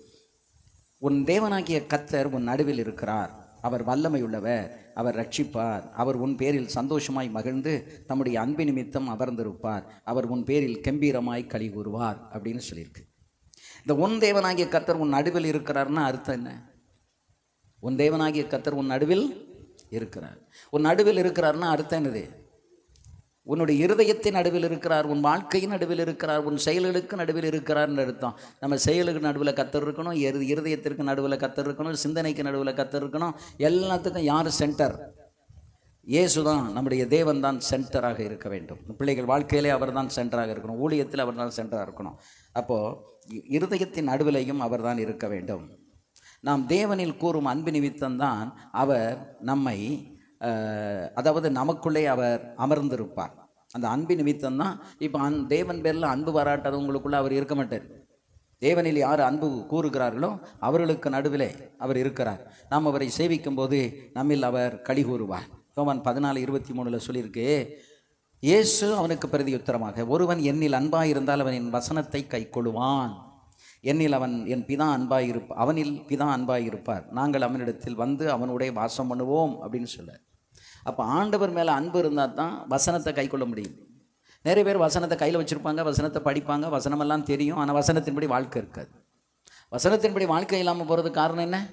உன் தேவனாகிய கத்தர் உன் நடுவில் இருக்கிறார் அவர் வல்லமை உள்ளவர் அவர் ரட்சிப்பார் அவர் உன் பேரில் சந்தோஷமாய் மகிழ்ந்து தம்முடைய அன்பு நிமித்தம் அமர்ந்திருப்பார் அவர் உன் பேரில் கம்பீரமாய் களி கூறுவார் அப்படின்னு சொல்லியிருக்கு இந்த உன் தேவனாகிய கத்தர் உன் நடுவில் இருக்கிறார்னா அர்த்தம் என்ன உன் தேவனாகிய கத்தர் உன் நடுவில் இருக்கிறார் உன் நடுவில் இருக்கிறார்னா அர்த்தம் என்னது உன்னுடைய இருதயத்தின் நடுவில் இருக்கிறார் உன் வாழ்க்கையின் நடுவில் இருக்கிறார் உன் செயல்களுக்கு நடுவில் இருக்கிறார்னு அர்த்தம் நம்ம செயலுக்கு நடுவில் கத்தர் இருக்கணும் இரு இருதயத்திற்கு நடுவில் கத்தர் இருக்கணும் சிந்தனைக்கு நடுவில் கத்தர் இருக்கணும் எல்லாத்துக்கும் யார் சென்டர் இயேசு தான் நம்முடைய தேவன் தான் சென்டராக இருக்க வேண்டும் பிள்ளைகள் வாழ்க்கையிலே அவர் தான் சென்டராக இருக்கணும் ஊழியத்தில் அவர் தான் சென்டராக இருக்கணும் அப்போது இருதயத்தின் நடுவிலையும் அவர் தான் இருக்க வேண்டும் நாம் தேவனில் கூறும் அன்பு நிமித்தம்தான் அவர் நம்மை அஹ், அதாவது நமக்குள்ளே அவர் அமர்ந்திருப்பார் அந்த அன்பு நிமித்தம்தான் இப்போ அன் தேவன் பேரில் அன்பு பாராட்டாதவங்களுக்குள்ளே அவர் இருக்க மாட்டார் தேவனில் யார் அன்பு கூறுகிறார்களோ அவர்களுக்கு நடுவிலே அவர் இருக்கிறார் நாம் அவரை சேவிக்கும் போது நம்மில் அவர் களி கூறுவார் யோவான் பதினாலு இருபத்தி மூணில் சொல்லியிருக்கு இயேசு அவனுக்கு பிரதியுத்தரமாக ஒருவன் என்னில் அன்பாயிருந்தால் அவன் என் வசனத்தை கைக்கொள்ளுவான் என்னில் அவன் என் பிதா அன்பாயிருப்ப அவனில் பிதா அன்பாயிருப்பார் நாங்கள் அவனிடத்தில் வந்து அவனுடைய வாசம் பண்ணுவோம் அப்படின்னு சொல்ல அப்போ ஆண்டவர் மேலே அன்பு இருந்தால் தான் வசனத்தை கைக்கொள்ள முடியும் நிறைய பேர் வசனத்தை கையில் வச்சுருப்பாங்க வசனத்தை படிப்பாங்க வசனமெல்லாம் தெரியும் ஆனால் வசனத்தின்படி வாழ்க்கை இருக்காது வசனத்தின்படி வாழ்க்கை இல்லாமல் போகிறதுக்கு காரணம் என்ன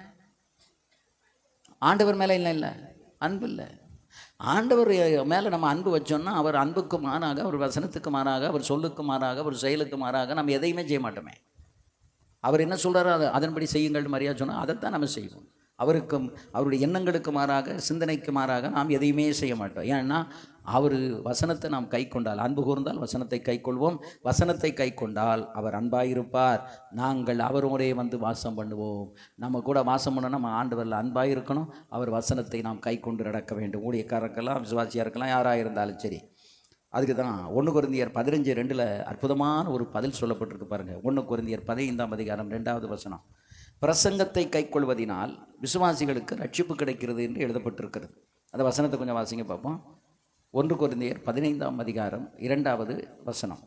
ஆண்டவர் மேலே இல்லை இல்லை அன்பு இல்லை ஆண்டவர் மேலே நம்ம அன்பு வச்சோம்னா அவர் அன்புக்கு மாறாக அவர் வசனத்துக்கு மாறாக அவர் சொல்லுக்கு மாறாக அவர் செயலுக்கு மாறாக நம்ம எதையுமே செய்ய மாட்டோமே அவர் என்ன சொல்கிறாரோ அதை அதன்படி செய்யுங்கள் மாதிரியா சொன்னால் அதைத்தான் நம்ம செய்வோம் அவருக்கும் அவருடைய எண்ணங்களுக்கு மாறாக சிந்தனைக்கு மாறாக நாம் எதையுமே செய்ய மாட்டோம் ஏன்னா அவர் வசனத்தை நாம் கை கொண்டால் அன்பு கூர்ந்தால் வசனத்தை கை கொள்வோம் வசனத்தை கை கொண்டால் அவர் அன்பாயிருப்பார் நாங்கள் அவரோடே வந்து வாசம் பண்ணுவோம் நம்ம கூட வாசம் பண்ண நம்ம ஆண்டவரில் அன்பாக இருக்கணும் அவர் வசனத்தை நாம் கை கொண்டு நடக்க வேண்டும் ஊழியக்காரருக்கெல்லாம் விசுவாசியாக இருக்கலாம் யாராக இருந்தாலும் சரி அதுக்கு தான் ஒன்று குருந்தியர் பதினஞ்சு ரெண்டில் அற்புதமான ஒரு பதில் சொல்லப்பட்டிருக்கு பாருங்கள் ஒன்று குருந்தியர் பதினைந்தாம் அதிகாரம் ரெண்டாவது வசனம் பிரசங்கத்தை கைக்கொள்வதினால் விசுவாசிகளுக்கு ரட்சிப்பு கிடைக்கிறது என்று எழுதப்பட்டிருக்கிறது அந்த வசனத்தை கொஞ்சம் வாசிங்க பார்ப்போம் ஒன்று குருந்தியர் பதினைந்தாம் அதிகாரம் இரண்டாவது வசனம்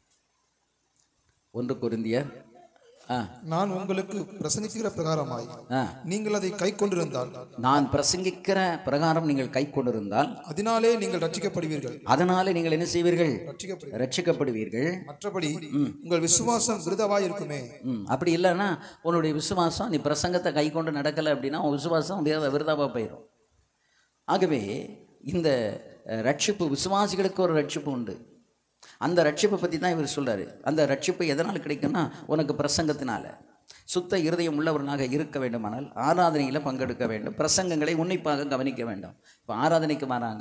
ஒன்று குருந்தியர் ஆ நான் உங்களுக்கு பிரசங்கிக்கிற பிரகாரமாய் ஆ நீங்கள் அதை கை கொண்டிருந்தால் நான் பிரசங்கிக்கிற பிரகாரம் நீங்கள் கை கொண்டிருந்தால் அதனாலே நீங்கள் ரட்சிக்கப்படுவீர்கள் அதனாலே நீங்கள் என்ன செய்வீர்கள் ரட்சிக்கப்படுவீர்கள் ரட்சிக்கப்படுவீர்கள் மற்றபடி உங்கள் விசுவாசம் விருதவாய் இருக்குமே ம் அப்படி இல்லைன்னா உன்னுடைய விசுவாசம் நீ பிரசங்கத்தை கை கொண்டு நடக்கலை அப்படின்னா உன் விசுவாசம் விருத விருதாவாக போயிடும் ஆகவே இந்த அஹ், ரட்சிப்பு விசுவாசிகளுக்கு ஒரு ரட்சிப்பு உண்டு அந்த ரட்சிப்பை பற்றி தான் இவர் சொல்றாரு அந்த ரட்சிப்பு எதனால் கிடைக்கும்னா உனக்கு பிரசங்கத்தினால சுத்த இருதயம் உள்ளவர்களாக இருக்க வேண்டுமானால் ஆராதனையில் பங்கெடுக்க வேண்டும் பிரசங்கங்களை உன்னிப்பாக கவனிக்க வேண்டும் இப்போ ஆராதனைக்கு மாறாங்க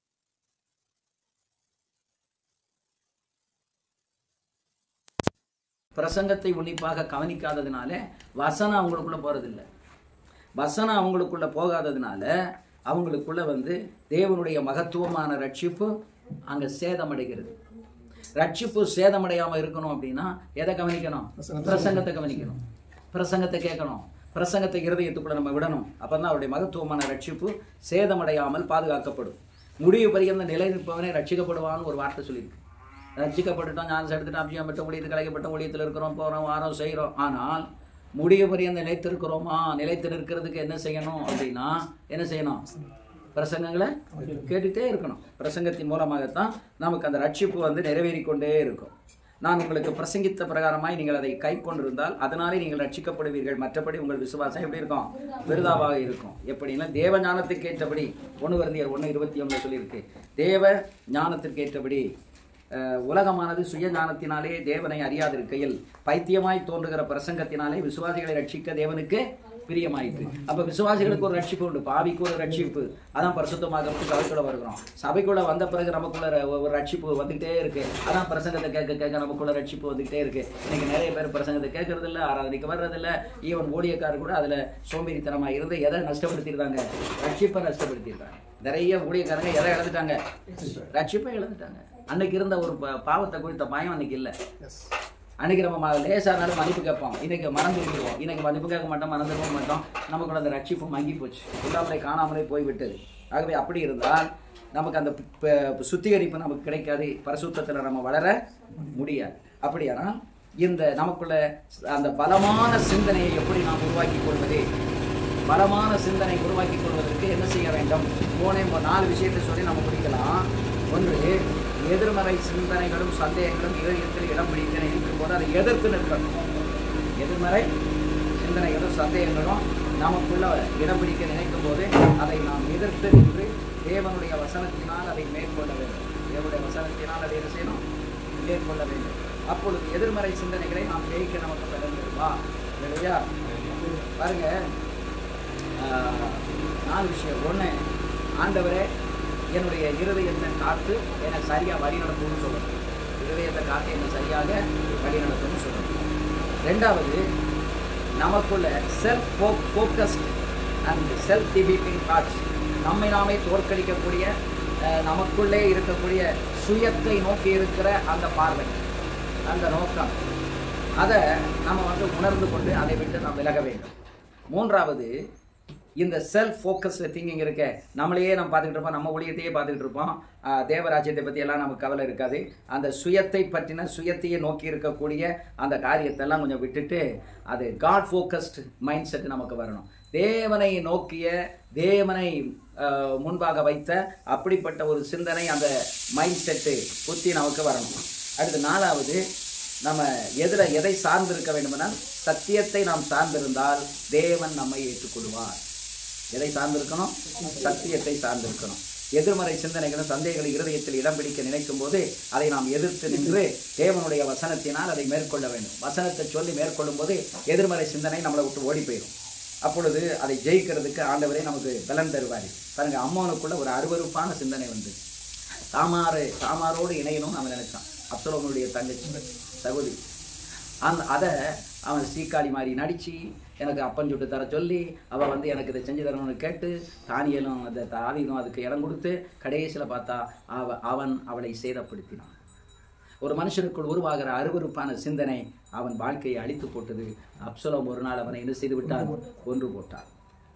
பிரசங்கத்தை உன்னிப்பாக கவனிக்காததுனால வசனம் அவங்களுக்குள்ள போறதில்லை வசனம் அவங்களுக்குள்ள போகாததுனால அவங்களுக்குள்ள வந்து தேவனுடைய மகத்துவமான ரட்சிப்பு அங்கே சேதமடைகிறது ரட்சிப்பு சேதமடையாம இருக்கணும் அப்படின்னா எதை கவனிக்கணும் பிரசங்கத்தை கவனிக்கணும் பிரசங்கத்தை கேட்கணும் பிரசங்கத்தை இருதயத்துக்குள்ள நம்ம விடணும் அப்பதான் அவருடைய மகத்துவமான ரட்சிப்பு சேதமடையாமல் பாதுகாக்கப்படும் முடிவு பரியந்த நிலை நிற்பவனே ரட்சிக்கப்படுவான்னு ஒரு வார்த்தை சொல்லியிருக்கு ரட்சிக்கப்பட்டுட்டோம் ஞானம் எடுத்துட்டு அபிஷேகம் பெற்ற ஊழியத்தில் கலைக்கப்பட்ட ஊழியத்தில் இருக்கிறோம் போகிறோம் வாரம் செய்கிறோம் ஆனால் முடிவு பரியந்த நிலைத்திருக்கிறோமா நிலைத்து நிற்கிறதுக்கு என்ன செய்யணும் அப்படின்னா என்ன செய்யணும் பிரசங்கங்களை கேட்டுட்டே இருக்கணும் பிரசங்கத்தின் மூலமாகத்தான் நமக்கு அந்த ரட்சிப்பு வந்து நிறைவேறிக் கொண்டே இருக்கும் நான் உங்களுக்கு பிரசங்கித்த பிரகாரமாய் நீங்கள் அதை கை கொண்டிருந்தால் அதனாலே நீங்கள் ரட்சிக்கப்படுவீர்கள் மற்றபடி உங்கள் விசுவாசம் எப்படி இருக்கும் விருதாவாக இருக்கும் எப்படின்னா தேவ ஞானத்துக்கு ஏற்றபடி ஒன்று வருந்தியர் ஒன்று இருபத்தி ஒன்றில் சொல்லியிருக்கு தேவ ஞானத்திற்கு ஏற்றபடி அஹ், உலகமானது சுய ஞானத்தினாலே தேவனை அறியாதிருக்கையில் பைத்தியமாய் தோன்றுகிற பிரசங்கத்தினாலே விசுவாசிகளை ரட்சிக்க தேவனுக்கு பிரியமாயிற்று அப்ப விசுவாசிகளுக்கு ஒரு ரட்சிப்பு உண்டு பாவிக்கு ஒரு ரட்சிப்பு அதான் பரிசுத்தமாகிறதுக்கு சபைக்குள்ள வருகிறோம் சபைக்குள்ள வந்த பிறகு நமக்குள்ள ர- ஒரு ரட்சிப்பு வந்துகிட்டே இருக்கு அதான் பிரசங்கத்தை கேட்க கேட்க நமக்குள்ள ரட்சிப்பு வந்துகிட்டே இருக்கு இன்னைக்கு நிறைய பேர் பிரசங்கத்தை கேட்கறது இல்ல ஆராதனைக்கு வர்றது இல்ல ஈவன் ஊழியக்காரர் கூட அதுல சோம்பேறித்தனமா இருந்து எதை நஷ்டப்படுத்திருக்காங்க ரட்சிப்பை நஷ்டப்படுத்திருக்காங்க நிறைய ஊழியக்காரங்க எதை இழந்துட்டாங்க ரட்சிப்பை இழந்துட்டாங்க அன்னைக்கு இருந்த ஒரு ப- பாவத்தை குறித்த பயம் அன்னைக்கு இல்லை அன்னைக்கு நம்ம ம- லேசா இருந்தாலும் மன்னிப்பு கேட்போம் இன்னைக்கு மறந்து விடுவோம் இன்னைக்கு மன்னிப்பு கேட்க மாட்டோம் மறந்துருக்க மாட்டோம் நமக்கு அந்த ரட்சிப்பு மங்கி போச்சு இல்லாமலே காணாமலே போய்விட்டது ஆகவே அப்படி இருந்தால் நமக்கு அந்த ப- ப- சுத்திகரிப்பு நமக்கு கிடைக்காது பரிசுத்தத்துல நம்ம வளர முடியாது அப்படியானால் இந்த நமக்குள்ள அந்த பலமான சிந்தனையை எப்படி நாம் உருவாக்கி கொள்வது பலமான சிந்தனை உருவாக்கி கொள்வதற்கு என்ன செய்ய வேண்டும் போனே இப்போ நாலு விஷயத்தை சொல்லி நம்ம முடிக்கலாம் ஒன்று எதிர்மறை சிந்தனைகளும் சந்தேகங்களும் இதயத்தில் இடம் பிடிக்க நினைக்கும் போது அதை எதிர்த்து நிற்கணும் எதிர்மறை சிந்தனைகளும் சந்தேகங்களும் நமக்குள்ள இடம் பிடிக்க நினைக்கும் போது அதை நாம் எதிர்த்து நின்று தேவனுடைய வசனத்தினால் அதை மேற்கொள்ள வேண்டும் தேவனுடைய வசனத்தினால் அதை என்ன செய்யணும் மேற்கொள்ள வேண்டும் அப்பொழுது எதிர்மறை சிந்தனைகளை நாம் ஜெயிக்க நமக்கு பிறந்திருப்பா இல்லையா பாருங்க ஆஹ், நாலு விஷயம் ஒன்று ஆண்டவரே என்னுடைய இருதயத்தை காத்து என்னை சரியாக வழி நடத்தும்னு சொல்லணும் இருதயத்தை காத்து என்னை சரியாக வழி நடத்தும்னு சொல்லணும் ரெண்டாவது நமக்குள்ள self focused and self defeating thoughts நம்மை நாமே தோற்கடிக்கக்கூடிய அஹ், நமக்குள்ளே இருக்கக்கூடிய சுயத்தை நோக்கி இருக்கிற அந்த பார்வை அந்த நோக்கம் அதை நம்ம வந்து உணர்ந்து கொண்டு அதை விட்டு நாம் விலக வேண்டும் மூன்றாவது இந்த செல்ஃப் ஃபோக்கஸ் திங்கிங் இருக்க நம்மளையே நம்ம பார்த்துக்கிட்டு இருப்போம் நம்ம ஊழியத்தையே பார்த்துக்கிட்டு இருப்போம் ஆஹ் தேவராஜ்யத்தை பற்றி எல்லாம் நமக்கு கவலை இருக்காது அந்த சுயத்தை பற்றின சுயத்தையே நோக்கி இருக்கக்கூடிய அந்த காரியத்தெல்லாம் கொஞ்சம் விட்டுட்டு அது காட் ஃபோக்கஸ்டு மைண்ட் செட் நமக்கு வரணும் தேவனை நோக்கிய தேவனை ஆஹ் முன்பாக வைத்த அப்படிப்பட்ட ஒரு சிந்தனை அந்த மைண்ட் செட்டு புத்தி நமக்கு வரணும் அடுத்து நாலாவது நம்ம எதில் எதை சார்ந்திருக்க வேண்டுமென்றால் சத்தியத்தை நாம் சார்ந்திருந்தால் தேவன் நம்மை ஏற்றுக்கொள்வார் எதை சார்ந்திருக்கணும் சத்தியத்தை சார்ந்திருக்கணும் எதிர்மறை சிந்தனைகளும் சந்தேகங்களை இருதயத்தில் இடம் பிடிக்க நினைக்கும் போது அதை நாம் எதிர்த்து நின்று தேவனுடைய வசனத்தினால் அதை மேற்கொள்ள வேண்டும் வசனத்தை சொல்லி மேற்கொள்ளும் போது எதிர்மறை சிந்தனை நம்மளை விட்டு ஓடி போயிடும் அப்பொழுது அதை ஜெயிக்கிறதுக்கு ஆண்டவரே நமக்கு பலன் தருவார் பாருங்க அம்மானுக்குள்ள ஒரு அருவருப்பான சிந்தனை வந்து தாமாறு தாமாரோடு இணையணும்னு அவன் நினைச்சான் அப்சலோமனுடைய தங்கச்சி சகோதரி அந்த அதை அவன் சீக்காளி மாதிரி நடித்து எனக்கு அப்பன் சுட்டு தர சொல்லி அவள் வந்து எனக்கு இதை செஞ்சு தரணும்னு கேட்டு தானியலும் அந்த தாவியும் அதுக்கு இடம் கொடுத்து கடைசியில் பார்த்தா அவ அவன் அவளை சேதப்படுத்தினான் ஒரு மனுஷனுக்குள் உருவாகிற அருவருப்பான சிந்தனை அவன் வாழ்க்கையை அழித்து போட்டது அப்சலோம் ஒரு நாள் அவனை என்ன செய்து விட்டான் கொன்று போட்டான்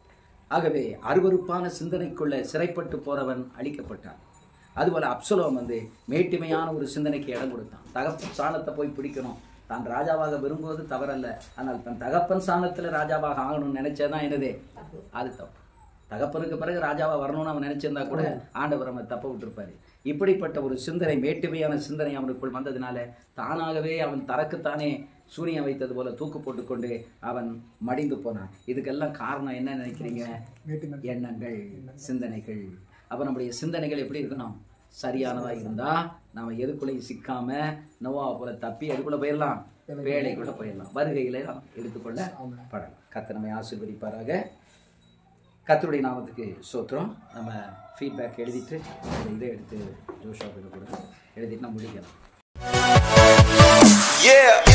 ஆகவே அருவருப்பான சிந்தனைக்குள்ள சிறைப்பட்டு போறவன் அழிக்கப்பட்டான் அதுபோல அப்சலோம் வந்து மேட்டுமையான ஒரு சிந்தனைக்கு இடம் கொடுத்தான் தகப்பன் சாணத்தை போய் பிடிக்கணும் தான் ராஜாவாக விரும்புவது தவறல்ல ஆனால் தன் தகப்பன் சாணத்துல ராஜாவாக ஆகணும்னு நினைச்சதான் என்னது அது தப்பு தகப்பனுக்கு பிறகு ராஜாவா வரணும்னு அவன் நினைச்சிருந்தா கூட ஆண்டவர் அவனை தப்ப விட்டுருப்பாரு இப்படிப்பட்ட ஒரு சிந்தனை மேட்டுமையான சிந்தனை அவனுக்குள் வந்ததினால தானாகவே அவன் தனக்குத்தானே சூரியன் வைத்தது போல தூக்கு போட்டுக்கொண்டு அவன் மடிந்து போனான் இதுக்கெல்லாம் காரணம் என்ன நினைக்கிறீங்க எண்ணங்கள் சிந்தனைகள் அப்ப நம்முடைய சிந்தனைகள் எப்படி இருக்கணும் சரியானதா இருந்தா நாம எதுக்குள்ளேயும் சிக்காம நோவா போல தப்பி எதுக்குள்ள போயிடலாம் வேலைக்குள்ள போயிடலாம் வருகையில நாம் எடுத்துக்கொள்ள படலாம் கத்த நம்மை ஆசீர்வதிப்பாராக கத்தருடைய நாமத்துக்கு சோத்திரம் நம்ம ஃபீட்பேக் எழுதிட்டு அந்த இதை எடுத்து ஜோஷாவுக்கு கொடுங்க எழுதிட்டு நம்ம முடிக்கலாம் Yeah.